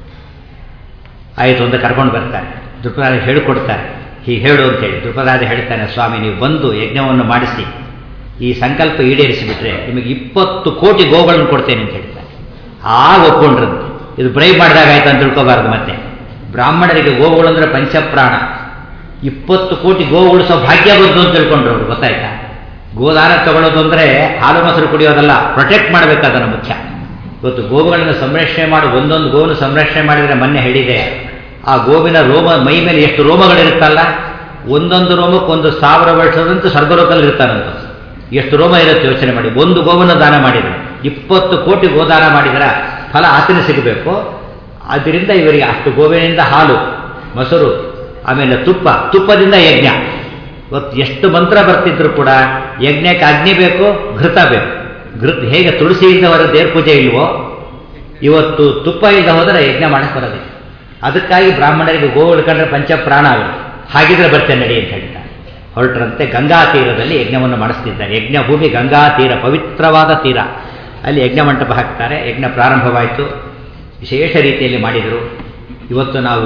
ಆಯಿತು ಅಂತ ಕರ್ಕೊಂಡು ಬರ್ತಾರೆ ದೃಪರಾಜ ಹೇಳಿಕೊಡ್ತಾರೆ ಹೀಗೆ ಹೇಳು ಅಂತೇಳಿ ದೃಪರಾಜ ಹೇಳ್ತಾನೆ ಸ್ವಾಮಿ ನೀವು ಬಂದು ಯಜ್ಞವನ್ನು ಮಾಡಿಸಿ ಈ ಸಂಕಲ್ಪ ಈಡೇರಿಸಿಬಿಟ್ರೆ ನಿಮಗೆ ಇಪ್ಪತ್ತು ಕೋಟಿ ಗೋಗಳನ್ನು ಕೊಡ್ತೇನೆ ಅಂತ ಹೇಳ್ತಾರೆ ಆಗ ಒಪ್ಕೊಂಡ್ರಂತೆ ಇದು ಬ್ರೈವ್ ಮಾಡಿದಾಗ ಆಯ್ತು ಅಂತ ತಿಳ್ಕೋಬಾರ್ದು ಮತ್ತೆ ಬ್ರಾಹ್ಮಣರಿಗೆ ಗೋವುಗಳು ಅಂದರೆ ಪಂಚಪ್ರಾಣ ಇಪ್ಪತ್ತು ಕೋಟಿ ಗೋ ಉಳಿಸೋ ಭಾಗ್ಯ ಬಂತು ಅಂತ ತಿಳ್ಕೊಂಡ್ರು ಅವರು ಗೊತ್ತಾಯ್ತಾ ಗೋದಾನ ತಗೊಳ್ಳೋದು ಅಂದರೆ ಹಾಲು ಮೊಸರು ಕುಡಿಯೋದಲ್ಲ ಪ್ರೊಟೆಕ್ಟ್ ಮಾಡಬೇಕು ಅದನ್ನು ಮುಖ್ಯ ಇವತ್ತು ಗೋವುಗಳನ್ನು ಸಂರಕ್ಷಣೆ ಮಾಡಿ ಒಂದೊಂದು ಗೋವನ್ನು ಸಂರಕ್ಷಣೆ ಮಾಡಿದರೆ ಮೊನ್ನೆ ಹೇಳಿದೆ ಆ ಗೋವಿನ ರೋಮ ಮೈ ಮೇಲೆ ಎಷ್ಟು ರೋಮಗಳಿರುತ್ತಲ್ಲ ಒಂದೊಂದು ರೋಮಕ್ಕೊಂದು ಸಾವಿರ ವರ್ಷದಂತೂ ಸ್ವರ್ಗಲೋಕಲ್ಲಿ ಇರ್ತಾನಂತ ಎಷ್ಟು ರೋಮ ಇರುತ್ತೆ ಯೋಚನೆ ಮಾಡಿ ಒಂದು ಗೋವನ್ನು ದಾನ ಮಾಡಿದರೆ ಇಪ್ಪತ್ತು ಕೋಟಿ ಗೋದಾನ ಮಾಡಿದರೆ ಫಲ ಆತನೇ ಸಿಗಬೇಕು ಆದ್ದರಿಂದ ಇವರಿಗೆ ಅಷ್ಟು ಗೋವಿನಿಂದ ಹಾಲು ಮೊಸರು ಆಮೇಲೆ ತುಪ್ಪ ತುಪ್ಪದಿಂದ ಯಜ್ಞ ಇವತ್ತು ಎಷ್ಟು ಮಂತ್ರ ಬರ್ತಿದ್ರು ಕೂಡ ಯಜ್ಞಕ್ಕೆ ಅಗ್ನಿ ಬೇಕು ಘೃತ ಬೇಕು ಘೃತ್ ಹೇಗೆ ತುಳಸಿ ಇಲ್ಲದವರ ದೇವ್ರ ಪೂಜೆ ಇಲ್ವೋ ಇವತ್ತು ತುಪ್ಪ ಇಲ್ಲದೆ ಹೋದರೆ ಯಜ್ಞ ಮಾಡಕ್ಕೆ ಬರೋದಿಲ್ಲ ಅದಕ್ಕಾಗಿ ಬ್ರಾಹ್ಮಣರಿಗೆ ಗೋ ಉಳ್ಕೊಂಡ್ರೆ ಪಂಚಪ್ರಾಣ ಅವರು ಹಾಗಿದ್ರೆ ಬರ್ತೇನೆ ನಡಿ ಅಂತ ಹೇಳ್ತಾರೆ ಹೊರಟರಂತೆ ಗಂಗಾ ತೀರದಲ್ಲಿ ಯಜ್ಞವನ್ನು ಮಾಡಿಸ್ತಿದ್ದಾರೆ ಯಜ್ಞ ಭೂಮಿ ಗಂಗಾ ತೀರ ಪವಿತ್ರವಾದ ತೀರ ಅಲ್ಲಿ ಯಜ್ಞ ಮಂಟಪ ಹಾಕ್ತಾರೆ ಯಜ್ಞ ಪ್ರಾರಂಭವಾಯಿತು ವಿಶೇಷ ರೀತಿಯಲ್ಲಿ ಮಾಡಿದರು ಇವತ್ತು ನಾವು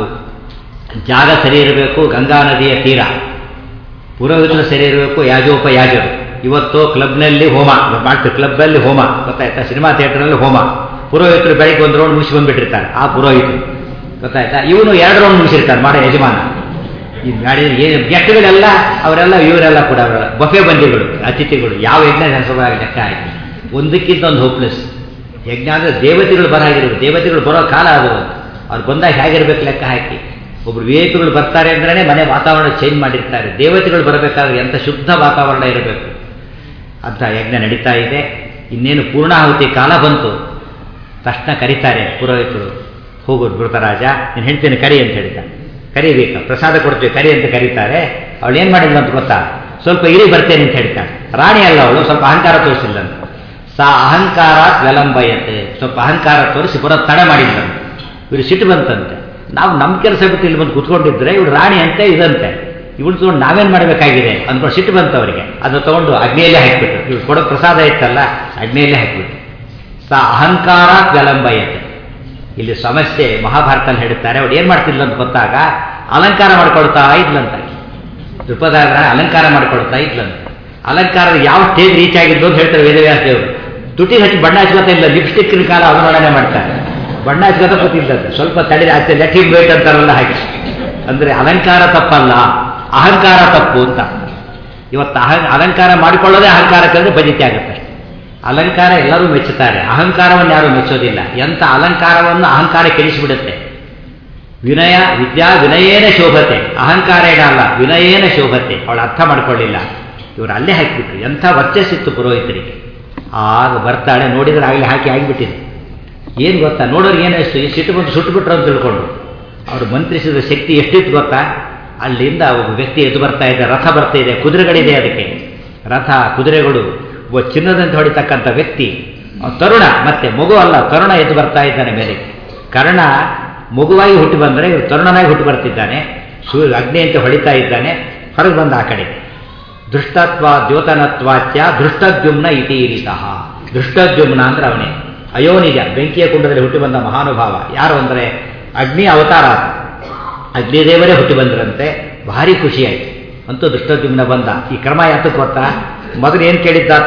ಜಾಗ ಸರಿ ಇರಬೇಕು ಗಂಗಾ ನದಿಯ ತೀರ ಪುರೋಹಿತರು ಸರಿ ಇರಬೇಕು ಯಾಜೋಪಯಾಜರು ಇವತ್ತು ಕ್ಲಬ್ನಲ್ಲಿ ಹೋಮ ಮಾಡ್ತಾರೆ ಕ್ಲಬ್ನಲ್ಲಿ ಹೋಮ ಗೊತ್ತಾಯ್ತಾ ಸಿನಿಮಾ ಥಿಯೇಟರ್ನಲ್ಲಿ ಹೋಮ ಪುರೋಹಿತರು ಬೆಳಗ್ಗೆ ಒಂದು ರೌಂಡ್ ಮುಗಿಸಿ ಬಂದ್ಬಿಟ್ಟಿರ್ತಾರೆ ಆ ಪುರೋಹಿತರು ಗೊತ್ತಾಯ್ತಾ ಇವನು ಎರಡು ರೌಂಡ್ ಮುಗಿಸಿರ್ತಾರೆ ಮಾಡೋ ಯಜಮಾನ ಈ ಗಾಡಿ ಏನು ಗೆಟ್ಟುಗಳೆಲ್ಲ ಅವರೆಲ್ಲ ಇವರೆಲ್ಲ ಕೂಡ ಅವರೆಲ್ಲ ಬಫೆ ಬಂದಿಗಳು ಅತಿಥಿಗಳು ಯಾವ ಯಜ್ಞ ಹೆಸರಾಗಿ ಲೆಕ್ಕ ಹಾಕಿ ಒಂದಕ್ಕಿಂತ ಒಂದು ಹೋಪ್ಲೆಸ್ ಯಜ್ಞ ಅಂದರೆ ದೇವತೆಗಳು ಬರಾಗಿರ್ಬೇಕು ದೇವತೆಗಳು ಬರೋ ಕಾಲ ಅದು ಅವ್ರು ಬಂದಾಗ ಹೇಗಿರ್ಬೇಕು ಲೆಕ್ಕ ಹಾಕಿ ಒಬ್ರು ವಿವೇಕಗಳು ಬರ್ತಾರೆ ಅಂದ್ರೇ ಮನೆ ವಾತಾವರಣ ಚೇಂಜ್ ಮಾಡಿರ್ತಾರೆ ದೇವತೆಗಳು ಬರಬೇಕಾದ್ರೆ ಎಂಥ ಶುದ್ಧ ವಾತಾವರಣ ಇರಬೇಕು ಅಂತ ಯಜ್ಞ ನಡೀತಾ ಇದೆ ಇನ್ನೇನು ಪೂರ್ಣಾಹುತಿ ಕಾಲ ಬಂತು ತಕ್ಷಣ ಕರೀತಾರೆ ಪುರೋಹಿತರು ಹೋಗು ಮೃತರಾಜ ನೀನು ಹೇಳ್ತೇನೆ ಕರಿ ಅಂತ ಹೇಳ್ತಾನೆ ಕರಿಬೇಕು ಪ್ರಸಾದ ಕೊಡ್ತೀವಿ ಕರಿ ಅಂತ ಕರೀತಾರೆ ಅವಳು ಏನು ಮಾಡಿದ್ಲು ಅಂತ ಗೊತ್ತಾ ಸ್ವಲ್ಪ ಇರಿ ಬರ್ತೇನೆ ಅಂತ ಹೇಳ್ತಾಳೆ ರಾಣಿ ಅಲ್ಲ ಅವಳು ಸ್ವಲ್ಪ ಅಹಂಕಾರ ತೋರಿಸಿಲ್ಲ ಅಂತ ಸಾ ಅಹಂಕಾರ ವಿಳಂಬಯತೆ ಸ್ವಲ್ಪ ಅಹಂಕಾರ ತೋರಿಸಿ ಬರೋ ತಡ ಮಾಡಿದ್ಲು ಇವರು ಸಿಟ್ಟು ಬಂತಂತೆ ನಾವು ನಮ್ಮ ಕೆಲಸ ಬಿಟ್ಟು ಇಲ್ಲಿ ಬಂದು ಕುತ್ಕೊಂಡಿದ್ರೆ ಇವಳು ರಾಣಿ ಅಂತೆ ಇದಂತೆ ಇವಳು ತೊಗೊಂಡು ನಾವೇನು ಮಾಡಬೇಕಾಗಿದೆ ಅಂದ್ಕೊಂಡು ಸಿಟ್ಟು ಬಂತು ಅವರಿಗೆ ಅದನ್ನು ತೊಗೊಂಡು ಅಗ್ನಿಯಲ್ಲೇ ಹಾಕಿಬಿಟ್ರು ಇವ್ರು ಕೊಡೋ ಪ್ರಸಾದ ಇತ್ತಲ್ಲ ಅಗ್ನಿಯಲ್ಲೇ ಹಾಕಿಬಿಟ್ರು ಸಾ ಅಹಂಕಾರ ವಿಳಂಬಯತೆ ಇಲ್ಲಿ ಸಮಸ್ಯೆ ಮಹಾಭಾರತದಲ್ಲಿ ಹೇಳುತ್ತಾರೆ ಅವಳು ಏನು ಮಾಡ್ತಿದ್ಲು ಅಂತ ಗೊತ್ತಾಗ ಅಲಂಕಾರ ಮಾಡ್ಕೊಳ್ತಾ ಇದ್ಲಂತ ದೃಪದಾಗ್ರ ಅಲಂಕಾರ ಮಾಡ್ಕೊಳ್ತಾ ಇದ್ಲಂತ ಅಲಂಕಾರ ಯಾವ ಸ್ಟೇಜ್ ರೀಚ್ ಆಗಿದ್ದು ಅಂತ ಹೇಳ್ತಾರೆ ವೇದವ್ಯಾಸ ದೇವರು ತುಟಿ ಹಚ್ಚಿ ಬಣ್ಣ ಹಚ್ಕೋತಾ ಇಲ್ಲ ಲಿಪ್ಸ್ಟಿಕ್ನ ಕಾಲ ಅವನೊಡನೆ ಮಾಡ್ತಾರೆ ಬಣ್ಣ ಹಚ್ಕೋತಾ ಕೂತಿದ್ದಂತೆ ಸ್ವಲ್ಪ ತಡೆದ ಆಚೆ ಲೆಟ್ಟಿಂಗ್ ವೇಟ್ ಅಂತಾರಲ್ಲ ಹಾಕಿ ಅಂದರೆ ಅಲಂಕಾರ ತಪ್ಪಲ್ಲ ಅಹಂಕಾರ ತಪ್ಪು ಅಂತ ಇವತ್ತು ಅಹ ಅಲಂಕಾರ ಮಾಡಿಕೊಳ್ಳೋದೇ ಅಹಂಕಾರಕ್ಕೆ ಅಂದರೆ ಬಜಿತಿ ಆಗುತ್ತೆ ಅಲಂಕಾರ ಎಲ್ಲರೂ ಮೆಚ್ಚುತ್ತಾರೆ ಅಹಂಕಾರವನ್ನು ಯಾರೂ ಮೆಚ್ಚೋದಿಲ್ಲ ಎಂಥ ಅಲಂಕಾರವನ್ನು ಅಹಂಕಾರ ಕೆಡಿಸಿಬಿಡುತ್ತೆ ವಿನಯ ವಿದ್ಯಾ ವಿನಯೇನ ಶೋಭತೆ ಅಹಂಕಾರ ಏನಲ್ಲ ವಿನಯೇನ ಶೋಭತೆ ಅವಳು ಅರ್ಥ ಮಾಡ್ಕೊಳ್ಳಿಲ್ಲ ಇವರು ಅಲ್ಲೇ ಹಾಕಿಬಿಟ್ರು ಎಂಥ ವರ್ಚಸ್ಸಿತ್ತು ಪುರೋಹಿತರಿಗೆ ಆಗ ಬರ್ತಾಳೆ ನೋಡಿದ್ರೆ ಆಗಲೇ ಹಾಕಿ ಆಗಿಬಿಟ್ಟಿದೆ ಏನು ಗೊತ್ತಾ ನೋಡೋರಿಗೆ ಏನಿಸ್ತು ಈ ಸಿಟ್ಟು ಬಂದು ಸುಟ್ಟುಬಿಟ್ರು ಅಂತ ತಿಳ್ಕೊಂಡು ಅವರು ಮಂತ್ರಿಸಿದ ಶಕ್ತಿ ಎಷ್ಟಿತ್ತು ಗೊತ್ತಾ ಅಲ್ಲಿಂದ ಒಬ್ಬ ವ್ಯಕ್ತಿ ಎದ್ದು ಬರ್ತಾ ಇದೆ ರಥ ಬರ್ತಾ ಇದೆ ಕುದುರೆಗಳಿದೆ ಅದಕ್ಕೆ ರಥ ಕುದುರೆಗಳು ಒಬ್ಬ ಚಿನ್ನದಂತೆ ಹೊಡಿತಕ್ಕಂಥ ವ್ಯಕ್ತಿ ತರುಣ ಮತ್ತೆ ಮಗು ಅಲ್ಲ ತರುಣ ಎದ್ದು ಬರ್ತಾ ಇದ್ದಾನೆ ಮೇಲೆ ಕರ್ಣ ಮಗುವಾಗಿ ಹುಟ್ಟು ಬಂದರೆ ಇವರು ತರುಣನಾಗಿ ಹುಟ್ಟು ಬರ್ತಿದ್ದಾನೆ ಸೂರ್ಯ ಅಗ್ನಿಯಂತೆ ಹೊಡಿತಾ ಇದ್ದಾನೆ ಹೊರಗೆ ಬಂದ ಆ ಕಡೆ ದೃಷ್ಟತ್ವ ದ್ಯೋತನತ್ವಾಚ್ಯ ದೃಷ್ಟದ್ಯುಮ್ನ ಇತಿ ಇರಿತಃ ದೃಷ್ಟದ್ಯುಮ್ನ ಅಂದ್ರೆ ಅವನೇ ಅಯೋನಿಜ ಬೆಂಕಿಯ ಕುಂಡದಲ್ಲಿ ಹುಟ್ಟಿ ಬಂದ ಮಹಾನುಭಾವ ಯಾರು ಅಂದರೆ ಅಗ್ನಿ ಅವತಾರ ಅಗ್ನಿದೇವರೇ ಹುಟ್ಟಿ ಬಂದ್ರಂತೆ ಭಾರಿ ಖುಷಿಯಾಯಿತು ಅಂತೂ ದೃಷ್ಟದ್ಯುಮ್ನ ಬಂದ ಈ ಕ್ರಮ ಯಾತಕ್ಕೆ ಗೊತ್ತಾ ಮೊದಲು ಏನು ಕೇಳಿದ್ದಾತ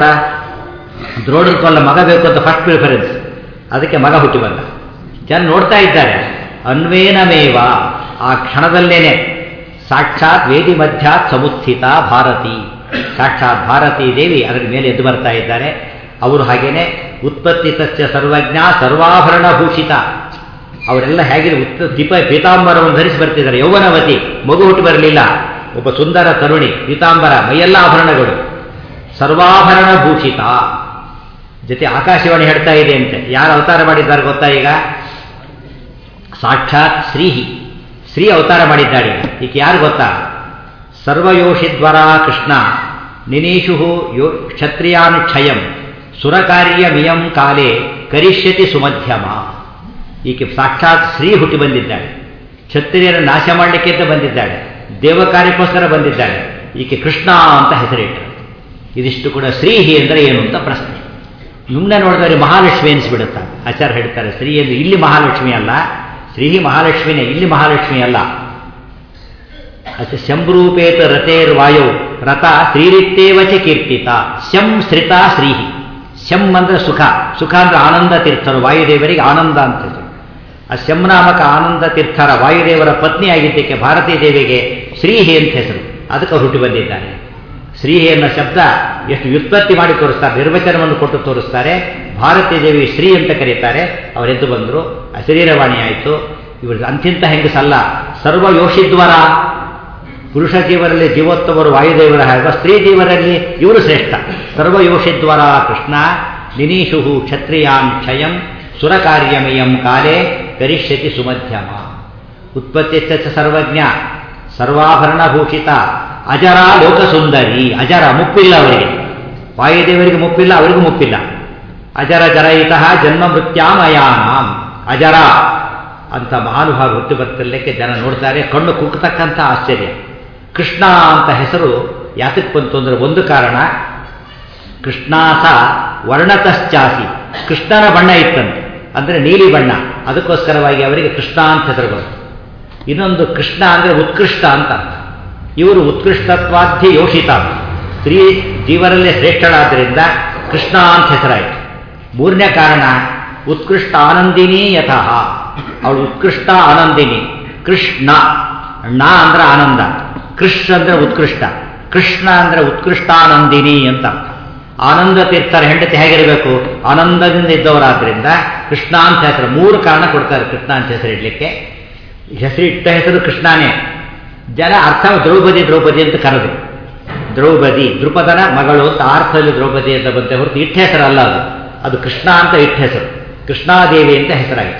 ದ್ರೋಣರ ಕೊಲ್ಲ ಮಗ ಬೇಕು ಅಂತ ಫಸ್ಟ್ ಪ್ರಿಫರೆನ್ಸ್ ಅದಕ್ಕೆ ಮಗ ಹುಟ್ಟಿ ಬಂದ ಜನ ನೋಡ್ತಾ ಇದ್ದಾರೆ ಅನ್ವೇನಮೇವ ಆ ಕ್ಷಣದಲ್ಲೇನೆ ಸಾಕ್ಷಾತ್ ವೇದಿ ಮಧ್ಯಾತ್ ಸಮುತ್ಥಿತ ಭಾರತಿ ಸಾಕ್ಷಾತ್ ಭಾರತೀ ದೇವಿ ಅದರ ಮೇಲೆ ಎದ್ದು ಬರ್ತಾ ಇದ್ದಾರೆ ಅವರು ಹಾಗೇನೆ ಉತ್ಪತ್ತಿ ತಸ್ಯ ಸರ್ವಜ್ಞ ಸರ್ವಾಭರಣ ಭೂಷಿತ ಅವರೆಲ್ಲ ಹೇಗೆ ಉತ್ತ ದೀಪ ಪೀತಾಂಬರವನ್ನು ಧರಿಸಿ ಬರ್ತಿದ್ದಾರೆ ಯೌವನವತಿ ಮಗು ಹುಟ್ಟು ಬರಲಿಲ್ಲ ಒಬ್ಬ ಸುಂದರ ತರುಣಿ ಪೀತಾಂಬರ ಮೈಯೆಲ್ಲ ಆಭರಣಗಳು ಸರ್ವಾಭರಣ ಭೂಷಿತ ಜೊತೆ ಆಕಾಶವಾಣಿ ಹೇಳ್ತಾ ಇದೆ ಅಂತೆ ಯಾರು ಅವತಾರ ಮಾಡಿದ್ದಾರೆ ಗೊತ್ತಾ ಈಗ ಸಾಕ್ಷಾತ್ ಶ್ರೀಹಿ ಶ್ರೀ ಅವತಾರ ಮಾಡಿದ್ದಾಳೆ ಈಕೆ ಯಾರು ಗೊತ್ತಾ ಸರ್ವಯೋಷಿದ್ವರ ಕೃಷ್ಣ ನಿನೀಷು ಯೋ ಕ್ಷತ್ರಿಯಾನುಕ್ಷಯಂ ಸುರಕಾರ್ಯ ಮಿಯಂ ಕಾಲೇ ಕರಿಷ್ಯತಿ ಸುಮಧ್ಯಮ ಈಕೆ ಸಾಕ್ಷಾತ್ ಶ್ರೀ ಹುಟ್ಟಿ ಬಂದಿದ್ದಾಳೆ ಕ್ಷತ್ರಿಯರ ನಾಶ ಮಾಡಲಿಕ್ಕೆ ಅಂತ ಬಂದಿದ್ದಾಳೆ ದೇವ ಕಾರ್ಯಕ್ಕೋಸ್ಕರ ಬಂದಿದ್ದಾಳೆ ಈಕೆ ಕೃಷ್ಣ ಅಂತ ಹೆಸರಿಟ್ಟರು ಇದಿಷ್ಟು ಕೂಡ ಶ್ರೀಹಿ ಅಂದರೆ ಏನು ಅಂತ ಪ್ರಶ್ನೆ ಸುಮ್ಮನೆ ನೋಡಿದರೆ ಮಹಾಲಕ್ಷ್ಮಿ ಅನಿಸ್ಬಿಡುತ್ತಾ ಆಚಾರ್ಯ ಹೇಳ್ತಾರೆ ಸ್ತ್ರೀ ಎಂದು ಇಲ್ಲಿ ಮಹಾಲಕ್ಷ್ಮಿ ಅಲ್ಲ ಶ್ರೀಹಿ ಮಹಾಲಕ್ಷ್ಮಿನೇ ಇಲ್ಲಿ ಮಹಾಲಕ್ಷ್ಮಿ ಅಲ್ಲ ಅಸ ಶಂಭ್ರೂಪೇತ ರಥೇರ್ವಾಯೋ ರಥ ಶ್ರೀರಿತ್ತೇವಚ ಕೀರ್ತಿತ ಶಂ ಶ್ರಿತ ಶ್ರೀಹಿ ಶಂ ಅಂದ್ರೆ ಸುಖ ಸುಖ ಅಂದ್ರೆ ಆನಂದ ತೀರ್ಥರು ವಾಯುದೇವರಿಗೆ ಆನಂದ ಅಂತ ಹೆಸರು ಆ ಶಂನಾಮಕ ಆನಂದ ತೀರ್ಥರ ವಾಯುದೇವರ ಪತ್ನಿಯಾಗಿದ್ದಕ್ಕೆ ಭಾರತೀ ದೇವಿಗೆ ಶ್ರೀಹಿ ಅಂತ ಹೆಸರು ಅದಕ್ಕೆ ಅವ್ರು ಹುಟ್ಟಿ ಬಂದಿದ್ದಾರೆ ಶ್ರೀಹಿ ಅನ್ನೋ ಶಬ್ದ ಎಷ್ಟು ವ್ಯುತ್ಪತ್ತಿ ಮಾಡಿ ತೋರಿಸ್ತಾರೆ ನಿರ್ವಚನವನ್ನು ಕೊಟ್ಟು ತೋರಿಸ್ತಾರೆ ಭಾರತೀ ದೇವಿ ಶ್ರೀ ಅಂತ ಕರೀತಾರೆ ಅವರೆದ್ದು ಬಂದರು ಅಶರೀರವಾಣಿ ಆಯಿತು ಇವರು ಅಂತಿಂತ ಹೆಂಗಸಲ್ಲ ಸರ್ವ ಯೋಷಿದ್ವರ ಪುರುಷ ಜೀವರಲ್ಲಿ ಜೀವೋತ್ತಮರು ವಾಯುದೇವರ ಹಾಗೆ ಸ್ತ್ರೀ ಜೀವರಲ್ಲಿ ಇವರು ಶ್ರೇಷ್ಠ ಸರ್ವಯೋಷಿದ್ವರ ಕೃಷ್ಣ ನಿನೀಶು ಕ್ಷತ್ರಿಯಾನ್ ಕ್ಷಯಂ ಸುರಕಾರ್ಯಮಯಂ ಕಾಲೇ ಕರಿಷ್ಯತಿ ಸುಮಧ್ಯಮ ಉತ್ಪತ್ತಿ ಸರ್ವಜ್ಞ ಸರ್ವಾಭರಣಭೂಷಿತ ಅಜರ ಲೋಕಸುಂದರಿ ಅಜರ ಮುಪ್ಪಿಲ್ಲ ಅವರಿಗೆ ವಾಯುದೇವರಿಗೆ ಮುಪ್ಪಿಲ್ಲ ಅವರಿಗೂ ಮುಪ್ಪಿಲ್ಲ ಅಜರ ಜರಯಿತ ಜನ್ಮ ಮೃತ್ಯಾಮಯಾನಾಂ ಅಜರ ಅಂತ ಮಹಾನುಭಾವ ಹುಟ್ಟು ಬರ್ತಿರ್ಲಿಕ್ಕೆ ಜನ ನೋಡ್ತಾರೆ ಕಣ್ಣು ಕುಕ್ಕತಕ್ಕಂಥ ಆಶ್ಚರ್ಯ ಕೃಷ್ಣ ಅಂತ ಹೆಸರು ಯಾತಕ್ಕೆ ಬಂತು ಅಂದರೆ ಒಂದು ಕಾರಣ ಕೃಷ್ಣಾಸ ವರ್ಣತಶ್ಚಾಸಿ ಕೃಷ್ಣನ ಬಣ್ಣ ಇತ್ತಂತೆ ಅಂದರೆ ನೀಲಿ ಬಣ್ಣ ಅದಕ್ಕೋಸ್ಕರವಾಗಿ ಅವರಿಗೆ ಕೃಷ್ಣ ಅಂತ ಹೆಸರು ಬಂತು ಇನ್ನೊಂದು ಕೃಷ್ಣ ಅಂದರೆ ಉತ್ಕೃಷ್ಟ ಅಂತ ಅರ್ಥ ಇವರು ಉತ್ಕೃಷ್ಟತ್ವಾಧ್ಯ ಯೋಷಿತ ಸ್ತ್ರೀ ಜೀವನಲ್ಲೇ ಶ್ರೇಷ್ಠಳಾದ್ದರಿಂದ ಕೃಷ್ಣ ಅಂತ ಹೆಸರಾಯಿತು ಮೂರನೇ ಕಾರಣ ಉತ್ಕೃಷ್ಟ ಆನಂದಿನಿ ಯಥಃ ಅವಳು ಉತ್ಕೃಷ್ಟ ಆನಂದಿನಿ ಕೃಷ್ಣ ಣ ಅಂದ್ರೆ ಆನಂದ ಕೃಷ್ ಅಂದ್ರೆ ಉತ್ಕೃಷ್ಟ ಕೃಷ್ಣ ಅಂದ್ರೆ ಉತ್ಕೃಷ್ಟಾನಂದಿನಿ ಅಂತ ಆನಂದ ತೀರ್ಥರ ಹೆಂಡತಿ ಹೇಗಿರಬೇಕು ಆನಂದದಿಂದ ಇದ್ದವರಾದ್ರಿಂದ ಕೃಷ್ಣ ಅಂತ ಹೆಸರು ಮೂರು ಕಾರಣ ಕೊಡ್ತಾರೆ ಕೃಷ್ಣ ಅಂತ ಹೆಸರು ಇಡ್ಲಿಕ್ಕೆ ಹೆಸರು ಇಟ್ಟ ಹೆಸರು ಕೃಷ್ಣನೇ ಜನ ಅರ್ಥ ದ್ರೌಪದಿ ದ್ರೌಪದಿ ಅಂತ ಕರೆದು ದ್ರೌಪದಿ ದೃಪದನ ಮಗಳು ಅಂತ ಅರ್ಥದಲ್ಲಿ ದ್ರೌಪದಿ ಅಂತ ಬಂತೆ ಹೊರತು ಇಟ್ಟ ಹೆಸರಲ್ಲ ಅದು ಅದು ಕೃಷ್ಣ ಅಂತ ಇಟ್ಟ ಹೆಸರು ಕೃಷ್ಣಾದೇವಿ ಅಂತ ಹೆಸರಾಯಿತು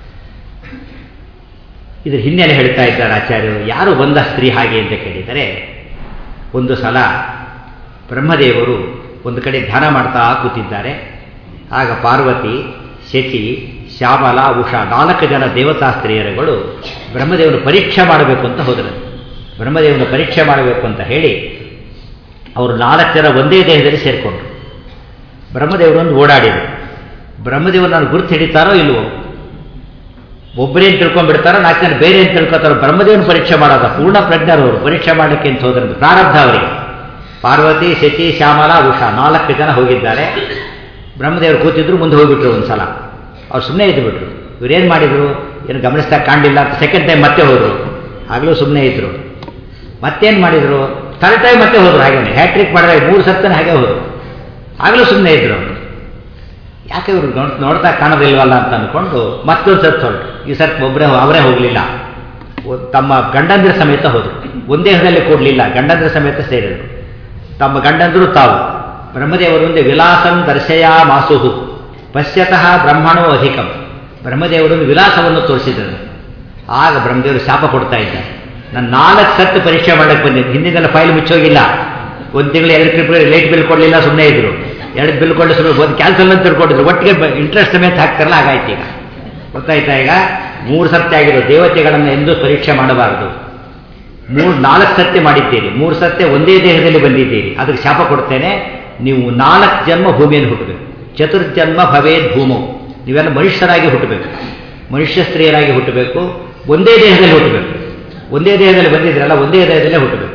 ಇದ್ರ ಹಿನ್ನೆಲೆ ಹೇಳ್ತಾ ಇದ್ದಾರೆ ಆಚಾರ್ಯರು ಯಾರು ಬಂದ ಸ್ತ್ರೀ ಹಾಗೆ ಅಂತ ಕೇಳಿದರೆ ಒಂದು ಸಲ ಬ್ರಹ್ಮದೇವರು ಒಂದು ಕಡೆ ಧ್ಯಾನ ಮಾಡ್ತಾ ಕೂತಿದ್ದಾರೆ ಆಗ ಪಾರ್ವತಿ ಶಚಿ ಶ್ಯಾಮಲ ಉಷಾ ನಾಲ್ಕು ಜನ ದೇವತಾ ಸ್ತ್ರೀಯರುಗಳು ಬ್ರಹ್ಮದೇವನ ಪರೀಕ್ಷೆ ಮಾಡಬೇಕು ಅಂತ ಹೋದರು ಬ್ರಹ್ಮದೇವನ ಪರೀಕ್ಷೆ ಮಾಡಬೇಕು ಅಂತ ಹೇಳಿ ಅವರು ನಾಲ್ಕು ಜನ ಒಂದೇ ದೇಹದಲ್ಲಿ ಸೇರಿಕೊಂಡ್ರು ಬ್ರಹ್ಮದೇವರನ್ನು ಓಡಾಡಿದರು ಬ್ರಹ್ಮದೇವರನ್ನು ಗುರುತು ಹಿಡಿತಾರೋ ಇಲ್ವೋ ಒಬ್ಬರೇನು ತಿಳ್ಕೊಂಡ್ಬಿಡ್ತಾರೋ ನಾಲ್ಕು ಜನ ಬೇರೆ ಏನು ತಿಳ್ಕೊತಾರೋ ಬ್ರಹ್ಮದೇವನ ಪರೀಕ್ಷೆ ಮಾಡೋದ ಪೂರ್ಣ ಪ್ರಜ್ಞರವರು ಪರೀಕ್ಷೆ ಮಾಡಲಿಕ್ಕೆ ಅಂತ ಹೋದ್ರಂತ ಪ್ರಾರಬ್ಧ ಅವರಿಗೆ ಪಾರ್ವತಿ ಶಚಿ ಶ್ಯಾಮಲ ಉಷಾ ನಾಲ್ಕು ಜನ ಹೋಗಿದ್ದಾರೆ ಬ್ರಹ್ಮದೇವರು ಕೂತಿದ್ರು ಮುಂದೆ ಹೋಗ್ಬಿಟ್ರು ಒಂದು ಸಲ ಅವ್ರು ಸುಮ್ಮನೆ ಇದ್ದುಬಿಟ್ರು ಇವ್ರೇನು ಮಾಡಿದ್ರು ಏನು ಗಮನಿಸ್ತಾ ಕಾಣಲಿಲ್ಲ ಅಂತ ಸೆಕೆಂಡ್ ಟೈಮ್ ಮತ್ತೆ ಹೋದರು ಆಗಲೂ ಸುಮ್ಮನೆ ಇದ್ರು ಮತ್ತೇನು ಮಾಡಿದರು ಥರ್ಡ್ ಟೈಮ್ ಮತ್ತೆ ಹೋದ್ರು ಹಾಗೇನೆ ಹ್ಯಾಟ್ರಿಕ್ ಮಾಡಿದಾಗ ಮೂರು ಸತ್ತನ ಹಾಗೆ ಹೋದರು ಆಗಲೂ ಸುಮ್ಮನೆ ಇದ್ರು ಅವರು ಯಾಕೆ ಇವರು ನೋಡ್ ನೋಡ್ತಾ ಕಾಣೋದಿಲ್ವಲ್ಲ ಅಂತ ಅಂದ್ಕೊಂಡು ಮತ್ತೊಂದು ಸರ್ತ್ ಹೊರಟು ಈ ಸರ್ತ್ ಒಬ್ಬರೇ ಅವರೇ ಹೋಗಲಿಲ್ಲ ತಮ್ಮ ಗಂಡಂದಿರ ಸಮೇತ ಹೋದರು ಒಂದೇ ಹಣದಲ್ಲಿ ಕೊಡಲಿಲ್ಲ ಗಂಡಂದಿರ ಸಮೇತ ಸೇರಿದರು ತಮ್ಮ ಗಂಡಂದರು ತಾವು ಬ್ರಹ್ಮದೇವರು ಮುಂದೆ ವಿಲಾಸಂ ದರ್ಶಯ ಮಾಸುಹು ಪಶ್ಯತಃ ಬ್ರಹ್ಮಣೋ ಅಧಿಕಂ ಬ್ರಹ್ಮದೇವರನ್ನು ವಿಲಾಸವನ್ನು ತೋರಿಸಿದರು ಆಗ ಬ್ರಹ್ಮದೇವರು ಶಾಪ ಕೊಡ್ತಾ ಇದ್ದಾರೆ ನಾನು ನಾಲ್ಕು ಸತ್ತು ಪರೀಕ್ಷೆ ಮಾಡಕ್ಕೆ ಬಂದಿದ್ದೆ ಹಿಂದಿನೆಲ್ಲ ಫೈಲ್ ಮುಚ್ಚೋಗಿಲ್ಲ ಒಂದು ತಿಂಗಳು ಎಲೆಕ್ಟ್ರಿಕ್ ಬಿಲ್ ಲೈಟ್ ಬಿಲ್ ಕೊಡಲಿಲ್ಲ ಸುಮ್ಮನೆ ಇದ್ರು ಎರಡು ಬಿಲ್ ಕೊಟ್ಟು ಸುಮ್ಮನೆ ಒಂದು ಕ್ಯಾನ್ಸಲ್ ಅಂತ ತಿಳ್ಕೊಂಡಿದ್ರು ಒಟ್ಟಿಗೆ ಇಂಟ್ರೆಸ್ಟ್ ಸಮೇತ ಹಾಕ್ತಾರಲ್ಲ ಹಾಗಾಯ್ತು ಈಗ ಗೊತ್ತಾಯ್ತಾ ಈಗ ಮೂರು ಸರ್ತಿ ಆಗಿರೋ ದೇವತೆಗಳನ್ನು ಎಂದೂ ಪರೀಕ್ಷೆ ಮಾಡಬಾರದು ಮೂರು ನಾಲ್ಕು ಸತ್ಯ ಮಾಡಿದ್ದೀರಿ ಮೂರು ಸತ್ಯ ಒಂದೇ ದೇಹದಲ್ಲಿ ಬಂದಿದ್ದೀರಿ ಅದಕ್ಕೆ ಶಾಪ ಕೊಡ್ತೇನೆ ನೀವು ನಾಲ್ಕು ಜನ್ಮ ಭೂಮಿಯಲ್ಲಿ ಹುಟ್ಟಬೇಕು ಚತುರ್ಜನ್ಮ ಭವೇದ್ ಭೂಮು ನೀವೆಲ್ಲ ಮನುಷ್ಯರಾಗಿ ಹುಟ್ಟಬೇಕು ಮನುಷ್ಯ ಸ್ತ್ರೀಯರಾಗಿ ಹುಟ್ಟಬೇಕು ಒಂದೇ ದೇಹದಲ್ಲಿ ಹುಟ್ಟಬೇಕು ಒಂದೇ ದೇಹದಲ್ಲಿ ಬಂದಿದ್ದೀರಲ್ಲ ಒಂದೇ ದೇಹದಲ್ಲೇ ಹುಟ್ಟಬೇಕು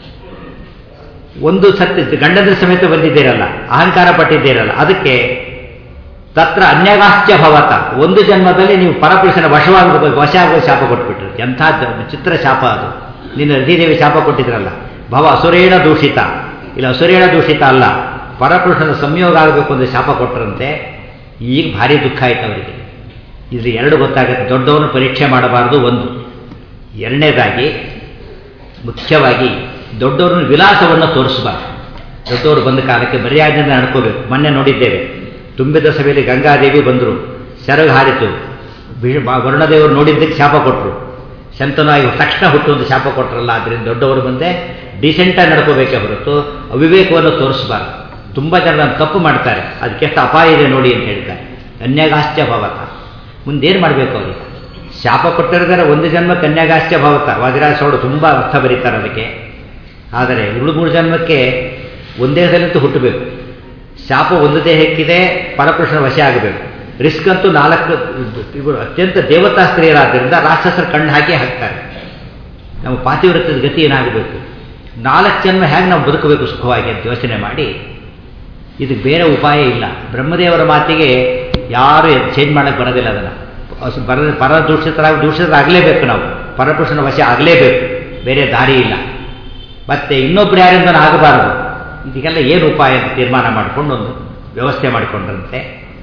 ಒಂದು ಸತ್ಯ ಗಂಡಂದ್ರ ಸಮೇತ ಬಂದಿದ್ದೀರಲ್ಲ ಅಹಂಕಾರ ಪಟ್ಟಿದ್ದೀರಲ್ಲ ಅದಕ್ಕೆ ತತ್ರ ಅನ್ಯಗಾಶ್ಚ ಭವತ ಒಂದು ಜನ್ಮದಲ್ಲಿ ನೀವು ಪರಪುರುಷನ ವಶವಾಗಬೇಕು ವಶ ಆಗುವ ಶಾಪ ಕೊಟ್ಬಿಟ್ರು ಎಂಥ ಚಿತ್ರ ಶಾಪ ಅದು ನಿನ್ನ ರತಿದೇವಿ ಶಾಪ ಕೊಟ್ಟಿದ್ರಲ್ಲ ಭವ ಅಸುರೇಣ ದೂಷಿತ ಇಲ್ಲ ಅಸುರೇಣ ದೂಷಿತ ಅಲ್ಲ ಪರಪುರುಷನ ಸಂಯೋಗ ಆಗಬೇಕು ಅಂತ ಶಾಪ ಕೊಟ್ಟರಂತೆ ಈಗ ಭಾರಿ ದುಃಖ ಆಯ್ತು ಅವರಿಗೆ ಇದ್ರ ಎರಡು ಗೊತ್ತಾಗುತ್ತೆ ದೊಡ್ಡವನು ಪರೀಕ್ಷೆ ಮಾಡಬಾರದು ಒಂದು ಎರಡನೇದಾಗಿ ಮುಖ್ಯವಾಗಿ ದೊಡ್ಡವ್ರನ್ನ ವಿಲಾಸವನ್ನು ತೋರಿಸಬಾರ್ದು ದೊಡ್ಡವರು ಬಂದ ಕಾಲಕ್ಕೆ ಮರ್ಯಾದೆಯಿಂದ ನಡ್ಕೋಬೇಕು ಮೊನ್ನೆ ನೋಡಿದ್ದೇವೆ ತುಂಬಿದ ಸಭೆಯಲ್ಲಿ ಗಂಗಾದೇವಿ ಬಂದರು ಸೆರಗು ಹಾರಿತು ವರುಣದೇವರು ನೋಡಿದ್ದಕ್ಕೆ ಶಾಪ ಕೊಟ್ಟರು ಶಂತನಾಗಿ ತಕ್ಷಣ ಹುಟ್ಟು ಒಂದು ಶಾಪ ಕೊಟ್ಟರಲ್ಲ ಆದ್ದರಿಂದ ದೊಡ್ಡವರು ಬಂದೆ ಡಿಸೆಂಟಾಗಿ ನಡ್ಕೋಬೇಕೇ ಹೊರತು ಅವಿವೇಕವನ್ನು ತೋರಿಸಬಾರ್ದು ತುಂಬ ಜನ ತಪ್ಪು ಮಾಡ್ತಾರೆ ಅದಕ್ಕೆ ಎಷ್ಟು ಅಪಾಯ ಇದೆ ನೋಡಿ ಅಂತ ಹೇಳ್ತಾರೆ ಅನ್ಯಗಾಶ್ಚ ಭವತ ಮುಂದೇನು ಮಾಡಬೇಕು ಅವರಿಗೆ ಶಾಪ ಕೊಟ್ಟಿರ್ತಾರೆ ಒಂದು ಜನ್ಮ ಕನ್ಯಾಗಾಶ್ಚ ಭವತ ವಜ್ರಾಸೋಡು ತುಂಬ ಅರ್ಥ ಬರೀತಾರೆ ಅದಕ್ಕೆ ಆದರೆ ಉರುಳು ಮೂರು ಜನ್ಮಕ್ಕೆ ಒಂದೇ ಸಲಂತೂ ಹುಟ್ಟಬೇಕು ಶಾಪ ಒಂದು ದೇಹಕ್ಕಿದೆ ಪರಪುರುಷನ ವಶ ಆಗಬೇಕು ರಿಸ್ಕ್ ಅಂತೂ ನಾಲ್ಕು ಇವರು ಅತ್ಯಂತ ದೇವತಾ ಸ್ತ್ರೀಯರಾದ್ದರಿಂದ ರಾಕ್ಷಸರ ಕಣ್ಣು ಹಾಕಿ ಹಾಕ್ತಾರೆ ನಮ್ಮ ಪಾತಿವ್ರತ್ಯದ ಗತಿ ಏನಾಗಬೇಕು ನಾಲ್ಕು ಜನ್ಮ ಹೇಗೆ ನಾವು ಬದುಕಬೇಕು ಸುಖವಾಗಿ ಅಂತ ಯೋಚನೆ ಮಾಡಿ ಇದಕ್ಕೆ ಬೇರೆ ಉಪಾಯ ಇಲ್ಲ ಬ್ರಹ್ಮದೇವರ ಮಾತಿಗೆ ಯಾರು ಚೇಂಜ್ ಮಾಡೋಕ್ಕೆ ಬರೋದಿಲ್ಲ ಅದನ್ನು ಪರ ಪರ ದೂಷಿತರಾಗಿ ದೂಷಿತರಾಗಲೇಬೇಕು ನಾವು ಪರಪುರುಷನ ವಶ ಆಗಲೇಬೇಕು ಬೇರೆ ದಾರಿ ಇಲ್ಲ ಮತ್ತೆ ಇನ್ನೊಬ್ರು ಯಾರಿಂದ ಆಗಬಾರದು ಇದಕ್ಕೆಲ್ಲ ಏನು ಉಪಾಯ ಅಂತ ತೀರ್ಮಾನ ಮಾಡಿಕೊಂಡು ಒಂದು ವ್ಯವಸ್ಥೆ ಮಾಡಿಕೊಂಡ್ರಂತೆ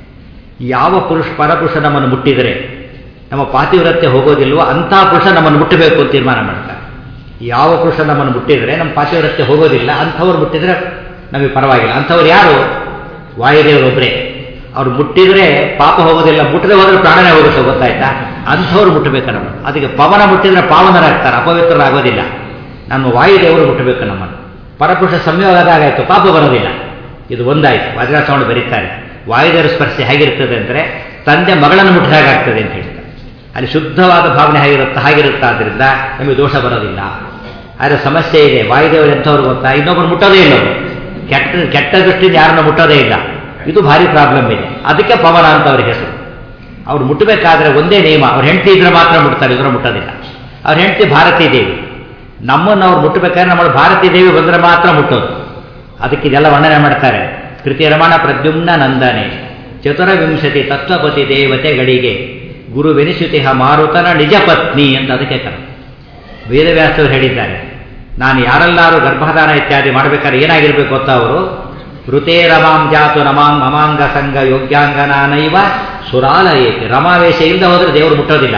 ಯಾವ ಪುರುಷ ಪರಪುರುಷ ನಮ್ಮನ್ನು ಮುಟ್ಟಿದರೆ ನಮ್ಮ ಪಾತಿವ್ರತ್ಯ ಹೋಗೋದಿಲ್ವೋ ಅಂಥ ಪುರುಷ ನಮ್ಮನ್ನು ಮುಟ್ಟಬೇಕು ಅಂತ ತೀರ್ಮಾನ ಮಾಡ್ತಾರೆ ಯಾವ ಪುರುಷ ನಮ್ಮನ್ನು ಮುಟ್ಟಿದರೆ ನಮ್ಮ ಪಾತಿವ್ರತ್ಯ ಹೋಗೋದಿಲ್ಲ ಅಂಥವ್ರು ಮುಟ್ಟಿದರೆ ನಮಗೆ ಪರವಾಗಿಲ್ಲ ಅಂಥವ್ರು ಯಾರು ವಾಯುದೇವರೊಬ್ಬರೇ ಅವ್ರು ಮುಟ್ಟಿದರೆ ಪಾಪ ಹೋಗೋದಿಲ್ಲ ಮುಟ್ಟದೆ ಹೋದ್ರೆ ಪ್ರಾಣನೇ ಹೋಗುತ್ತೆ ಗೊತ್ತಾಯ್ತಾ ಅಂಥವ್ರು ಮುಟ್ಟಬೇಕು ನಮ್ಮ ಅದಕ್ಕೆ ಪವನ ಮುಟ್ಟಿದ್ರೆ ಪಾವನರಾಗ್ತಾರೆ ಅಪವಿತ್ರರಾಗೋದಿಲ್ಲ ನಮ್ಮ ವಾಯುದೇವರು ಮುಟ್ಟಬೇಕು ನಮ್ಮನ್ನು ಪರಪುರುಷ ಸಂಯೋಗ ಆದಾಗಾಯ್ತು ಪಾಪ ಬರೋದಿಲ್ಲ ಇದು ಒಂದಾಯ್ತು ವಜ್ರಾಸವನ್ನು ಬರೀತಾರೆ ವಾಯುದೇವರ ಸ್ಪರ್ಶೆ ಹೇಗಿರ್ತದೆ ಅಂದರೆ ತಂದೆ ಮಗಳನ್ನು ಮುಟ್ಟಿದಾಗಾಗ್ತದೆ ಅಂತ ಹೇಳ್ತಾರೆ ಅಲ್ಲಿ ಶುದ್ಧವಾದ ಭಾವನೆ ಹೇಗಿರುತ್ತೆ ಹಾಗಿರುತ್ತೆ ಆದ್ದರಿಂದ ನಮಗೆ ದೋಷ ಬರೋದಿಲ್ಲ ಆದರೆ ಸಮಸ್ಯೆ ಇದೆ ವಾಯುದೇವರು ಎಂಥವ್ರು ಗೊತ್ತಾ ಇನ್ನೊಬ್ಬರು ಮುಟ್ಟೋದೇ ಇಲ್ಲ ಅವರು ಕೆಟ್ಟ ಕೆಟ್ಟ ದೃಷ್ಟಿಯಿಂದ ಯಾರನ್ನು ಮುಟ್ಟೋದೇ ಇಲ್ಲ ಇದು ಭಾರಿ ಪ್ರಾಬ್ಲಮ್ ಇದೆ ಅದಕ್ಕೆ ಪವನ ಅಂತ ಅವ್ರಿಗೆ ಹೆಸರು ಅವ್ರು ಮುಟ್ಟಬೇಕಾದ್ರೆ ಒಂದೇ ನಿಯಮ ಅವ್ರ ಹೆಂಡತಿ ಇದ್ರೆ ಮಾತ್ರ ಮುಟ್ತಾರೆ ಇದ್ರೆ ಮುಟ್ಟೋದಿಲ್ಲ ಅವ್ರ ಹೆಂಡತಿ ಭಾರತೀ ದೇವಿ ನಮ್ಮನ್ನು ಅವ್ರು ಮುಟ್ಟಬೇಕಾದ್ರೆ ನಮ್ಮ ಭಾರತೀ ದೇವಿ ಬಂದರೆ ಮಾತ್ರ ಮುಟ್ಟೋದು ಅದಕ್ಕೆ ಇದೆಲ್ಲ ವರ್ಣನೆ ಮಾಡ್ತಾರೆ ಕೃತಿ ರಮಣ ಪ್ರದ್ಯುಮ್ನ ನಂದನೆ ಚತುರವಿಂಶತಿ ತತ್ವಪತಿ ದೇವತೆಗಳಿಗೆ ಗುರುವೆನಿಸುತಿಹ ಮಾರುತನ ನಿಜ ಪತ್ನಿ ಅಂತ ಅದಕ್ಕೆ ಕರೆ ವೇದವ್ಯಾಸರು ಹೇಳಿದ್ದಾರೆ ನಾನು ಯಾರೆಲ್ಲಾರು ಗರ್ಭಧಾನ ಇತ್ಯಾದಿ ಮಾಡಬೇಕಾದ್ರೆ ಏನಾಗಿರ್ಬೇಕು ಗೊತ್ತಾ ಅವರು ಋತೇ ರಮಾಂ ಜಾತು ನಮಾಂ ಮಮಾಂಗ ಸಂಘ ಯೋಗ್ಯಾಂಗನಾನೈವ ಸುರಾಲಯೇತಿ ರಮಾವೇಶ ಇಲ್ಲದೆ ಹೋದರೆ ದೇವರು ಮುಟ್ಟೋದಿಲ್ಲ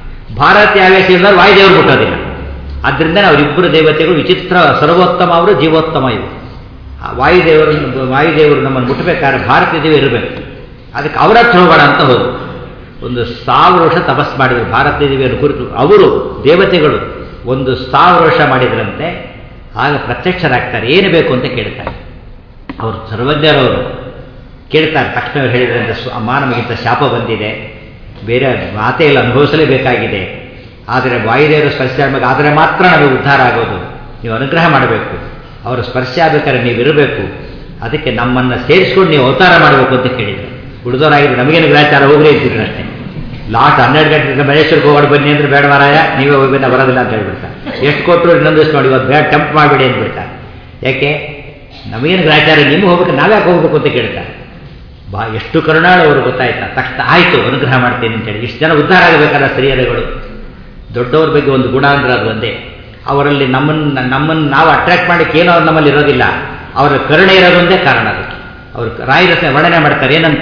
ಭಾರತೀಯ ಆವೇಶ ಇಲ್ಲದ್ರೆ ವಾಯುದೇವರು ಮುಟ್ಟೋದಿಲ್ಲ ಆದ್ದರಿಂದ ಅವರಿಬ್ಬರು ದೇವತೆಗಳು ವಿಚಿತ್ರ ಸರ್ವೋತ್ತಮ ಅವರು ಜೀವೋತ್ತಮ ಇವು ವಾಯುದೇವರು ವಾಯುದೇವರು ನಮ್ಮನ್ನು ಮುಟ್ಟಬೇಕಾದ್ರೆ ಭಾರತೀಯ ದೇವಿ ಇರಬೇಕು ಅದಕ್ಕೆ ಅವರ ಹತ್ರ ಹೋಗೋಣ ಅಂತ ಹೋದ್ರು ಒಂದು ಸಾವಿರ ವರ್ಷ ತಪಸ್ ಮಾಡಿದರು ಭಾರತೀಯ ದೇವಿಯನ್ನು ಕುರಿತು ಅವರು ದೇವತೆಗಳು ಒಂದು ಸಾವಿರ ವರ್ಷ ಮಾಡಿದ್ರಂತೆ ಆಗ ಪ್ರತ್ಯಕ್ಷರಾಗ್ತಾರೆ ಏನು ಬೇಕು ಅಂತ ಕೇಳ್ತಾರೆ ಅವರು ಸರ್ವಜ್ಞರವರು ಕೇಳ್ತಾರೆ ತಕ್ಷಣ ಹೇಳಿದ್ರಂತೆ ಅಮ್ಮ ನಮಗಿಂತ ಶಾಪ ಬಂದಿದೆ ಬೇರೆ ಮಾತೇ ಇಲ್ಲ ಅನುಭವಿಸಲೇಬೇಕಾಗಿದೆ ಆದರೆ ವಾಯುದೇವರ ಸ್ಪರ್ಶ ಆಗಬೇಕು ಆದರೆ ಮಾತ್ರ ನಮಗೆ ಉದ್ಧಾರ ಆಗೋದು ನೀವು ಅನುಗ್ರಹ ಮಾಡಬೇಕು ಅವರ ಸ್ಪರ್ಶ ಆಗಬೇಕಾದ್ರೆ ನೀವು ಇರಬೇಕು ಅದಕ್ಕೆ ನಮ್ಮನ್ನು ಸೇರಿಸ್ಕೊಂಡು ನೀವು ಅವತಾರ ಮಾಡಬೇಕು ಅಂತ ಕೇಳಿದರು ಉಳಿದವರಾಗಿದ್ದು ನಮಗೇನು ಗ್ರಾಚಾರ ಹೋಗ್ರಿ ಅಂತಿದ್ರು ಅಷ್ಟೇ ಲಾಸ್ಟ್ ಹನ್ನೆರಡು ಗಂಟೆಗೆ ಮಹೇಶ್ವರಕ್ಕೆ ಹೋಗೋಣ ಬನ್ನಿ ಅಂದ್ರೆ ಬೇಡ ಮಾರಾಯ ನೀವೇ ಹೋಗ್ಬೇಕ ಬರೋದಿಲ್ಲ ಅಂತ ಹೇಳ್ಬಿಡ್ತಾರೆ ಎಷ್ಟು ಕೊಟ್ಟರು ಇನ್ನೊಂದು ದಿವಸ ನೋಡಿ ಇವತ್ತು ಬೇಡ ಟೆಂಪ್ ಮಾಡಿಬಿಡಿ ಅಂದ್ಬಿಡ್ತಾರೆ ಯಾಕೆ ನಮಗೇನು ಗ್ರಾಚಾರ ನಿಮ್ಗೆ ಹೋಗ್ಬೇಕು ನಾವ್ಯಾಕೆ ಹೋಗ್ಬೇಕು ಅಂತ ಕೇಳ್ತಾರೆ ಬಾ ಎಷ್ಟು ಕರುಣಾಳು ಅವರು ಗೊತ್ತಾಯ್ತಾ ತಕ್ಷಣ ಆಯಿತು ಅನುಗ್ರಹ ಮಾಡ್ತೀನಿ ಅಂತೇಳಿ ಇಷ್ಟು ಜನ ಉದ್ಧಾರ ಆಗಬೇಕಲ್ಲ ಸ್ತ್ರೀಯರುಗಳು ದೊಡ್ಡವ್ರ ಬಗ್ಗೆ ಒಂದು ಗುಣ ಅಂದ್ರೆ ಅದು ಒಂದೇ ಅವರಲ್ಲಿ ನಮ್ಮನ್ನು ನಮ್ಮನ್ನು ನಾವು ಅಟ್ರಾಕ್ಟ್ ಮಾಡಕ್ಕೆ ಏನೋ ಅವ್ರು ನಮ್ಮಲ್ಲಿ ಇರೋದಿಲ್ಲ ಅವರ ಕರುಣೆ ಇರೋದೊಂದೇ ಕಾರಣ ಅದಕ್ಕೆ ಅವರು ರಾಯರತ್ನ ವರ್ಣನೆ ಮಾಡ್ತಾರೆ ಏನಂತ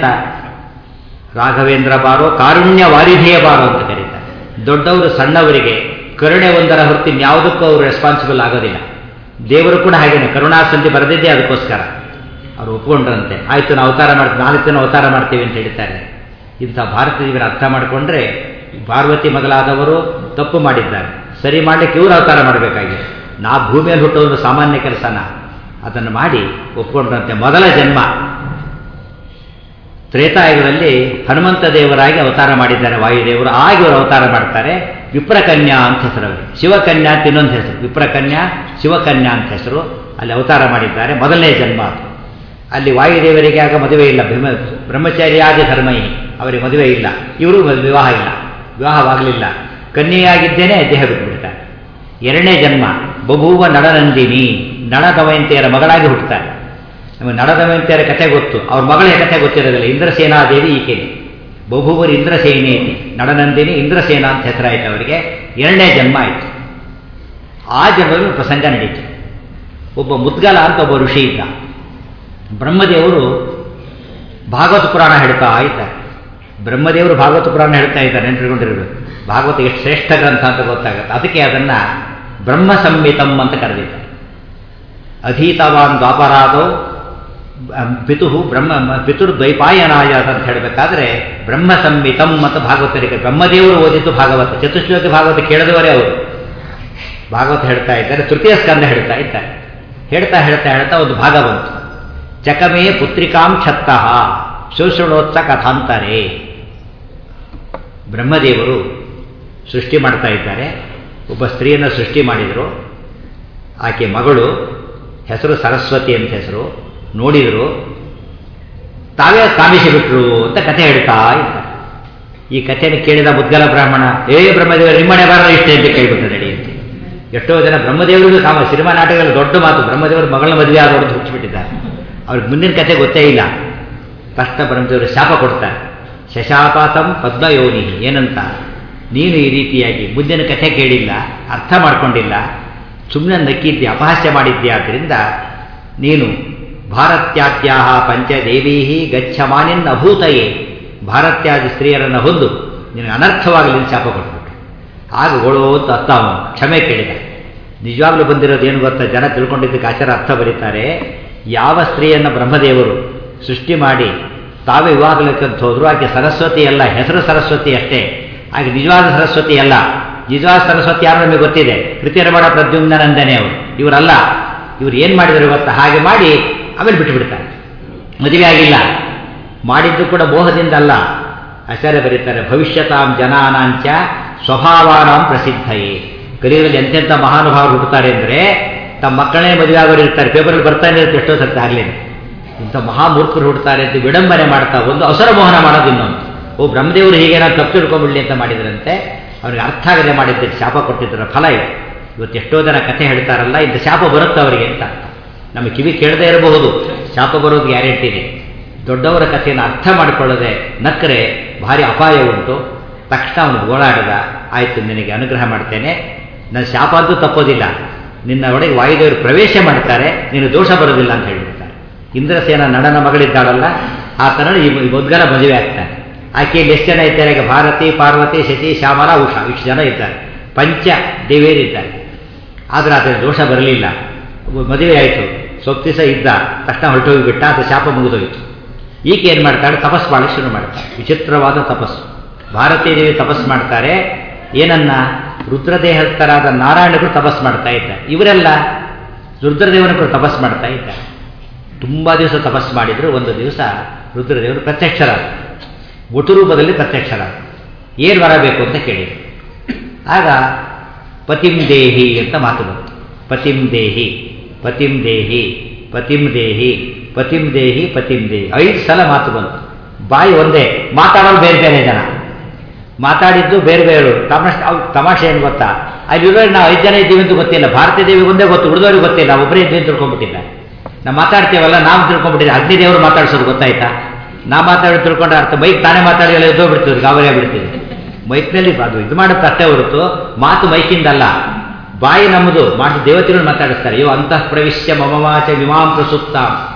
ರಾಘವೇಂದ್ರ ಬಾರೋ ಕಾರುಣ್ಯ ವಾರಿಧೇಯ ಬಾರೋ ಅಂತ ಕರೀತಾರೆ ದೊಡ್ಡವರು ಸಣ್ಣವರಿಗೆ ಕರುಣೆ ಒಂದರ ಹೊರತು ಯಾವುದಕ್ಕೂ ಅವರು ರೆಸ್ಪಾನ್ಸಿಬಲ್ ಆಗೋದಿಲ್ಲ ದೇವರು ಕೂಡ ಹಾಗೇನೆ ಕರುಣಾಸಂಧಿ ಬರೆದಿದ್ದೇ ಅದಕ್ಕೋಸ್ಕರ ಅವರು ಒಪ್ಕೊಂಡ್ರಂತೆ ಆಯಿತು ನಾವು ಅವತಾರ ಮಾಡ್ತೀವಿ ನಾಲ್ಕು ದಿನ ಅವತಾರ ಮಾಡ್ತೀವಿ ಅಂತ ಹೇಳ್ತಾರೆ ಇಂಥ ಭಾರತ ದೇವರ ಅರ್ಥ ಮಾಡಿಕೊಂಡ್ರೆ ಪಾರ್ವತಿ ಮೊದಲಾದವರು ತಪ್ಪು ಮಾಡಿದ್ದಾರೆ ಸರಿ ಮಾಡಲಿಕ್ಕೆ ಇವರು ಅವತಾರ ಮಾಡಬೇಕಾಗಿದೆ ನಾ ಭೂಮಿಯಲ್ಲಿ ಹುಟ್ಟೋದು ಸಾಮಾನ್ಯ ಕೆಲಸನ ಅದನ್ನು ಮಾಡಿ ಒಪ್ಕೊಂಡ್ರಂತೆ ಮೊದಲ ಜನ್ಮ ತ್ರೇತಾಯುಗದಲ್ಲಿ ಹನುಮಂತ ದೇವರಾಗಿ ಅವತಾರ ಮಾಡಿದ್ದಾರೆ ವಾಯುದೇವರು ಆಗಿ ಅವರು ಅವತಾರ ಮಾಡ್ತಾರೆ ವಿಪ್ರಕನ್ಯಾ ಅಂತ ಹೆಸರು ಅವರಿಗೆ ಶಿವಕನ್ಯಾ ಅಂತ ಇನ್ನೊಂದು ಹೆಸರು ವಿಪ್ರಕನ್ಯಾ ಶಿವಕನ್ಯಾ ಅಂತ ಹೆಸರು ಅಲ್ಲಿ ಅವತಾರ ಮಾಡಿದ್ದಾರೆ ಮೊದಲನೇ ಜನ್ಮ ಅದು ಅಲ್ಲಿ ವಾಯುದೇವರಿಗೆ ಆಗ ಮದುವೆ ಇಲ್ಲ ಬ್ರಹ್ಮ ಬ್ರಹ್ಮಚಾರ್ಯಾದಿ ಧರ್ಮೈ ಅವರಿಗೆ ಮದುವೆ ಇಲ್ಲ ಇವರು ವಿವಾಹ ಇಲ್ಲ ವಿವಾಹವಾಗಲಿಲ್ಲ ಕನ್ಯೆಯಾಗಿದ್ದೇನೆ ದೇಹ ಬಿಟ್ಬಿಡ್ತಾರೆ ಎರಡನೇ ಜನ್ಮ ಬಭೂವ ನಳನಂದಿನಿ ನಳದಮಯಂತಿಯರ ಮಗಳಾಗಿ ಹುಟ್ಟುತ್ತಾರೆ ನಮಗೆ ನಳದಮಯಂತಿಯರ ಕಥೆ ಗೊತ್ತು ಅವ್ರ ಮಗಳ ಕಥೆ ಗೊತ್ತಿರೋದಿಲ್ಲ ಇಂದ್ರಸೇನಾದೇವಿ ಈಕೆನೆ ಬಹುಭೂವರಿ ಇಂದ್ರಸೇನೇತಿ ನಳನಂದಿನಿ ಇಂದ್ರಸೇನಾ ಅಂತ ಹೆಸರಾಯಿತು ಅವರಿಗೆ ಎರಡನೇ ಜನ್ಮ ಆಯಿತು ಆ ಜನ್ಮದಲ್ಲಿ ಪ್ರಸಂಗ ನಡೀತು ಒಬ್ಬ ಮುದ್ಗಲ ಅಂತ ಒಬ್ಬ ಋಷಿ ಇದ್ದ ಬ್ರಹ್ಮದೇವರು ಭಾಗವತ ಪುರಾಣ ಹೇಳ್ತಾ ಇದ್ದಾರೆ ಬ್ರಹ್ಮದೇವರು ಭಾಗವತ ಪುರಾಣ ಹೇಳ್ತಾ ಇದ್ದಾರೆ ನೆನಪಿಟ್ಕೊಂಡಿರ್ಬೇಕು ಭಾಗವತ ಎಷ್ಟು ಶ್ರೇಷ್ಠ ಗ್ರಂಥ ಅಂತ ಗೊತ್ತಾಗುತ್ತೆ ಅದಕ್ಕೆ ಅದನ್ನು ಬ್ರಹ್ಮ ಸಂಹಿತಂ ಅಂತ ಕರೆದಿದ್ದಾರೆ ಅಧೀತವಾನ್ ದ್ವಾಪರಾದೋ ಪಿತು ಬ್ರಹ್ಮ ಪಿತುರ್ದ್ವೈಪಾಯನಾಯ ಅಂತ ಹೇಳಬೇಕಾದ್ರೆ ಬ್ರಹ್ಮ ಸಂಹಿತಂ ಅಂತ ಭಾಗವತರಿಗೆ ಬ್ರಹ್ಮದೇವರು ಓದಿದ್ದು ಭಾಗವತ ಚತುಶ್ಲೋಕಿ ಭಾಗವತ ಕೇಳಿದವರೇ ಅವರು ಭಾಗವತ ಹೇಳ್ತಾ ಇದ್ದಾರೆ ತೃತೀಯ ಸ್ಕಂದ ಹೇಳ್ತಾ ಇದ್ದಾರೆ ಹೇಳ್ತಾ ಹೇಳ್ತಾ ಹೇಳ್ತಾ ಒಂದು ಭಾಗ ಬಂತು ಚಕಮೇ ಪುತ್ರಿಕಾಂ ಛತ್ತಃ ಶೋಷಣೋತ್ಸ ಕಥಾಂತರೇ ಬ್ರಹ್ಮದೇವರು ಸೃಷ್ಟಿ ಮಾಡ್ತಾ ಇದ್ದಾರೆ ಒಬ್ಬ ಸ್ತ್ರೀಯನ್ನು ಸೃಷ್ಟಿ ಮಾಡಿದರು ಆಕೆ ಮಗಳು ಹೆಸರು ಸರಸ್ವತಿ ಅಂತ ಹೆಸರು ನೋಡಿದರು ತಾವೇ ಕಾಮಿಸಿಬಿಟ್ರು ಅಂತ ಕಥೆ ಹೇಳ್ತಾ ಇದ್ದಾರೆ ಈ ಕಥೆಯನ್ನು ಕೇಳಿದ ಮುದ್ಗಲ ಬ್ರಾಹ್ಮಣ ಏ ಬ್ರಹ್ಮದೇವರು ನಿಮ್ಮನೆ ಬರಲ್ಲ ಇಷ್ಟೇ ಅಂತ ಕೇಳ್ಬಿಟ್ಟು ನಡಿ ಅಂತ ಎಷ್ಟೋ ಜನ ಬ್ರಹ್ಮದೇವರಿಗೂ ಕಾಮ ಸಿನಿಮಾ ನಾಟಕದಲ್ಲಿ ದೊಡ್ಡ ಮಾತು ಬ್ರಹ್ಮದೇವರು ಮಗಳನ್ನ ಮದುವೆ ಆದವರು ಹುಚ್ಚಿಬಿಟ್ಟಿದ್ದಾರೆ ಅವ್ರಿಗೆ ಮುಂದಿನ ಕಥೆ ಗೊತ್ತೇ ಇಲ್ಲ ತಕ್ಷಣ ಬ್ರಹ್ಮದೇವರು ಶಾಪ ಕೊಡ್ತಾರೆ ಶಶಾಪಾತಂ ಪದ್ಮಯೋನಿ ಏನಂತ ನೀನು ಈ ರೀತಿಯಾಗಿ ಮುಂದಿನ ಕಥೆ ಕೇಳಿಲ್ಲ ಅರ್ಥ ಮಾಡ್ಕೊಂಡಿಲ್ಲ ಸುಮ್ಮನೆ ನಕ್ಕಿದ್ದೆ ಅಪಹಾಸ್ಯ ಮಾಡಿದ್ದೆ ಆದ್ದರಿಂದ ನೀನು ಭಾರತ್ಯಾದ್ಯಾ ಪಂಚದೇವೀ ಗಚ್ಚಮಾನಿನ್ ಅಭೂತಯೇ ಭಾರತ್ಯಾದಿ ಸ್ತ್ರೀಯರನ್ನು ಹೊಂದು ನಿನಗೆ ಅನರ್ಥವಾಗಲಿ ಶಾಪ ಕೊಟ್ಬಿಟ್ಟು ಆಗ ಗೊಳೋ ಅಂತ ಅತ್ತ ಅವನು ಕ್ಷಮೆ ಕೇಳಿದ ನಿಜವಾಗ್ಲೂ ಬಂದಿರೋದು ಏನು ಗೊತ್ತಾ ಜನ ತಿಳ್ಕೊಂಡಿದ್ದಕ್ಕೆ ಆಚಾರ ಅರ್ಥ ಬರೀತಾರೆ ಯಾವ ಸ್ತ್ರೀಯನ್ನು ಬ್ರಹ್ಮದೇವರು ಸೃಷ್ಟಿ ಮಾಡಿ ತಾವೇ ವಿವಾಹಲಕ್ಕಂತ ಹೋದ್ರು ಆಕೆ ಸರಸ್ವತಿ ಅಲ್ಲ ಹೆಸರು ಸರಸ್ವತಿ ಅಷ್ಟೇ ಆಕೆ ನಿಜವಾದ ಸರಸ್ವತಿ ಅಲ್ಲ ನಿಜವಾದ ಸರಸ್ವತಿ ಯಾರು ನಮಗೆ ಗೊತ್ತಿದೆ ಕೃತಿಯರಮಣ ಪ್ರದ್ಯುಮ್ನಂದನೆ ಅವರು ಇವರಲ್ಲ ಇವ್ರು ಏನು ಮಾಡಿದ್ರು ಗೊತ್ತಾ ಹಾಗೆ ಮಾಡಿ ಆಮೇಲೆ ಬಿಟ್ಟು ಬಿಡ್ತಾರೆ ಮದುವೆ ಆಗಿಲ್ಲ ಮಾಡಿದ್ದು ಕೂಡ ಮೋಹದಿಂದ ಅಲ್ಲ ಆಚಾರ್ಯ ಬರೀತಾರೆ ಭವಿಷ್ಯತಾಂ ಜನಾನಾಂಚ ಸ್ವಭಾವಾನಾಂ ಪ್ರಸಿದ್ಧಯೇ ಕಲಿಯುಗದಲ್ಲಿ ಎಂತೆಂಥ ಮಹಾನುಭಾವರು ಹುಡ್ತಾರೆ ಅಂದರೆ ತಮ್ಮ ಮಕ್ಕಳೇ ಮದುವೆ ಆಗೋರು ಇರ್ತಾರೆ ಪೇಪರಲ್ಲಿ ಬರ್ತಾನೆ ಇರುತ್ತೆ ಎಷ್ಟೋ ಸರ್ತಿ ಆಗಲೇನೆ ಇಂಥ ಮಹಾಮೂರ್ಖರು ಹುಡ್ತಾರೆ ಅಂತ ವಿಡಂಬನೆ ಮಾಡ್ತಾ ಒಂದು ಅವಸರ ಮೋಹನ ಮಾಡೋದು ಇನ್ನೊಂದು ಓ ಬ್ರಹ್ಮದೇವರು ಹೀಗೆ ನಾವು ತಪ್ಪು ತಿಳ್ಕೊಂಬಿಡ್ಲಿ ಅಂತ ಮಾಡಿದ್ರಂತೆ ಅವ್ರಿಗೆ ಅರ್ಥ ಆಗದೆ ಮಾಡಿದ್ದ ಶಾಪ ಕೊಟ್ಟಿದ್ದರ ಫಲ ಇದೆ ಇವತ್ತು ಎಷ್ಟೋ ಜನ ಕಥೆ ಹೇಳ್ತಾರಲ್ಲ ಇಂಥ ಶಾಪ ಬರುತ್ತೆ ಅವರಿಗೆ ಅಂತ ನಮ್ಮ ಕಿವಿ ಕೇಳದೇ ಇರಬಹುದು ಶಾಪ ಬರೋದು ಗ್ಯಾರಂಟಿ ಇದೆ ದೊಡ್ಡವರ ಕಥೆಯನ್ನು ಅರ್ಥ ಮಾಡಿಕೊಳ್ಳದೆ ನಕ್ಕರೆ ಭಾರಿ ಅಪಾಯ ಉಂಟು ತಕ್ಷಣ ಅವನು ಓಡಾಡಿದ ಆಯಿತು ನಿನಗೆ ಅನುಗ್ರಹ ಮಾಡ್ತೇನೆ ನನ್ನ ಶಾಪ ಅಂತೂ ತಪ್ಪೋದಿಲ್ಲ ನಿನ್ನ ಒಳಗೆ ವಾಯುದೇವರು ಪ್ರವೇಶ ಮಾಡ್ತಾರೆ ನೀನು ದೋಷ ಬರೋದಿಲ್ಲ ಅಂತ ಹೇಳಿಬಿಡ್ತಾರೆ ಇಂದ್ರಸೇನ ನಡನ ಮಗಳಿದ್ದಾಳಲ್ಲ ಆ ಥರ ಈ ಮೊದ್ಗಲ ಮದುವೆ ಆಗ್ತಾನೆ ಆಕೆಯಲ್ಲಿ ಎಷ್ಟು ಜನ ಇದ್ದಾರೆ ಈಗ ಭಾರತಿ ಪಾರ್ವತಿ ಶಶಿ ಶ್ಯಾಮಲ ಉಷಾ ಇಷ್ಟು ಜನ ಇದ್ದಾರೆ ಪಂಚ ದೇವಿಯರಿದ್ದಾರೆ ಆದರೆ ಆತನ ದೋಷ ಬರಲಿಲ್ಲ ಮದುವೆ ಆಯಿತು ಸ್ವಲ್ಪ ದಿವಸ ಇದ್ದ ತಕ್ಷಣ ಹೊರಟೋಗಿಬಿಟ್ಟ ಅದು ಶಾಪ ಮುಗಿದೋಯ್ತು ಈಕೆ ಏನು ಮಾಡ್ತಾಳೆ ತಪಸ್ ಮಾಡಿ ಶುರು ಮಾಡ್ತಾಳೆ ವಿಚಿತ್ರವಾದ ತಪಸ್ಸು ಭಾರತೀಯ ದೇವಿ ತಪಸ್ ಮಾಡ್ತಾರೆ ಏನನ್ನ ರುದ್ರದೇಹಸ್ಥರಾದ ನಾರಾಯಣಗಳು ತಪಸ್ ಮಾಡ್ತಾ ಇದ್ದಾರೆ ಇವರೆಲ್ಲ ರುದ್ರದೇವನಗಳು ತಪಸ್ ಮಾಡ್ತಾ ಇದ್ದಾರೆ ತುಂಬ ದಿವಸ ತಪಸ್ ಮಾಡಿದ್ರು ಒಂದು ದಿವಸ ರುದ್ರದೇವರು ಪ್ರತ್ಯಕ್ಷರಾದ ಒಟ್ಟು ರೂಪದಲ್ಲಿ ಪ್ರತ್ಯಕ್ಷರಾದ ಏನು ಬರಬೇಕು ಅಂತ ಕೇಳಿದರು ಆಗ ಪತಿಂ ದೇಹಿ ಅಂತ ಮಾತು ಬಂತು ಪತಿಂ ದೇಹಿ ಪತಿಂ ದೇಹಿ ಪತಿಂ ದೇಹಿ ಪತಿಂ ದೇಹಿ ಪತಿಂ ದೇಹಿ ಐದು ಸಲ ಮಾತು ಬಂತು ಬಾಯಿ ಒಂದೇ ಮಾತಾಡೋರು ಬೇರೆ ಬೇರೆ ಜನ ಮಾತಾಡಿದ್ದು ಬೇರೆ ಬೇರೆ ತಮಾಷೆ ಅವ್ ತಮಾಷೆ ಏನು ಗೊತ್ತಾ ಅಲ್ಲಿರೋ ನಾವು ಐದು ಜನ ಇದ್ದೀವಿ ಅಂತ ಗೊತ್ತಿಲ್ಲ ಭಾರತೀಯ ದೇವಿ ಒಂದೇ ಗೊತ್ತು ಉಳಿದವ್ರಿಗೆ ಗೊತ್ತಿಲ್ಲ ಒಬ್ಬರೇ ಇದ್ದೀವಿ ಅಂತ ತಿಳ್ಕೊಂಡ್ಬಿಟ್ಟಿಲ್ಲ ನಾವು ಮಾತಾಡ್ತೀವಲ್ಲ ನಾವು ತಿಳ್ಕೊಂಡ್ಬಿಟ್ಟಿದ್ದೆ ಅಗ್ನಿದೇವರು ಮಾತಾಡ್ಸೋದು ಗೊತ್ತಾಯ್ತಾ ನಾ ಮಾತಾಡಿ ತಿಳ್ಕೊಂಡ್ರೆ ಅರ್ಥ ಬೈಕ್ ತಾನೇ ಮಾತಾಡಿ ಎಲ್ಲ ಎದ್ದೋಗ್ಬಿಡ್ತಿದ್ರು ಗಾಬರಿ ಆಗ್ಬಿಡ್ತಿದ್ವಿ ಮೈಕ್ನಲ್ಲಿ ಅದು ಇದು ಮಾಡುತ್ತೆ ಅಷ್ಟೇ ಹೊರತು ಮಾತು ಮೈಕಿಂದಲ್ಲ ಬಾಯಿ ನಮ್ಮದು ಮಾಡಿ ದೇವತೆಗಳು ಮಾತಾಡಿಸ್ತಾರೆ ಇವು ಅಂತಃ ಪ್ರವಿಶ್ಯ ಮಮವಾಚ ವಿಮಾಂ ಪ್ರಸುಪ್ತ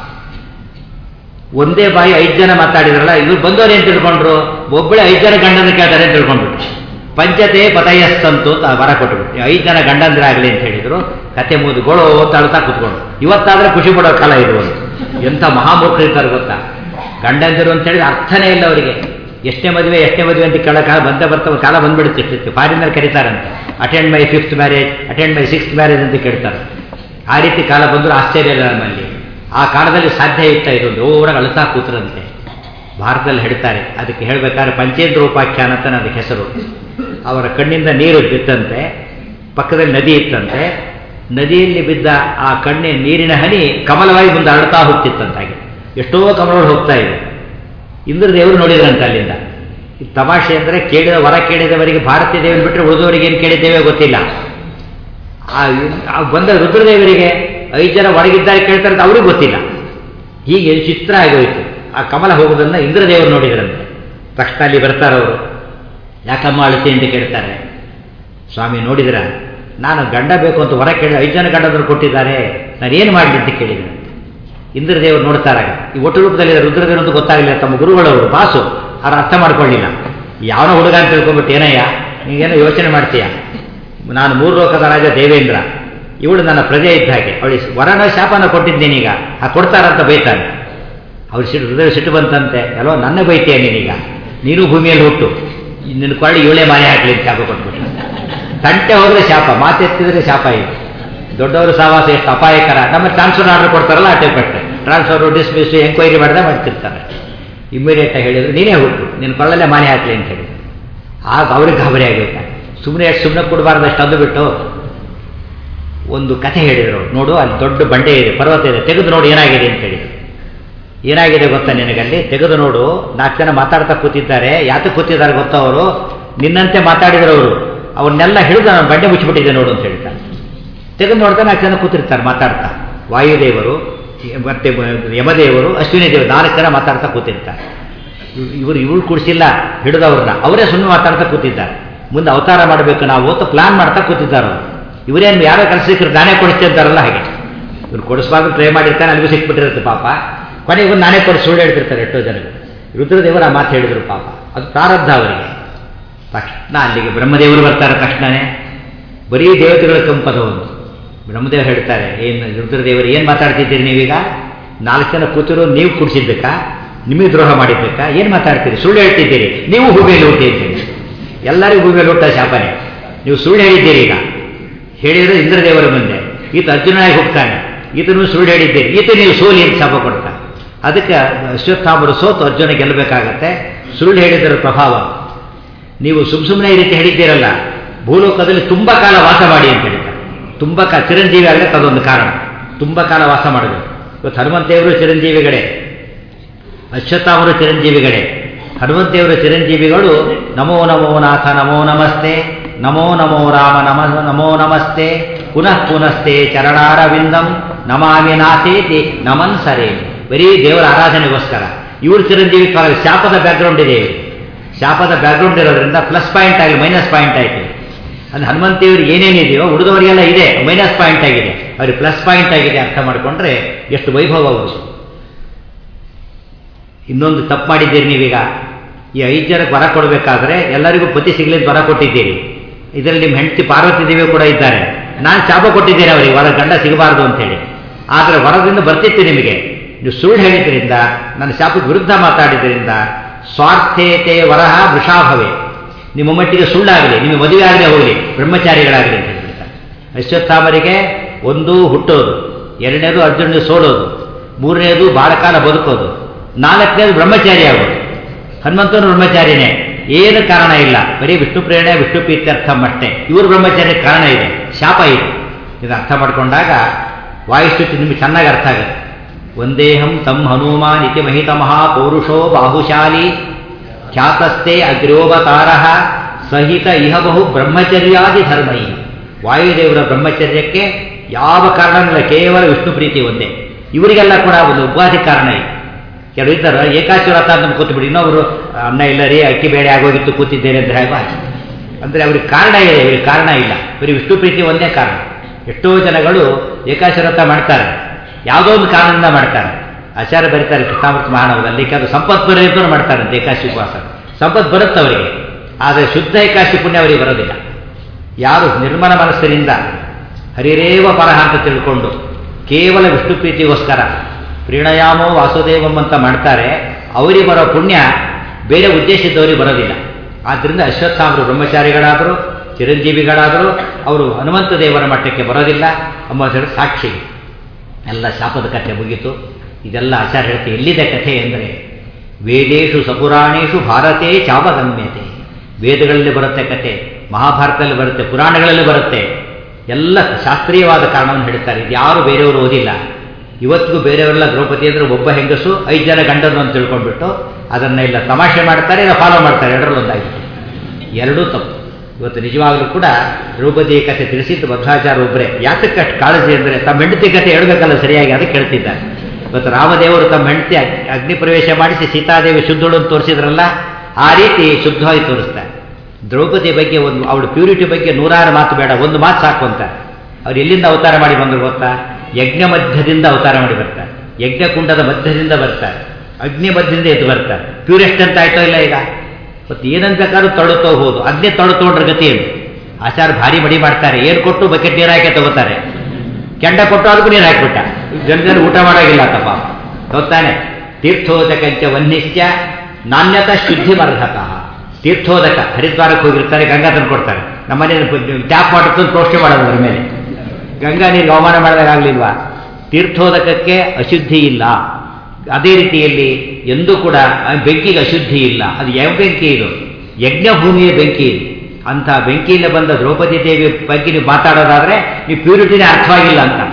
ಒಂದೇ ಬಾಯಿ ಐದು ಜನ ಮಾತಾಡಿದ್ರಲ್ಲ ಇವ್ರು ಬಂದವರು ಏನು ತಿಳ್ಕೊಂಡ್ರು ಒಬ್ಬಳೆ ಐದು ಜನ ಗಂಡನ ಕೇಳ್ತಾರೆ ಅಂತ ತಿಳ್ಕೊಂಡ್ಬಿಟ್ರು ಪಂಚತೆ ಪತಯಸ್ತಂತು ಅಂತ ವರ ಕೊಟ್ಬಿಟ್ಟು ಐದು ಜನ ಗಂಡಂದ್ರಾಗಲಿ ಅಂತ ಹೇಳಿದ್ರು ಕತೆ ಮುಗಿದು ಗೋಳು ಅಂತ ಅಳ್ತಾ ಕೂತ್ಕೊಂಡು ಇವತ್ತಾದ್ರೆ ಖುಷಿ ಪಡೋ ಕಾಲ ಇದು ಒಂದು ಎಂಥ ಮಹಾಮೂರ್ಖರು ಇರ್ತಾರೆ ಗೊತ್ತಾ ಗಂಡಂದಿರು ಅಂತ ಹೇಳಿದ್ರೆ ಅರ್ಥನೇ ಇಲ್ಲ ಅವರಿಗೆ ಎಷ್ಟೇ ಮದುವೆ ಎಷ್ಟೇ ಮದುವೆ ಅಂತ ಕೇಳೋ ಕಾಲ ಬಂದ ಬರ್ತಾ ಕಾಲ ಬಂದ್ಬಿಡುತ್ತೆ ಇರ್ತಿತ್ತು ಫಾರಿನಲ್ಲಿ ಕರೀತಾರಂತೆ attend my fifth marriage attend my sixth marriage ಅಂತ ಕೇಳ್ತಾರೆ ಆ ರೀತಿ ಕಾಲ ಬಂದರೂ ಆಶ್ಚರ್ಯ ಇಲ್ಲ ನಮ್ಮಲ್ಲಿ ಆ ಕಾಲದಲ್ಲಿ ಸಾಧ್ಯ ಇತ್ತ ಇದೊಂದು ಓಡಾಗ ಅಳ್ತಾ ಕೂತರಂತೆ ಭಾರತದಲ್ಲಿ ಹೇಳ್ತಾರೆ ಅದಕ್ಕೆ ಹೇಳಬೇಕಾದ್ರೆ ಪಂಚೇಂದ್ರ ಉಪಾಖ್ಯಾನ ಅಂತ ಅದಕ್ಕೆ ಹೆಸರು ಅವರ ಕಣ್ಣಿಂದ ನೀರು ಬಿತ್ತಂತೆ ಪಕ್ಕದಲ್ಲಿ ನದಿ ಇತ್ತಂತೆ ನದಿಯಲ್ಲಿ ಬಿದ್ದ ಆ ಕಣ್ಣೆ ನೀರಿನ ಹನಿ ಕಮಲವಾಗಿ ಮುಂದೆ ಅಳ್ತಾ ಹೋಗ್ತಿತ್ತಂತಾಗಿ ಎಷ್ಟೋ ಕಮಲಗಳು ಹೋಗ್ತಾ ಇದೆ ಇಂದ್ರದೇವರು ನೋಡಿದ್ರಂತೆ ಅಲ್ಲಿಂದ ಈ ತಮಾಷೆ ಅಂದರೆ ಕೇಳಿದ ವರ ಕೇಳಿದವರಿಗೆ ಭಾರತೀಯ ದೇವನ ಬಿಟ್ಟರೆ ಉಳಿದವರಿಗೆ ಏನು ಕೇಳಿದ್ದೇವೆ ಗೊತ್ತಿಲ್ಲ ಆ ಬಂದ ರುದ್ರದೇವರಿಗೆ ಐದು ಜನ ಹೊರಗಿದ್ದಾರೆ ಕೇಳ್ತಾರೆ ಅಂತ ಅವ್ರಿಗೆ ಗೊತ್ತಿಲ್ಲ ಹೀಗೆ ಚಿತ್ರ ಆಗೋಯ್ತು ಆ ಕಮಲ ಹೋಗೋದನ್ನು ಇಂದ್ರದೇವರು ನೋಡಿದ್ರಂತೆ ತಕ್ಷಣ ಅಲ್ಲಿ ಬರ್ತಾರವರು ಯಾಕಮ್ಮ ಅಳತೆ ಅಂತ ಕೇಳ್ತಾರೆ ಸ್ವಾಮಿ ನೋಡಿದ್ರ ನಾನು ಗಂಡ ಬೇಕು ಅಂತ ಹೊರ ಕೇಳಿದ ಐದು ಜನ ಗಂಡದ್ರು ಕೊಟ್ಟಿದ್ದಾರೆ ನಾನು ಏನು ಮಾಡಲಿ ಅಂತ ಕೇಳಿದ್ರಂತೆ ಇಂದ್ರದೇವರು ನೋಡ್ತಾರಾಗ ಈ ಒಟ್ಟು ರೂಪದಲ್ಲಿ ರುದ್ರದೇವರು ಅಂತ ಗೊತ್ತಾಗಲಿಲ್ಲ ತಮ್ಮ ಗುರುಗಳವರು ಬಾಸು ಅವ್ರು ಅರ್ಥ ಮಾಡ್ಕೊಳ್ಳಿಲ್ಲ ಯಾವನೋ ಹುಡುಗ ಅಂತ ತಿಳ್ಕೊಂಬಿಟ್ಟು ಏನಯ್ಯ ನೀಗೇನೋ ಯೋಚನೆ ಮಾಡ್ತೀಯ ನಾನು ಮೂರು ಲೋಕದ ರಾಜ ದೇವೇಂದ್ರ ಇವಳು ನನ್ನ ಪ್ರಜೆ ಇದ್ದ ಹಾಗೆ ಅವಳಿಗೆ ವರನ ಶಾಪನ ಕೊಟ್ಟಿದ್ದೇನೀಗ ಆ ಕೊಡ್ತಾರಂತ ಬೈತಾನೆ ಅವ್ರು ಸಿಟ್ಟು ಹೃದಯ ಸಿಟ್ಟು ಬಂತಂತೆ ಎಲ್ಲೋ ನನ್ನ ಬೈತೀಯ ನೀನೀಗ ನೀನು ಭೂಮಿಯಲ್ಲಿ ಹುಟ್ಟು ನಿನ್ನ ಕೊಳ್ಳಿ ಇವಳೇ ಮಾನೆ ಹಾಕ್ಲಿ ಅಂತ ಶಾಪ ಕೊಟ್ಬಿಟ್ಟು ತಂಟೆ ಹೋದ್ರೆ ಶಾಪ ಮಾತೆತ್ತಿದ್ರೆ ಶಾಪ ಇದೆ ದೊಡ್ಡವರು ಸಹವಾಸ ಎಷ್ಟು ಅಪಾಯಕರ ನಮ್ಮ ಟ್ರಾನ್ಸ್ಫರ್ ಆರ್ಡರ್ ಕೊಡ್ತಾರಲ್ಲ ಆ ಟೈಪ್ ಅಷ್ಟೇ ಟ್ರಾನ್ಸ್ಫರು ಡಿಸ್ಮಿಸ್ ಎಂಕ್ವೈರಿ ಮಾಡಿದ್ರೆ ಮಾಡ್ತಿರ್ತಾರೆ ಇಮ್ಮಿಡಿಯೇಟಾಗಿ ಹೇಳಿದ್ರು ನೀನೇ ಹುಟ್ಟು ನಿನ್ನ ಕೊಳ್ಳಲ್ಲೇ ಮಾನೆ ಹಾಕ್ಲಿ ಅಂತ ಹೇಳಿದ್ರು ಆಗ ಅವ್ರಿಗೆ ಗಾಬರಿ ಆಗಬೇಕು ಸುಮ್ಮನೆ ಎಷ್ಟು ಸುಮ್ಮನೆ ಕೊಡಬಾರ್ದಷ್ಟು ಅಂದು ಬಿಟ್ಟು ಒಂದು ಕಥೆ ಹೇಳಿದರು ನೋಡು ಅಲ್ಲಿ ದೊಡ್ಡ ಬಂಡೆ ಇದೆ ಪರ್ವತ ಇದೆ ತೆಗೆದು ನೋಡು ಏನಾಗಿದೆ ಅಂತ ಹೇಳಿದ್ರು ಏನಾಗಿದೆ ಗೊತ್ತಾ ನಿನಗಲ್ಲಿ ತೆಗೆದು ನೋಡು ನಾಲ್ಕು ಜನ ಮಾತಾಡ್ತಾ ಕೂತಿದ್ದಾರೆ ಯಾತಕ್ಕೆ ಕೂತಿದ್ದಾರೆ ಗೊತ್ತಾ ಅವರು ನಿನ್ನಂತೆ ಮಾತಾಡಿದ್ರು ಅವರು ಅವನ್ನೆಲ್ಲ ಹಿಡಿದು ನಾನು ಬಂಡೆ ಮುಚ್ಚಿಬಿಟ್ಟಿದ್ದೆ ನೋಡು ಅಂತ ಹೇಳ್ತಾರೆ ತೆಗೆದು ನೋಡ್ತಾ ನಾಲ್ಕು ಜನ ಕೂತಿರ್ತಾರೆ ಮಾತಾಡ್ತಾ ವಾಯುದೇವರು ಮತ್ತೆ ಯಮದೇವರು ಅಶ್ವಿನಿ ದೇವರು ನಾಲ್ಕು ಜನ ಮಾತಾಡ್ತಾ ಕೂತಿರ್ತಾರೆ ಇವರು ಇವಳು ಕುಡಿಸಿಲ್ಲ ಹಿಡಿದವ್ರನ್ನ ಅವರೇ ಸುಮ್ಮನೆ ಮಾತಾಡ್ತಾ ಕೂತಿದ್ದಾರೆ ಮುಂದೆ ಅವತಾರ ಮಾಡಬೇಕು ನಾವು ಅಂತ ಪ್ಲಾನ್ ಮಾಡ್ತಾ ಕೂತಿದ್ದಾರೆ ಅವರು ಇವರೇನು ಯಾರೋ ಕೆಲಸಕ್ಕೆ ನಾನೇ ಕೊಡಿಸ್ತೆ ಅಂತಾರಲ್ಲ ಹಾಗೆ ಇವ್ರು ಕೊಡಿಸ್ಬಾರ್ದು ಟ್ರೈ ಮಾಡಿರ್ತಾನೆ ಅಲ್ಲಿಗೂ ಸಿಕ್ಬಿಟ್ಟಿರುತ್ತೆ ಪಾಪ ಕೊನೆಗೆ ಇವ್ರು ನಾನೇ ಕೊಡಿಸಿ ಸುಳ್ಳು ಹೇಳ್ತಿರ್ತಾರೆ ಎಷ್ಟೋ ಜನಗಳು ರುದ್ರದೇವರು ಆ ಮಾತು ಹೇಳಿದರು ಪಾಪ ಅದು ಪ್ರಾರಬ್ಧ ಅವರಿಗೆ ತಕ್ಷಣ ಅಲ್ಲಿಗೆ ಬ್ರಹ್ಮದೇವರು ಬರ್ತಾರೆ ತಕ್ಷಣನೇ ಬರೀ ದೇವತೆಗಳ ಕಂಪದ ಒಂದು ಬ್ರಹ್ಮದೇವರು ಹೇಳ್ತಾರೆ ಏನು ರುದ್ರದೇವರು ಏನು ಮಾತಾಡ್ತಿದ್ದೀರಿ ನೀವೀಗ ನಾಲ್ಕು ಜನ ಕೂತಿರೋ ನೀವು ಕುಡಿಸಿದ್ದಕ್ಕ ನಿಮಗೆ ದ್ರೋಹ ಮಾಡಿದ್ದಕ್ಕ ಏನು ಮಾತಾಡ್ತೀರಿ ಸುಳ್ಳು ಹೇಳ್ತಿದ್ದೀರಿ ನೀವು ಹೂಬೇಲಿ ಹುಟ್ಟಿ ಅಂತೇಳಿ ಎಲ್ಲರಿಗೂ ಹೂಬೇಲಿ ಹುಟ್ಟ ಶಾಪನೆ ನೀವು ಸುಳ್ಳು ಹೇಳಿದ್ದೀರಿ ಈಗ ಹೇಳಿದ್ರೆ ಇಂದ್ರದೇವರ ಮುಂದೆ ಈತ ಅರ್ಜುನಾಗಿ ಹೋಗ್ತಾನೆ ಈತನು ಸುಳ್ಳು ಹೇಳಿದ್ದೀರಿ ಈತ ನೀವು ಸೋಲಿ ಅಂತ ಶಾಪ ಕೊಡ್ತಾನೆ ಅದಕ್ಕೆ ಅಶ್ವತ್ಥಾಮರು ಸೋತು ಅರ್ಜುನ ಗೆಲ್ಲಬೇಕಾಗತ್ತೆ ಸುಳ್ಳು ಹೇಳಿದರ ಪ್ರಭಾವ ನೀವು ಸುಮ್ ಸುಮ್ಮನೆ ಈ ರೀತಿ ಹೇಳಿದ್ದೀರಲ್ಲ ಭೂಲೋಕದಲ್ಲಿ ತುಂಬ ಕಾಲ ವಾಸ ಮಾಡಿ ಅಂತ ಹೇಳ್ತಾರೆ ತುಂಬ ಕಾ ಚಿರಂಜೀವಿ ಆಗಲಿಕ್ಕೆ ಅದೊಂದು ಕಾರಣ ತುಂಬ ಕಾಲ ವಾಸ ಮಾಡಬೇಕು ಇವತ್ತು ಹನುಮಂತೇವರು ಚಿರಂಜೀವಿಗಳೇ ಅಶ್ವತ್ಥಾಮರು ಚಿರಂಜೀವಿಗಳೇ ಹನುಮಂತೇವರ ಚಿರಂಜೀವಿಗಳು ನಮೋ ನಮೋ ನಾಥ ನಮೋ ನಮಸ್ತೆ ನಮೋ ನಮೋ ರಾಮ ನಮ ನಮೋ ನಮಸ್ತೆ ಪುನಃ ಪುನಸ್ತೆ ಚರಣಾರವಿಂದಂ ನಮಾಮಿ ನಾಥೇತಿ ನಮನ್ ಸರೇ ಬರೀ ದೇವರ ಆರಾಧನೆಗೋಸ್ಕರ ಇವರು ಚಿರಂಜೀವಿ ಶಾಪದ ಬ್ಯಾಕ್ಗ್ರೌಂಡ್ ಇದೆ ಇವ್ರಿಗೆ. ಶಾಪದ ಬ್ಯಾಕ್ಗ್ರೌಂಡ್ ಇರೋದ್ರಿಂದ ಪ್ಲಸ್ ಪಾಯಿಂಟ್ ಆಗಿ ಮೈನಸ್ ಪಾಯಿಂಟ್ ಆಯಿತು ಅದು ಹನುಮಂತಿಯವ್ರಿಗೆ ಏನೇನಿದೆಯೋ ಉಳಿದವರಿಗೆಲ್ಲ ಇದೆ ಮೈನಸ್ ಪಾಯಿಂಟ್ ಆಗಿದೆ ಅವ್ರಿಗೆ ಪ್ಲಸ್ ಪಾಯಿಂಟ್ ಆಗಿದೆ ಅರ್ಥ ಮಾಡಿಕೊಂಡ್ರೆ ಎಷ್ಟು ವೈಭವ ಅವರು ಇನ್ನೊಂದು ತಪ್ಪು ಮಾಡಿದ್ದೀರಿ ನೀವೀಗ ಈ ಐದು ಜನಕ್ಕೆ ವರ ಕೊಡಬೇಕಾದ್ರೆ ಎಲ್ಲರಿಗೂ ಪತಿ ಸಿಗಲಿ ಅಂತ ವರ ಕೊಟ್ಟಿದ್ದೀರಿ ಇದರಲ್ಲಿ ನಿಮ್ಮ ಹೆಂಡತಿ ಪಾರ್ವತಿ ದೇವಿ ಕೂಡ ಇದ್ದಾರೆ ನಾನು ಶಾಪ ಕೊಟ್ಟಿದ್ದೇನೆ ಅವರಿಗೆ ವರ ಗಂಡ ಸಿಗಬಾರದು ಅಂತೇಳಿ ಆದರೆ ವರದಿಂದ ಬರ್ತಿತ್ತು ನಿಮಗೆ ನೀವು ಸುಳ್ಳು ಹೇಳಿದ್ರಿಂದ ನನ್ನ ಶಾಪಕ್ಕೆ ವಿರುದ್ಧ ಮಾತಾಡಿದ್ರಿಂದ ಸ್ವಾರ್ಥೇತೆ ವರಹ ವೃಷಾಭವೇ ನಿಮ್ಮ ಮಟ್ಟಿಗೆ ಸುಳ್ಳಾಗಲಿ ನಿಮಗೆ ಮದುವೆ ಆಗದೆ ಹೋಗಲಿ ಬ್ರಹ್ಮಚಾರಿಗಳಾಗಲಿ ಅಂತ ಹೇಳ್ಬಿಡ್ತಾರೆ ಅಶ್ವತ್ಥಾಮರಿಗೆ ಒಂದು ಹುಟ್ಟೋದು ಎರಡನೇದು ಅರ್ಜುನ ಸೋಲೋದು ಮೂರನೇದು ಬಾಳ ಕಾಲ ಬದುಕೋದು ನಾಲ್ಕನೇದು ಬ್ರಹ್ಮಚಾರಿ ಆಗೋದು ಹನುಮಂತನು ಬ್ರಹ್ಮಚಾರಿನೇ ಏನು ಕಾರಣ ಇಲ್ಲ ಬರೀ ವಿಷ್ಣು ಪ್ರೇರಣೆ ವಿಷ್ಣು ಪ್ರೀತ್ಯರ್ಥಂ ಅಷ್ಟೇ ಇವರು ಬ್ರಹ್ಮಚಾರಿ ಕಾರಣ ಇದೆ ಶಾಪ ಇದೆ ಇದು ಅರ್ಥ ಮಾಡಿಕೊಂಡಾಗ ವಾಯುಸ್ತುತಿ ನಿಮಗೆ ಚೆನ್ನಾಗಿ ಅರ್ಥ ಆಗುತ್ತೆ ಒಂದೇಹಂ ತಂ ಹನುಮಾನ್ ಇತಿ ಮಹಿತ ಮಹಾ ಪೌರುಷೋ ಬಾಹುಶಾಲಿ ಖ್ಯಾತಸ್ಥೆ ಅಗ್ರೋವತಾರ ಸಹಿತ ಇಹ ಬಹು ಬ್ರಹ್ಮಚರ್ಯಾದಿ ಧರ್ಮೈ ವಾಯುದೇವರ ಬ್ರಹ್ಮಚರ್ಯಕ್ಕೆ ಯಾವ ಕಾರಣವಿಲ್ಲ ಕೇವಲ ವಿಷ್ಣು ಪ್ರೀತಿ ಒಂದೇ ಇವರಿಗೆಲ್ಲ ಕೂಡ ಒಂದು ಉಪಾಧಿ ಕಾರಣ ಇದೆ ಕೆಲವು ಇದ್ದಾರೆ ಏಕಾಶಿ ವ್ರತ ಅಂತ ಕೂತ್ಬಿಡಿ ಇನ್ನೊಬ್ರು ಅನ್ನ ಇಲ್ಲ ರೀ ಅಕ್ಕಿ ಬೇಳೆ ಆಗೋಗಿತ್ತು ಕೂತಿದ್ದೇನೆ ಅಂತ ಹೇಗೋ ಹಾಗೆ ಅಂದರೆ ಅವ್ರಿಗೆ ಕಾರಣ ಇದೆ ಇವ್ರಿಗೆ ಕಾರಣ ಇಲ್ಲ ಬರೀ ವಿಷ್ಣು ಪ್ರೀತಿ ಒಂದೇ ಕಾರಣ ಎಷ್ಟೋ ಜನಗಳು ಏಕಾಶಿ ವ್ರತ ಮಾಡ್ತಾರೆ ಯಾವುದೋ ಒಂದು ಕಾರಣದಿಂದ ಮಾಡ್ತಾರೆ ಆಚಾರ್ಯ ಬರೀತಾರೆ ಕೃಷ್ಣಾಮೃತ ಮಹಾನವದಲ್ಲಿ ಅದು ಸಂಪತ್ ಬರೆಯುತ್ತೂ ಮಾಡ್ತಾರೆ ಅಂತ ಏಕಾಶಿ ಉಪವಾಸ ಸಂಪತ್ ಬರುತ್ತೆ ಅವರಿಗೆ ಆದರೆ ಶುದ್ಧ ಏಕಾಶಿ ಪುಣ್ಯ ಅವರಿಗೆ ಬರೋದಿಲ್ಲ ಯಾರು ನಿರ್ಮಲ ಮನಸ್ಸಿನಿಂದ ಹರಿರೇವ ಪರಹ ಅಂತ ತಿಳ್ಕೊಂಡು ಕೇವಲ ವಿಷ್ಣು ಪ್ರೀತಿಗೋಸ್ಕರ ಪ್ರೀಣಯಾಮೋ ವಾಸುದೇವಂ ಅಂತ ಮಾಡ್ತಾರೆ ಅವರಿಗೆ ಬರೋ ಪುಣ್ಯ ಬೇರೆ ಉದ್ದೇಶದವರಿಗೆ ಬರೋದಿಲ್ಲ ಆದ್ದರಿಂದ ಅಶ್ವತ್ಥಾಮರು ಬ್ರಹ್ಮಚಾರಿಗಳಾದರು ಚಿರಂಜೀವಿಗಳಾದರೂ ಅವರು ಹನುಮಂತ ದೇವರ ಮಟ್ಟಕ್ಕೆ ಬರೋದಿಲ್ಲ ಎಂಬ ಸಾಕ್ಷಿ ಎಲ್ಲ ಶಾಪದ ಕಥೆ ಮುಗೀತು ಇದೆಲ್ಲ ಆಚಾರ್ಯ ಹೇಳ್ತೆ ಎಲ್ಲಿದೆ ಕಥೆ ಎಂದರೆ ವೇದೇಶು ಸಪುರಾಣೇಶು ಭಾರತೇ ಚಾಪಗಮ್ಯತೆ ವೇದಗಳಲ್ಲಿ ಬರುತ್ತೆ ಕಥೆ ಮಹಾಭಾರತದಲ್ಲಿ ಬರುತ್ತೆ ಪುರಾಣಗಳಲ್ಲಿ ಬರುತ್ತೆ ಎಲ್ಲ ಶಾಸ್ತ್ರೀಯವಾದ ಕಾರಣವನ್ನು ಹೇಳ್ತಾರೆ ಇದು ಯಾರು ಬೇರೆಯವರು ಓದಿಲ್ಲ ಇವತ್ತಿಗೂ ಬೇರೆಯವರೆಲ್ಲ ದ್ರೌಪದಿ ಅಂದರೆ ಒಬ್ಬ ಹೆಂಗಸು ಐದು ಜನ ಗಂಡರು ಅಂತ ತಿಳ್ಕೊಂಡ್ಬಿಟ್ಟು ಅದನ್ನು ಇಲ್ಲ ತಮಾಷೆ ಮಾಡ್ತಾರೆ ಇಲ್ಲ ಫಾಲೋ ಮಾಡ್ತಾರೆ ಎರಡರಲ್ಲೊಂದಾಗಿತ್ತು ಎರಡೂ ತಪ್ಪು ಇವತ್ತು ನಿಜವಾಗಲೂ ಕೂಡ ದ್ರೌಪದಿ ಕಥೆ ತಿಳಿಸಿದ್ದು ಮಧ್ವಾಚಾರ ಒಬ್ಬರೇ ಯಾತಕ್ಕೆ ಅಷ್ಟು ಕಾಳಜಿ ಅಂದರೆ ತಮ್ಮ ಹೆಂಡತಿ ಕಥೆ ಹೇಳ್ಬೇಕಲ್ಲ ಸರಿಯಾಗಿ ಅದಕ್ಕೆ ಹೇಳ್ತಿದ್ದಾರೆ ಇವತ್ತು ರಾಮದೇವರು ತಮ್ಮ ಹೆಂಡತಿ ಅಗ್ನಿ ಪ್ರವೇಶ ಮಾಡಿಸಿ ಸೀತಾದೇವಿ ಶುದ್ಧಳು ಅಂತ ತೋರಿಸಿದ್ರಲ್ಲ ಆ ರೀತಿ ಶುದ್ಧವಾಗಿ ತೋರಿಸ್ತಾರೆ ದ್ರೌಪದಿ ಬಗ್ಗೆ ಒಂದು ಅವಳ ಪ್ಯೂರಿಟಿ ಬಗ್ಗೆ ನೂರಾರು ಮಾತು ಬೇಡ ಒಂದು ಮಾತು ಸಾಕು ಅಂತ ಅವ್ರು ಎಲ್ಲಿಂದ ಅವತಾರ ಮಾಡಿ ಬಂದರು ಗೊತ್ತಾ ಯಜ್ಞ ಮಧ್ಯದಿಂದ ಅವತಾರ ಮಾಡಿ ಬರ್ತಾರೆ ಯಜ್ಞಕುಂಡದ ಮಧ್ಯದಿಂದ ಬರ್ತಾರೆ ಅಗ್ನಿ ಮಧ್ಯದಿಂದ ಎದ್ದು ಬರ್ತಾರೆ ಪ್ಯೂರೆಸ್ಟ್ ಅಂತ ಆಯ್ತೋ ಇಲ್ಲ ಈಗ ಮತ್ತು ಏನಂತ ಬೇಕಾದ್ರೂ ತಳುತ್ತೋ ಹೋದು ಅಗ್ನಿ ತಳುತ್ತೋಡ್ರ ಗತಿ ಏನು ಆಚಾರ ಭಾರಿ ಮಡಿ ಮಾಡ್ತಾರೆ ಏನು ಕೊಟ್ಟು ಬಕೆಟ್ ನೀರು ಹಾಕಿ ತಗೋತಾರೆ ಕೆಂಡ ಕೊಟ್ಟು ಅದಕ್ಕೂ ನೀರು ಹಾಕಿಬಿಟ್ಟ ಜನ ಜನ ಊಟ ಮಾಡೋಗಿಲ್ಲ ತಪ್ಪ ಗೊತ್ತಾನೆ ತೀರ್ಥೋದಕಂಚ ವನ್ನಿಶ್ಚ ನಾಣ್ಯತ ಶುದ್ಧಿ ಮರ್ಹಕ ತೀರ್ಥೋದಕ ಹರಿದ್ವಾರಕ್ಕೆ ಹೋಗಿರ್ತಾರೆ ಗಂಗಾ ತಂದು ಕೊಡ್ತಾರೆ ನಮ್ಮನೆ ಟ್ಯಾಪ್ ವಾಟರ್ ತಂದು ಪ್ರೋಷ್ಠೆ ಮಾಡೋದು ಅದ್ರ ಮೇಲೆ ಗಂಗಾ ನೀರಿಗೆ ಅವಮಾನ ಮಾಡಿದಾಗಲಿಲ್ವಾ ತೀರ್ಥೋದಕಕ್ಕೆ ಅಶುದ್ಧಿ ಇಲ್ಲ ಅದೇ ರೀತಿಯಲ್ಲಿ ಎಂದೂ ಕೂಡ ಬೆಂಕಿಗೆ ಅಶುದ್ಧಿ ಇಲ್ಲ ಅದು ಯಾವ ಬೆಂಕಿ ಇದು ಯಜ್ಞಭೂಮಿಯ ಬೆಂಕಿ ಇದು ಅಂಥ ಬೆಂಕಿಯಿಂದ ಬಂದ ದ್ರೌಪದಿ ದೇವಿ ಬಗ್ಗೆ ನೀವು ಮಾತಾಡೋದಾದ್ರೆ ನೀವು ಪ್ಯೂರಿಟಿನೇ ಅರ್ಥವಾಗಿಲ್ಲ ಅಂತ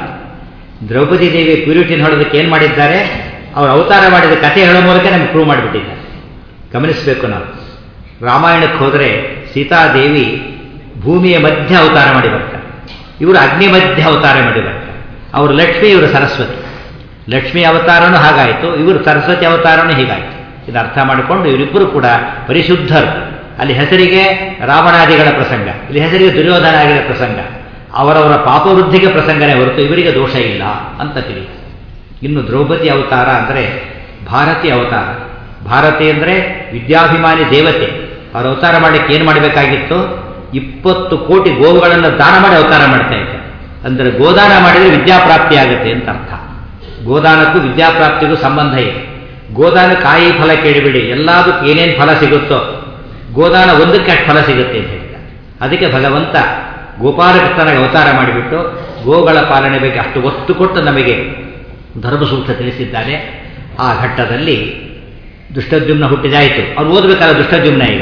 ದ್ರೌಪದಿ ದೇವಿ ಪ್ಯೂರಿಟಿನ ಹೊಡೋದಕ್ಕೆ ಏನು ಮಾಡಿದ್ದಾರೆ ಅವರು ಅವತಾರ ಮಾಡಿದ ಕಥೆ ಹೇಳೋ ಮೂಲಕ ನಮ್ಗೆ ಪ್ರೂವ್ ಮಾಡಿಬಿಟ್ಟಿದ್ದಾರೆ ಗಮನಿಸಬೇಕು ನಾವು ರಾಮಾಯಣಕ್ಕೆ ಹೋದರೆ ಸೀತಾದೇವಿ ಭೂಮಿಯ ಮಧ್ಯ ಅವತಾರ ಮಾಡಿ ಬರ್ತಾರೆ ಇವರು ಅಗ್ನಿ ಮಧ್ಯ ಅವತಾರ ಮಾಡಿ ಬರ್ತಾರೆ ಅವರು ಲಕ್ಷ್ಮಿ ಇವರು ಸರಸ್ವತಿ ಲಕ್ಷ್ಮಿ ಅವತಾರನೂ ಹಾಗಾಯಿತು ಇವರು ಸರಸ್ವತಿ ಅವತಾರನೂ ಹೀಗಾಯಿತು ಇದು ಅರ್ಥ ಮಾಡಿಕೊಂಡು ಇವರಿಬ್ಬರು ಕೂಡ ಪರಿಶುದ್ಧರು ಅಲ್ಲಿ ಹೆಸರಿಗೆ ರಾವಣಾದಿಗಳ ಪ್ರಸಂಗ ಇಲ್ಲಿ ಹೆಸರಿಗೆ ದುರ್ಯೋಧನ ಆಗಿರೋ ಪ್ರಸಂಗ ಅವರವರ ಪಾಪವೃದ್ಧಿಗೆ ಪ್ರಸಂಗನೇ ಹೊರತು ಇವರಿಗೆ ದೋಷ ಇಲ್ಲ ಅಂತ ತಿಳಿಯಿತು ಇನ್ನು ದ್ರೌಪದಿ ಅವತಾರ ಅಂದರೆ ಭಾರತಿ ಅವತಾರ ಭಾರತಿ ಅಂದರೆ ವಿದ್ಯಾಭಿಮಾನಿ ದೇವತೆ ಅವರು ಅವತಾರ ಮಾಡಲಿಕ್ಕೆ ಏನು ಮಾಡಬೇಕಾಗಿತ್ತು ಇಪ್ಪತ್ತು ಕೋಟಿ ಗೋವುಗಳನ್ನು ದಾನ ಮಾಡಿ ಅವತಾರ ಮಾಡ್ತಾ ಇದ್ದಾರೆ ಅಂದರೆ ಗೋದಾನ ಮಾಡಿದರೆ ವಿದ್ಯಾಪ್ರಾಪ್ತಿ ಆಗುತ್ತೆ ಅಂತ ಅರ್ಥ ಗೋದಾನಕ್ಕೂ ವಿದ್ಯಾಪ್ರಾಪ್ತಿಗೂ ಸಂಬಂಧ ಇದೆ ಗೋದಾನ ಕಾಯಿ ಫಲ ಕೇಳಿಬಿಡಿ ಎಲ್ಲದಕ್ಕೂ ಏನೇನು ಫಲ ಸಿಗುತ್ತೋ ಗೋದಾನ ಒಂದಕ್ಕೆ ಅಷ್ಟು ಫಲ ಸಿಗುತ್ತೆ ಅಂತ ಹೇಳ್ತಾರೆ ಅದಕ್ಕೆ ಭಗವಂತ ಗೋಪಾಲಕೃಷ್ಣನಾಗಿ ಅವತಾರ ಮಾಡಿಬಿಟ್ಟು ಗೋಗಳ ಪಾಲನೆ ಬಗ್ಗೆ ಅಷ್ಟು ಒತ್ತು ಕೊಟ್ಟು ನಮಗೆ ಧರ್ಮಸೂತ್ರ ತಿಳಿಸಿದ್ದಾರೆ ಆ ಘಟ್ಟದಲ್ಲಿ ದುಷ್ಟದ್ಯುಮ್ನ ಹುಟ್ಟಿದಾಯಿತು ಅವ್ರು ಓದಬೇಕಾದ್ರೆ ದುಷ್ಟದ್ಯುಮ್ನ ಈಗ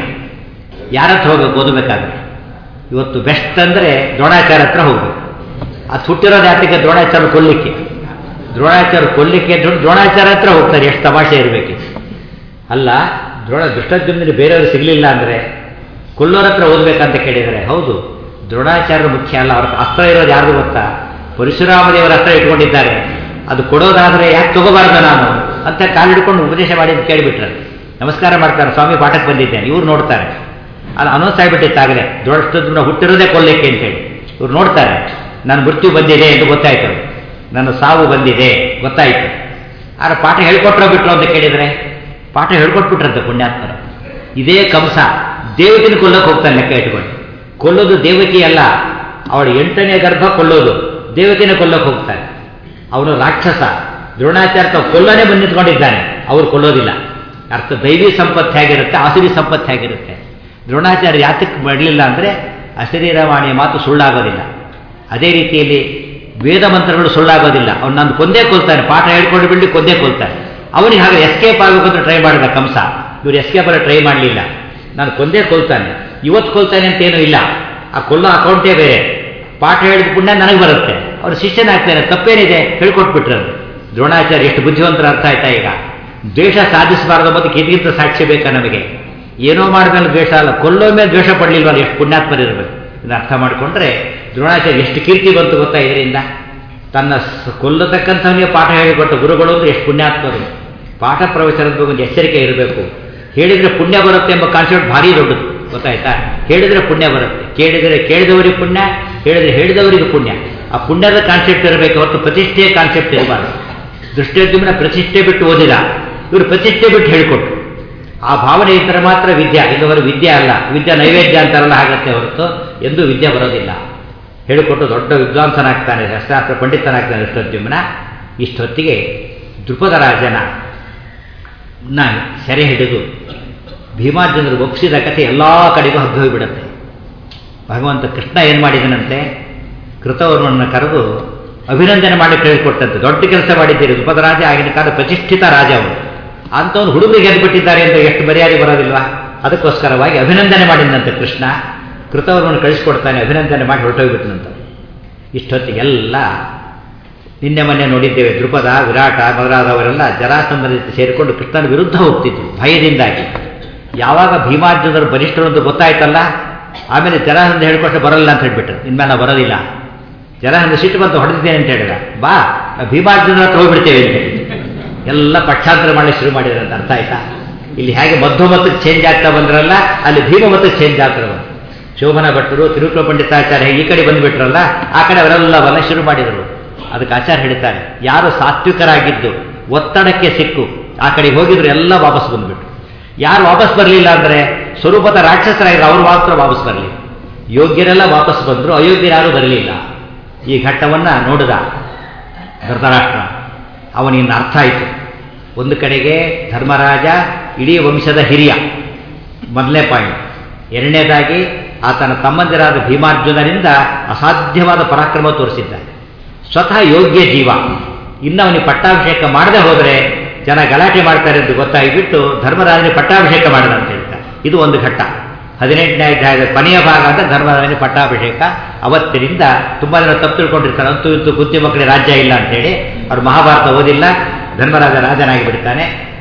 ಯಾರ ಹತ್ರ ಹೋಗ್ಬೇಕು ಓದಬೇಕಾದ್ರೆ ಇವತ್ತು ಬೆಸ್ಟ್ ಅಂದರೆ ದ್ರೋಣಾಚಾರ್ಯ ಹತ್ರ ಹೋಗ್ಬೇಕು ಅದು ಹುಟ್ಟಿರೋದು ಯಾತಕ್ಕೆ ದ್ರೋಣಾಚಾರ್ಯ ಕೊಲ್ಲಿಕ್ಕೆ ದ್ರೋಣಾಚಾರ್ಯ ಕೊಲ್ಲಿಕ್ಕೆ ದ್ರೋಣಾಚಾರ್ಯ ಹತ್ರ ಹೋಗ್ತಾರೆ ಎಷ್ಟು ತಮಾಷೆ ಇರಬೇಕು ಅಲ್ಲ ದ್ರೋಣ ದುಷ್ಟದ್ಯುಮ್ನಲ್ಲಿ ಬೇರೆಯವರು ಸಿಗಲಿಲ್ಲ ಅಂದರೆ ಕೊಲ್ಲೋರ ಹತ್ರ ಓದಬೇಕಂತ ಕೇಳಿದರೆ ಹೌದು ದ್ರೋಣಾಚಾರ್ಯ ಮುಖ್ಯ ಅಲ್ಲ ಅವ್ರ ಅಸ್ತ್ರ ಇರೋದು ಯಾರ್ದು ಗೊತ್ತಾ ಪರಶುರಾಮ ದೇವರ ಹತ್ರ ಇಟ್ಕೊಂಡಿದ್ದಾರೆ ಅದು ಕೊಡೋದಾದರೆ ಯಾಕೆ ತಗೋಬಾರ್ದು ನಾನು ಅಂತ ಕಾಲಿಡ್ಕೊಂಡು ಉಪದೇಶ ಮಾಡಿ ಕೇಳಿಬಿಟ್ರೆ ನಮಸ್ಕಾರ ಮಾಡ್ತಾರೆ ಸ್ವಾಮಿ ಪಾಠಕ್ಕೆ ಬಂದಿದ್ದೇನೆ ಇವ್ರು ನೋಡ್ತಾರೆ ಅದು ಅನೌನ್ಸ್ ಆಗಿಬಿಟ್ಟಿತ್ತಾಗಲೇ ದೊಡ್ಡ ಹುಟ್ಟಿರೋದೇ ಕೊಲ್ಲಕ್ಕೆ ಅಂತೇಳಿ ಇವ್ರು ನೋಡ್ತಾರೆ ನನ್ನ ಮೃತ್ಯು ಬಂದಿದೆ ಎಂದು ಗೊತ್ತಾಯ್ತು ನನ್ನ ಸಾವು ಬಂದಿದೆ ಗೊತ್ತಾಯ್ತು ಆದ್ರೆ ಪಾಠ ಹೇಳ್ಕೊಟ್ರೋ ಬಿಟ್ರು ಅಂತ ಕೇಳಿದರೆ ಪಾಠ ಹೇಳ್ಕೊಟ್ಬಿಟ್ರಂತೆ ಪುಣ್ಯಾತ್ಮರು ಇದೇ ಕಂಸ ದೇವಕಿನ ಕೊಲ್ಲಕ್ಕೆ ಹೋಗ್ತಾನೆ ಲೆಕ್ಕ ಇಟ್ಕೊಂಡು ಕೊಲ್ಲೋದು ದೇವಕಿ ಅಲ್ಲ ಅವಳ ಎಂಟನೇ ಗರ್ಭ ಕೊಲ್ಲೋದು ದೇವಕಿನ ಕೊಲ್ಲಕ್ಕೆ ಹೋಗ್ತಾನೆ ಅವನು ರಾಕ್ಷಸ ದ್ರೋಣಾಚಾರ್ಯ ತಾವು ಕೊಲ್ಲನೆ ಬಂದು ನಿಂತ್ಕೊಂಡಿದ್ದಾನೆ ಅವ್ರು ಕೊಲ್ಲೋದಿಲ್ಲ ಅರ್ಥ ದೈವಿ ಸಂಪತ್ತು ಹೇಗಿರುತ್ತೆ ಆಸುರಿ ಸಂಪತ್ತು ಹೇಗಿರುತ್ತೆ ದ್ರೋಣಾಚಾರ್ಯ ಯಾತಕ್ಕೆ ಮಾಡಲಿಲ್ಲ ಅಂದರೆ ಅಶರೀರವಾಣಿಯ ಮಾತು ಸುಳ್ಳಾಗೋದಿಲ್ಲ ಅದೇ ರೀತಿಯಲ್ಲಿ ವೇದ ಮಂತ್ರಗಳು ಸುಳ್ಳಾಗೋದಿಲ್ಲ ಅವ್ನು ನಾನು ಕೊಂದೇ ಕೊಲ್ತಾನೆ ಪಾಠ ಹೇಳ್ಕೊಂಡು ಬಿಟ್ಟು ಕೊಂದೇ ಕೊಲ್ತಾನೆ ಅವನಿಗೆ ಹಾಗೆ ಎಸ್ಕೇಪ್ ಆಗಬೇಕು ಅಂತ ಟ್ರೈ ಮಾಡಿದ ಕಂಸ ಇವ್ರು ಎಸ್ಕೇಪ್ ಅಲ್ಲ ಟ್ರೈ ಮಾಡಲಿಲ್ಲ ನಾನು ಕೊಂದೇ ಕೊಲ್ತಾನೆ ಇವತ್ತು ಕೊಲ್ತಾನೆ ಅಂತೇನೂ ಇಲ್ಲ ಆ ಕೊಲ್ಲೋ ಅಕೌಂಟೇ ಬೇರೆ ಪಾಠ ಹೇಳಿದ ಪುಣ್ಯ ನನಗೆ ಬರುತ್ತೆ ಅವ್ರು ಶಿಷ್ಯನಾಗ್ತಾರೆ ತಪ್ಪೇನಿದೆ ಹೇಳ್ಕೊಟ್ಬಿಟ್ರು ದ್ರೋಣಾಚಾರ್ಯ ಎಷ್ಟು ಬುದ್ಧಿವಂತರ ಅರ್ಥ ಆಯ್ತಾ ಈಗ ದ್ವೇಷ ಸಾಧಿಸಬಾರದು ಮತ್ತು ಇದಕ್ಕಿಂತ ಸಾಕ್ಷ್ಯ ಬೇಕಾ ನಮಗೆ ಏನೋ ಮಾಡಿದ್ಮೇಲೆ ದ್ವೇಷ ಅಲ್ಲ ಕೊಲ್ಲೋ ಮೇಲೆ ದ್ವೇಷ ಪಡಲಿಲ್ವಲ್ಲ ಎಷ್ಟು ಪುಣ್ಯಾತ್ಮರಿರಬೇಕು ಇದನ್ನ ಅರ್ಥ ಮಾಡಿಕೊಂಡ್ರೆ ದ್ರೋಣಾಚಾರ್ಯ ಎಷ್ಟು ಕೀರ್ತಿ ಬಂತು ಗೊತ್ತಾ ಇದರಿಂದ ತನ್ನ ಕೊಲ್ಲತಕ್ಕಂಥವನಿಗೆ ಪಾಠ ಹೇಳಿಕೊಟ್ಟ ಗುರುಗಳು ಅಂದ್ರೆ ಎಷ್ಟು ಪುಣ್ಯಾತ್ಮರು ಪಾಠ ಪ್ರವಚನದ ಬಗ್ಗೆ ಒಂದು ಎಚ್ಚರಿಕೆ ಇರಬೇಕು ಹೇಳಿದರೆ ಪುಣ್ಯ ಬರುತ್ತೆ ಎಂಬ ಕಾನ್ಸೆಪ್ಟ್ ಭಾರಿ ದೊಡ್ಡದು ಗೊತ್ತಾಯ್ತಾ ಹೇಳಿದರೆ ಪುಣ್ಯ ಬರುತ್ತೆ ಕೇಳಿದರೆ ಕೇಳಿದವರಿಗೆ ಪುಣ್ಯ ಹೇಳಿದರೆ ಹೇಳಿದವರಿಗೆ ಪುಣ್ಯ ಆ ಪುಣ್ಯದ ಕಾನ್ಸೆಪ್ಟ್ ಇರಬೇಕು ಹೊರತು ಪ್ರತಿಷ್ಠೆಯ ಕಾನ್ಸೆಪ್ಟ್ ಇರಬಾರ್ದು ದೃಷ್ಟಿಯುದ್ಯಮನ ಪ್ರತಿಷ್ಠೆ ಬಿಟ್ಟು ಓದಿದ ಇವರು ಪ್ರತಿಷ್ಠೆ ಬಿಟ್ಟು ಹೇಳಿಕೊಟ್ರು ಆ ಭಾವನೆ ಇದ್ದರೆ ಮಾತ್ರ ವಿದ್ಯೆ ಇಲ್ಲವರು ವಿದ್ಯೆ ಅಲ್ಲ ವಿದ್ಯೆ ನೈವೇದ್ಯ ಅಂತಾರಲ್ಲ ಆಗತ್ತೆ ಹೊರತು ಎಂದೂ ವಿದ್ಯೆ ಬರೋದಿಲ್ಲ ಹೇಳಿಕೊಟ್ಟು ದೊಡ್ಡ ವಿದ್ವಾಂಸನಾಗ್ತಾನೆ ಶಸ್ತ್ರಾಸ್ತ್ರ ಪಂಡಿತನಾಗ್ತಾನೆ ದೃಷ್ಟೋದ್ಯಮನ ಇಷ್ಟೊತ್ತಿಗೆ ದೃಪದ ರಾಜನ ನ ಸೆರೆ ಹಿಡಿದು ಭೀಮಾರ್ಜುನರು ಒಪ್ಪಿಸಿದ ಕಥೆ ಎಲ್ಲ ಕಡೆಗೂ ಹಬ್ಬ ಹೋಗಿಬಿಡುತ್ತೆ ಭಗವಂತ ಕೃಷ್ಣ ಏನು ಮಾಡಿದನಂತೆ ಕೃತವರ್ಮನ ಕರೆದು ಅಭಿನಂದನೆ ಮಾಡಿ ಕೇಳಿಕೊಟ್ಟಂತೆ ದೊಡ್ಡ ಕೆಲಸ ಮಾಡಿದ್ದೀರಿ ರಾಜ ಆಗಿನ ಕಾಲ ಪ್ರತಿಷ್ಠಿತ ರಾಜ ಅವರು ಅಂಥವ್ನು ಹುಡುಗರಿಗೆ ಗೆದ್ದುಬಿಟ್ಟಿದ್ದಾರೆ ಅಂತ ಎಷ್ಟು ಮರ್ಯಾದೆ ಬರೋದಿಲ್ವಾ ಅದಕ್ಕೋಸ್ಕರವಾಗಿ ಅಭಿನಂದನೆ ಮಾಡಿದಂತೆ ಕೃಷ್ಣ ಕೃತವರ್ಮನ ಕಳಿಸ್ಕೊಡ್ತಾನೆ ಅಭಿನಂದನೆ ಮಾಡಿ ಹೊರಟೋಗ್ಬಿಟ್ನಂತ ಇಷ್ಟೊತ್ತಿಗೆಲ್ಲ ನಿನ್ನೆ ಮೊನ್ನೆ ನೋಡಿದ್ದೇವೆ ದೃಪದ ವಿರಾಟ ಮೊದಲಾದವರೆಲ್ಲ ಜರಾಸಂಧನ ಜೊತೆ ಸೇರಿಕೊಂಡು ಕೃಷ್ಣನ ವಿರುದ್ಧ ಹೋಗ್ತಿದ್ರು ಭಯದಿಂದಾಗಿ ಯಾವಾಗ ಭೀಮಾರ್ಜುನರು ಬಲಿಷ್ಠರು ಅಂತ ಗೊತ್ತಾಯ್ತಲ್ಲ ಆಮೇಲೆ ಜರಾಸಂಧ ಹೇಳ್ಕೊಟ್ಟು ಬರಲ್ಲ ಅಂತ ಹೇಳ್ಬಿಟ್ರು ಇನ್ಮೇಲೆ ನಾವು ಬರೋದಿಲ್ಲ ಜರಾಸಂಧ ಸಿಟ್ಟು ಬಂತು ಹೊಡೆದಿದ್ದೇನೆ ಅಂತ ಹೇಳಿದ ಬಾ ನಾವು ಭೀಮಾರ್ಜುನರ ಹತ್ರ ಹೋಗ್ಬಿಡ್ತೇವೆ ಅಂತ ಹೇಳಿ ಎಲ್ಲ ಪಕ್ಷಾಂತರ ಮಾಡಿ ಶುರು ಮಾಡಿದ್ರೆ ಅಂತ ಅರ್ಥ ಆಯ್ತಾ ಇಲ್ಲಿ ಹೇಗೆ ಮಧ್ವಮತಕ್ಕೆ ಚೇಂಜ್ ಆಗ್ತಾ ಬಂದ್ರಲ್ಲ ಅಲ್ಲಿ ಭೀಮಮತಕ್ಕೆ ಚೇಂಜ್ ಆಗ್ತಾರೆ ಬಂತು ಶೋಭನ ಭಟ್ಟರು ತಿರುಕುಳ ಪಂಡಿತಾಚಾರ್ಯ ಈ ಕಡೆ ಬಂದುಬಿಟ್ರಲ್ಲ ಆ ಕಡೆ ಅವರೆಲ್ಲವನ್ನ ಶುರು ಮಾಡಿದರು ಅದಕ್ಕೆ ಆಚಾರ್ಯ ಹೇಳ್ತಾರೆ ಯಾರು ಸಾತ್ವಿಕರಾಗಿದ್ದು ಒತ್ತಡಕ್ಕೆ ಸಿಕ್ಕು ಆ ಕಡೆ ಹೋಗಿದ್ರು ಎಲ್ಲ ವಾಪಸ್ ಬಂದ್ಬಿಟ್ರು ಯಾರು ವಾಪಸ್ ಬರಲಿಲ್ಲ ಅಂದರೆ ಸ್ವರೂಪದ ರಾಕ್ಷಸರಾಗಿದ್ರು ಅವರು ಮಾತ್ರ ವಾಪಸ್ ಬರಲಿ ಯೋಗ್ಯರೆಲ್ಲ ವಾಪಸ್ ಬಂದರು ಅಯೋಗ್ಯರು ಯಾರೂ ಬರಲಿಲ್ಲ ಈ ಘಟ್ಟವನ್ನು ನೋಡಿದ ಧೃತರಾಷ್ಟ್ರ ಅವನಿನ್ನ ಅರ್ಥ ಆಯಿತು ಒಂದು ಕಡೆಗೆ ಧರ್ಮರಾಜ ಇಡೀ ವಂಶದ ಹಿರಿಯ ಮೊದಲನೇ ಪಾಯಿಂಟ್ ಎರಡನೇದಾಗಿ ಆತನ ತಮ್ಮಂದಿರಾದ ಭೀಮಾರ್ಜುನರಿಂದ ಅಸಾಧ್ಯವಾದ ಪರಾಕ್ರಮ ತೋರಿಸಿದ್ದಾನೆ ಸ್ವತಃ ಯೋಗ್ಯ ಜೀವ ಇನ್ನು ಅವನಿಗೆ ಪಟ್ಟಾಭಿಷೇಕ ಮಾಡದೆ ಹೋದರೆ ಜನ ಗಲಾಟೆ ಮಾಡ್ತಾರೆ ಅಂತ ಗೊತ್ತಾಗಿಬಿಟ್ಟು ಧರ್ಮರಾಜನಿಗೆ ಪಟ್ಟಾಭಿಷೇಕ ಮಾಡಿದ ಅಂತ ಹೇಳ್ತಾರೆ ಇದು ಒಂದು ಘಟ್ಟ ಹದಿನೆಂಟನೇ ಅಧ್ಯಾಯದ ಕೊನೆಯ ಭಾಗ ಅಂತ ಧರ್ಮರಾಜನಿಗೆ ಪಟ್ಟಾಭಿಷೇಕ ಅವತ್ತಿನಿಂದ ತುಂಬಾ ಜನ ತಪ್ಪು ತಿಳ್ಕೊಂಡಿರ್ತಾರೆ ಅಂತೂ ಇಂತೂ ಬುದ್ಧಿ ಮಕ್ಕಳಿಗೆ ರಾಜ್ಯ ಇಲ್ಲ ಅಂತೇಳಿ ಅವ್ರು ಮಹಾಭಾರತ ಓದಿಲ್ಲ ಧರ್ಮರಾಜ ರಾಜನಾಗಿ ಬಿಡ್ತಾನೆ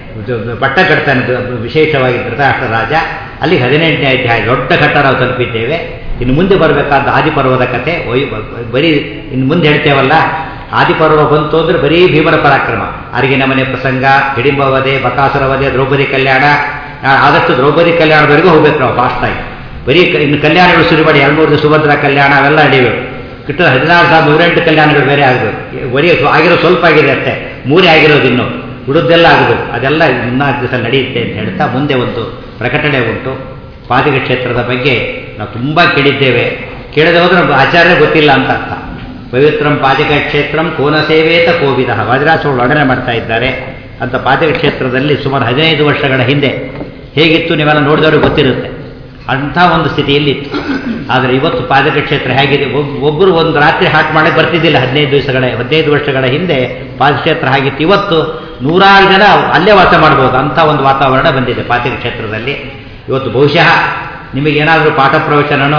ಪಟ್ಟ ಕಟ್ತಾನೆ ವಿಶೇಷವಾಗಿ ಧೃತರಾಷ್ಟ್ರ ರಾಜ ಅಲ್ಲಿ ಹದಿನೆಂಟನೇ ಅಧ್ಯಾಯ ದೊಡ್ಡ ಘಟ್ಟ ನಾವು ತಲುಪಿದ್ದೇವೆ ಇನ್ನು ಮುಂದೆ ಬರಬೇಕಾದ ಆದಿಪರ್ವದ ಕಥೆ ಒಯ್ ಬರೀ ಇನ್ನು ಮುಂದೆ ಹೇಳ್ತೇವಲ್ಲ ಆದಿಪರ್ವ ಬಂತು ಅಂದ್ರೆ ಬರೀ ಭೀಮರ ಪರಾಕ್ರಮ ಅರಿಗಿನ ಮನೆ ಪ್ರಸಂಗ ಹಿಡಿಂಬ ವಧೆ ಬಕಾಸುರ ವಧೆ ದ್ರೌಪದಿ ಕಲ್ಯಾಣ ಆ, ಆದಷ್ಟು ದ್ರೌಪದಿ ಕಲ್ಯಾಣದವರೆಗೂ ಹೋಗ್ಬೇಕು ನಾವು ಫಾಸ್ಟಾಗಿ ಬರೀ ಕ- ಇನ್ನು ಕಲ್ಯಾಣಗಳು ಶುರು ಮಾಡಿ ಎರಡು ಮೂರು ಸುಭದ್ರ ಕಲ್ಯಾಣ ಅವೆಲ್ಲ ನಡೆಯಬೇಕು ಕಿಟ್ಟ ಹದಿನಾರು ಸಾವಿರದ ನೂರೆಂಟು ಕಲ್ಯಾಣಗಳು ಬೇರೆ ಆಗಬೇಕು ಬರೀ ಸ್ವ- ಆಗಿರೋ ಸ್ವಲ್ಪ ಆಗಿದೆ ಅಷ್ಟೇ ಮೂರೇ ಆಗಿರೋದು ಇನ್ನು ಉಳಿದೆಲ್ಲ ಆಗಬೇಕು ಅದೆಲ್ಲ ಇನ್ನಾಲ್ಕು ದಿವಸ ನಡೆಯುತ್ತೆ ಅಂತ ಹೇಳ್ತಾ ಮುಂದೆ ಒಂದು ಪ್ರಕಟಣೆ ಉಂಟು ಪಾದಿಕ ಕ್ಷೇತ್ರದ ಬಗ್ಗೆ ನಾವು ತುಂಬ ಕೇಳಿದ್ದೇವೆ ಕೇಳದೆ ಹೋದ್ರೆ ನಮ್ಗೆ ಆಚಾರ್ಯ ಗೊತ್ತಿಲ್ಲ ಅಂತ ಅರ್ಥ ಪವಿತ್ರಂ ಪಾದಿಕ ಕ್ಷೇತ್ರಂ ಕೋನ ಸೇವೇತ ಕೋವಿದ ವಜ್ರಾಸಗಳು ವರ್ಣನೆ ಮಾಡ್ತಾ ಇದ್ದಾರೆ ಅಂತ ಪಾದಿಕ ಕ್ಷೇತ್ರದಲ್ಲಿ ಸುಮಾರು ಹದಿನೈದು ವರ್ಷಗಳ ಹಿಂದೆ ಹೇಗಿತ್ತು ನೀವೆಲ್ಲ ನೋಡಿದವ್ರಿಗೆ ಗೊತ್ತಿರುತ್ತೆ ಅಂಥ ಒಂದು ಸ್ಥಿತಿಯಲ್ಲಿ ಇತ್ತು ಆದರೆ ಇವತ್ತು ಪಾದಕ ಕ್ಷೇತ್ರ ಹೇಗಿದೆ ಒಬ್- ಒಬ್ಬರು ಒಂದು ರಾತ್ರಿ ಹಾಟ್ ಮಾಡಕ್ಕೆ ಬರ್ತಿದ್ದಿಲ್ಲ ಹದಿನೈದು ದಿವಸಗಳ ಹದಿನೈದು ವರ್ಷಗಳ ಹಿಂದೆ ಪಾದಕ್ಷೇತ್ರ ಹಾಗಿತ್ತು ಇವತ್ತು ನೂರಾರು ಜನ ಅಲ್ಲೇ ವಾಸ ಮಾಡ್ಬೋದು ಅಂಥ ಒಂದು ವಾತಾವರಣ ಬಂದಿದೆ ಪಾತಿಕ ಕ್ಷೇತ್ರದಲ್ಲಿ ಇವತ್ತು ಬಹುಶಃ ನಿಮಗೇನಾದರೂ ಪಾಠ ಪ್ರವಚನನೋ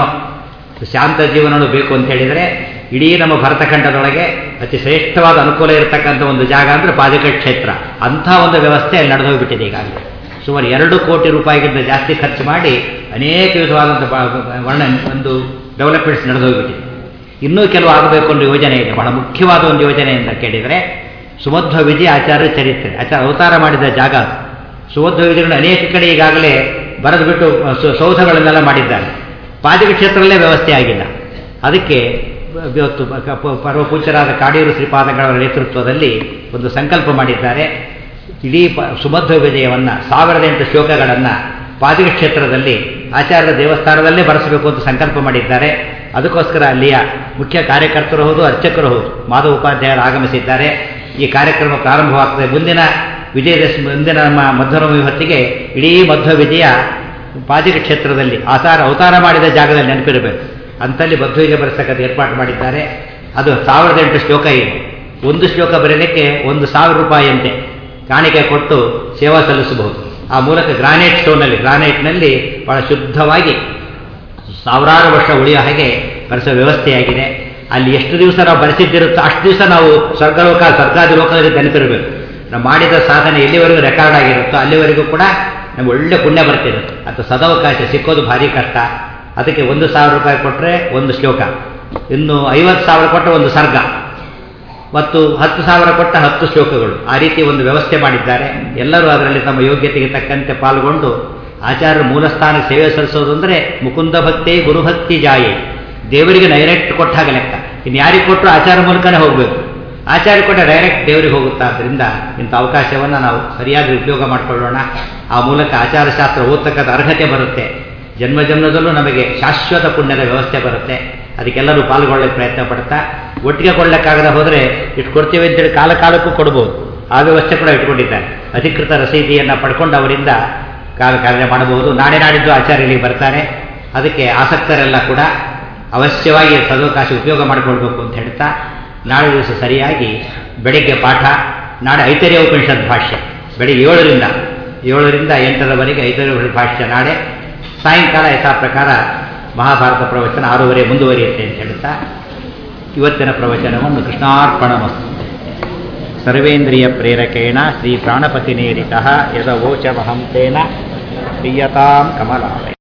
ಶಾಂತ ಜೀವನನೂ ಬೇಕು ಅಂತ ಹೇಳಿದರೆ ಇಡೀ ನಮ್ಮ ಭರತಖಂಡದೊಳಗೆ ಅತಿ ಶ್ರೇಷ್ಠವಾದ ಅನುಕೂಲ ಇರತಕ್ಕಂಥ ಒಂದು ಜಾಗ ಅಂದರೆ ಪಾದಕ ಕ್ಷೇತ್ರ ಅಂಥ ಒಂದು ವ್ಯವಸ್ಥೆ ಅಲ್ಲಿ ನಡೆದು ಹೋಗ್ಬಿಟ್ಟಿದೆ ಈಗಾಗಲೇ ಸುಮಾರು ಎರಡು ಕೋಟಿ ರೂಪಾಯಿಗಿಂತ ಜಾಸ್ತಿ ಖರ್ಚು ಮಾಡಿ ಅನೇಕ ವಿಧವಾದಂಥ ಬ- ಬ- ವರ್ಣ ಒಂದು ಡೆವಲಪ್ಮೆಂಟ್ಸ್ ನಡೆದು ಹೋಗ್ಬಿಟ್ಟಿದೆ ಇನ್ನೂ ಕೆಲವು ಆಗಬೇಕು ಅನ್ನೋ ಯೋಜನೆ ಇದೆ ಬಹಳ ಮುಖ್ಯವಾದ ಒಂದು ಯೋಜನೆ ಅಂತ ಕೇಳಿದರೆ ಸುಮಧ್ವ ವಿಜಯ ಆಚಾರ್ಯ ಚರಿತ್ರೆ ಆಚಾರ್ಯ ಅವತಾರ ಮಾಡಿದ ಜಾಗ ಅದು ಸುಮಧ್ವ ವಿಜಯಗಳನ್ನು ಅನೇಕ ಕಡೆ ಈಗಾಗಲೇ ಬರೆದು ಬಿಟ್ಟು ಸೌ- ಸೌಧಗಳನ್ನೆಲ್ಲ ಮಾಡಿದ್ದಾರೆ ಪಾದಿಕ ಕ್ಷೇತ್ರದಲ್ಲೇ ವ್ಯವಸ್ಥೆ ಆಗಿಲ್ಲ ಅದಕ್ಕೆ ಇವತ್ತು ಪ- ಪ- ಪರಮಪೂಜ್ಯರಾದ ಕಾಡೂರು ಶ್ರೀಪಾದಗಳ ನೇತೃತ್ವದಲ್ಲಿ ಒಂದು ಸಂಕಲ್ಪ ಮಾಡಿದ್ದಾರೆ ಇಡೀ ಪ ಸುಮಧ್ವ ವಿಜಯವನ್ನು ಸಾವಿರದ ಎಂಟು ಶ್ಲೋಕಗಳನ್ನು ಪಾದಿಕ ಕ್ಷೇತ್ರದಲ್ಲಿ ಆಚಾರ್ಯರ ದೇವಸ್ಥಾನದಲ್ಲೇ ಬರೆಸಬೇಕು ಅಂತ ಸಂಕಲ್ಪ ಮಾಡಿದ್ದಾರೆ ಅದಕ್ಕೋಸ್ಕರ ಅಲ್ಲಿಯ ಮುಖ್ಯ ಕಾರ್ಯಕರ್ತರು ಹೌದು ಅರ್ಚಕರು ಹೌದು ಮಾಧವ ಉಪಾಧ್ಯಾಯರು ಆಗಮಿಸಿದ್ದಾರೆ ಈ ಕಾರ್ಯಕ್ರಮ ಪ್ರಾರಂಭವಾಗ್ತದೆ ಮುಂದಿನ ವಿಜಯದಶಮಿ ಮುಂದಿನ ನಮ್ಮ ಮಧ್ವನವಮಿ ಹೊತ್ತಿಗೆ ಇಡೀ ಮಧ್ವ ವಿಜಯ ಪಾದಿಕ ಕ್ಷೇತ್ರದಲ್ಲಿ ಆಸಾರ ಅವತಾರ ಮಾಡಿದ ಜಾಗದಲ್ಲಿ ನೆನಪಿರಬೇಕು ಅಂತಲ್ಲಿ ಮಧ್ವ ವಿಜಯ ಬರೆಸತಕ್ಕಂಥ ಏರ್ಪಾಡು ಮಾಡಿದ್ದಾರೆ ಅದು ಸಾವಿರದ ಎಂಟು ಶ್ಲೋಕ ಇದೆ ಒಂದು ಶ್ಲೋಕ ಬರೆಯಲಿಕ್ಕೆ ಒಂದು ಸಾವಿರ ರೂಪಾಯಿಯಂತೆ ಕಾಣಿಕೆ ಕೊಟ್ಟು ಸೇವಾ ಸಲ್ಲಿಸಬಹುದು ಆ ಮೂಲಕ ಗ್ರಾನೈಟ್ ಸ್ಟೋನಲ್ಲಿ ಗ್ರಾನೈಟ್ನಲ್ಲಿ ಬಹಳ ಶುದ್ಧವಾಗಿ ಸಾವಿರಾರು ವರ್ಷ ಉಳಿಯೋ ಹಾಗೆ ಬರೆಸೋ ವ್ಯವಸ್ಥೆಯಾಗಿದೆ ಅಲ್ಲಿ ಎಷ್ಟು ದಿವಸ ನಾವು ಬರೆಸಿದ್ದಿರುತ್ತೋ ಅಷ್ಟು ದಿವಸ ನಾವು ಸ್ವರ್ಗಲೋಕ ಸರ್ಕಾರಿ ಲೋಕದಲ್ಲಿ ನೆನಪಿರಬೇಕು ನಾವು ಮಾಡಿದ ಸಾಧನೆ ಎಲ್ಲಿವರೆಗೂ ರೆಕಾರ್ಡ್ ಆಗಿರುತ್ತೋ ಅಲ್ಲಿವರೆಗೂ ಕೂಡ ನಮ್ಗೆ ಒಳ್ಳೆ ಪುಣ್ಯ ಬರ್ತಿರುತ್ತೆ ಅಥವಾ ಸದವಕಾಶ ಸಿಕ್ಕೋದು ಭಾರಿ ಕಷ್ಟ ಅದಕ್ಕೆ ಒಂದು ಸಾವಿರ ರೂಪಾಯಿ ಕೊಟ್ಟರೆ ಒಂದು ಶ್ಲೋಕ ಇನ್ನು ಐವತ್ತು ಸಾವಿರ ಕೊಟ್ಟರೆ ಒಂದು ಸರ್ಗ ಮತ್ತು ಹತ್ತು ಸಾವಿರ ಕೊಟ್ಟ ಹತ್ತು ಶ್ಲೋಕಗಳು ಆ ರೀತಿ ಒಂದು ವ್ಯವಸ್ಥೆ ಮಾಡಿದ್ದಾರೆ ಎಲ್ಲರೂ ಅದರಲ್ಲಿ ತಮ್ಮ ಯೋಗ್ಯತೆಗೆ ತಕ್ಕಂತೆ ಪಾಲ್ಗೊಂಡು ಆಚಾರ್ಯರ ಮೂಲಸ್ಥಾನಕ್ಕೆ ಸೇವೆ ಸಲ್ಲಿಸೋದು ಅಂದರೆ ಮುಕುಂದ ಭಕ್ತಿ ಗುರುಭಕ್ತಿ ಜಾಯೆ ದೇವರಿಗೆ ಡೈರೆಕ್ಟ್ ಕೊಟ್ಟಾಗ ಲೆಕ್ಕ ಇನ್ನು ಯಾರಿಗೆ ಕೊಟ್ಟರು ಆಚಾರ ಮೂಲಕನೇ ಹೋಗಬೇಕು ಆಚಾರ್ಯ ಕೊಟ್ಟ ಡೈರೆಕ್ಟ್ ದೇವರಿಗೆ ಹೋಗುತ್ತಾ ಆದ್ದರಿಂದ ಇಂಥ ಅವಕಾಶವನ್ನು ನಾವು ಸರಿಯಾಗಿ ಉಪಯೋಗ ಮಾಡಿಕೊಳ್ಳೋಣ ಆ ಮೂಲಕ ಆಚಾರಶಾಸ್ತ್ರ ಓದ್ತಕ್ಕಂಥ ಅರ್ಹತೆ ಬರುತ್ತೆ ಜನ್ಮ ಜನ್ಮದಲ್ಲೂ ನಮಗೆ ಶಾಶ್ವತ ಪುಣ್ಯದ ವ್ಯವಸ್ಥೆ ಬರುತ್ತೆ ಅದಕ್ಕೆಲ್ಲರೂ ಪಾಲ್ಗೊಳ್ಳಕ್ಕೆ ಪ್ರಯತ್ನ ಪಡ್ತಾ ಒಟ್ಟಿಗೆ ಕೊಳ್ಳಕ್ಕಾಗದ ಹೋದರೆ ಇಷ್ಟು ಕೊಡ್ತೀವಿ ಅಂತೇಳಿ ಕಾಲ ಕಾಲಕ್ಕೂ ಕೊಡ್ಬೋದು ಆ ವ್ಯವಸ್ಥೆ ಕೂಡ ಇಟ್ಕೊಂಡಿದ್ದಾರೆ ಅಧಿಕೃತ ರಸೀದಿಯನ್ನು ಪಡ್ಕೊಂಡು ಅವರಿಂದ ಕಾಲ ಕಾರ್ಯ ಮಾಡಬಹುದು ನಾಳೆ ನಾಡಿದ್ದು ಆಚಾರ್ಯರಿಗೆ ಬರ್ತಾರೆ ಅದಕ್ಕೆ ಆಸಕ್ತರೆಲ್ಲ ಕೂಡ ಅವಶ್ಯವಾಗಿ ಸದವಕಾಶ ಉಪಯೋಗ ಮಾಡಿಕೊಳ್ಬೇಕು ಅಂತ ಹೇಳ್ತಾ ನಾಳೆ ದಿವಸ ಸರಿಯಾಗಿ ಬೆಳಿಗ್ಗೆ ಪಾಠ ನಾಳೆ ಐತರ್ಯ ಉಪನಿಷತ್ ಭಾಷ್ಯ ಬೆಳಿಗ್ಗೆ ಏಳರಿಂದ ಏಳರಿಂದ ಎಂಟರವರೆಗೆ ಐತರ್ಯ ಉಪನಿಷತ್ ಭಾಷ್ಯ ನಾಳೆ ಸಾಯಂಕಾಲ ಯಥಾ ಪ್ರಕಾರ ಮಹಾಭಾರತ ಪ್ರವಚನ ಆರೂವರೆ ಮುಂದುವರಿಯುತ್ತೆ ಅಂತ ಹೇಳ್ತಾ ಇವತ್ತಿನ ಪ್ರವಚನವನ್ನು ಕೃಷ್ಣಾರ್ಪಣಮಸ್ತು ಸರ್ವೇಂದ್ರಿಯ ಪ್ರೇರಕೇಣ ಶ್ರೀ ಪ್ರಾಣಪತಿ ನೇರಿತ ಯದವೋಚಮಹಂ ತೇನ ಪ್ರಿಯತಾಂ ಕಮಲಾಲಯ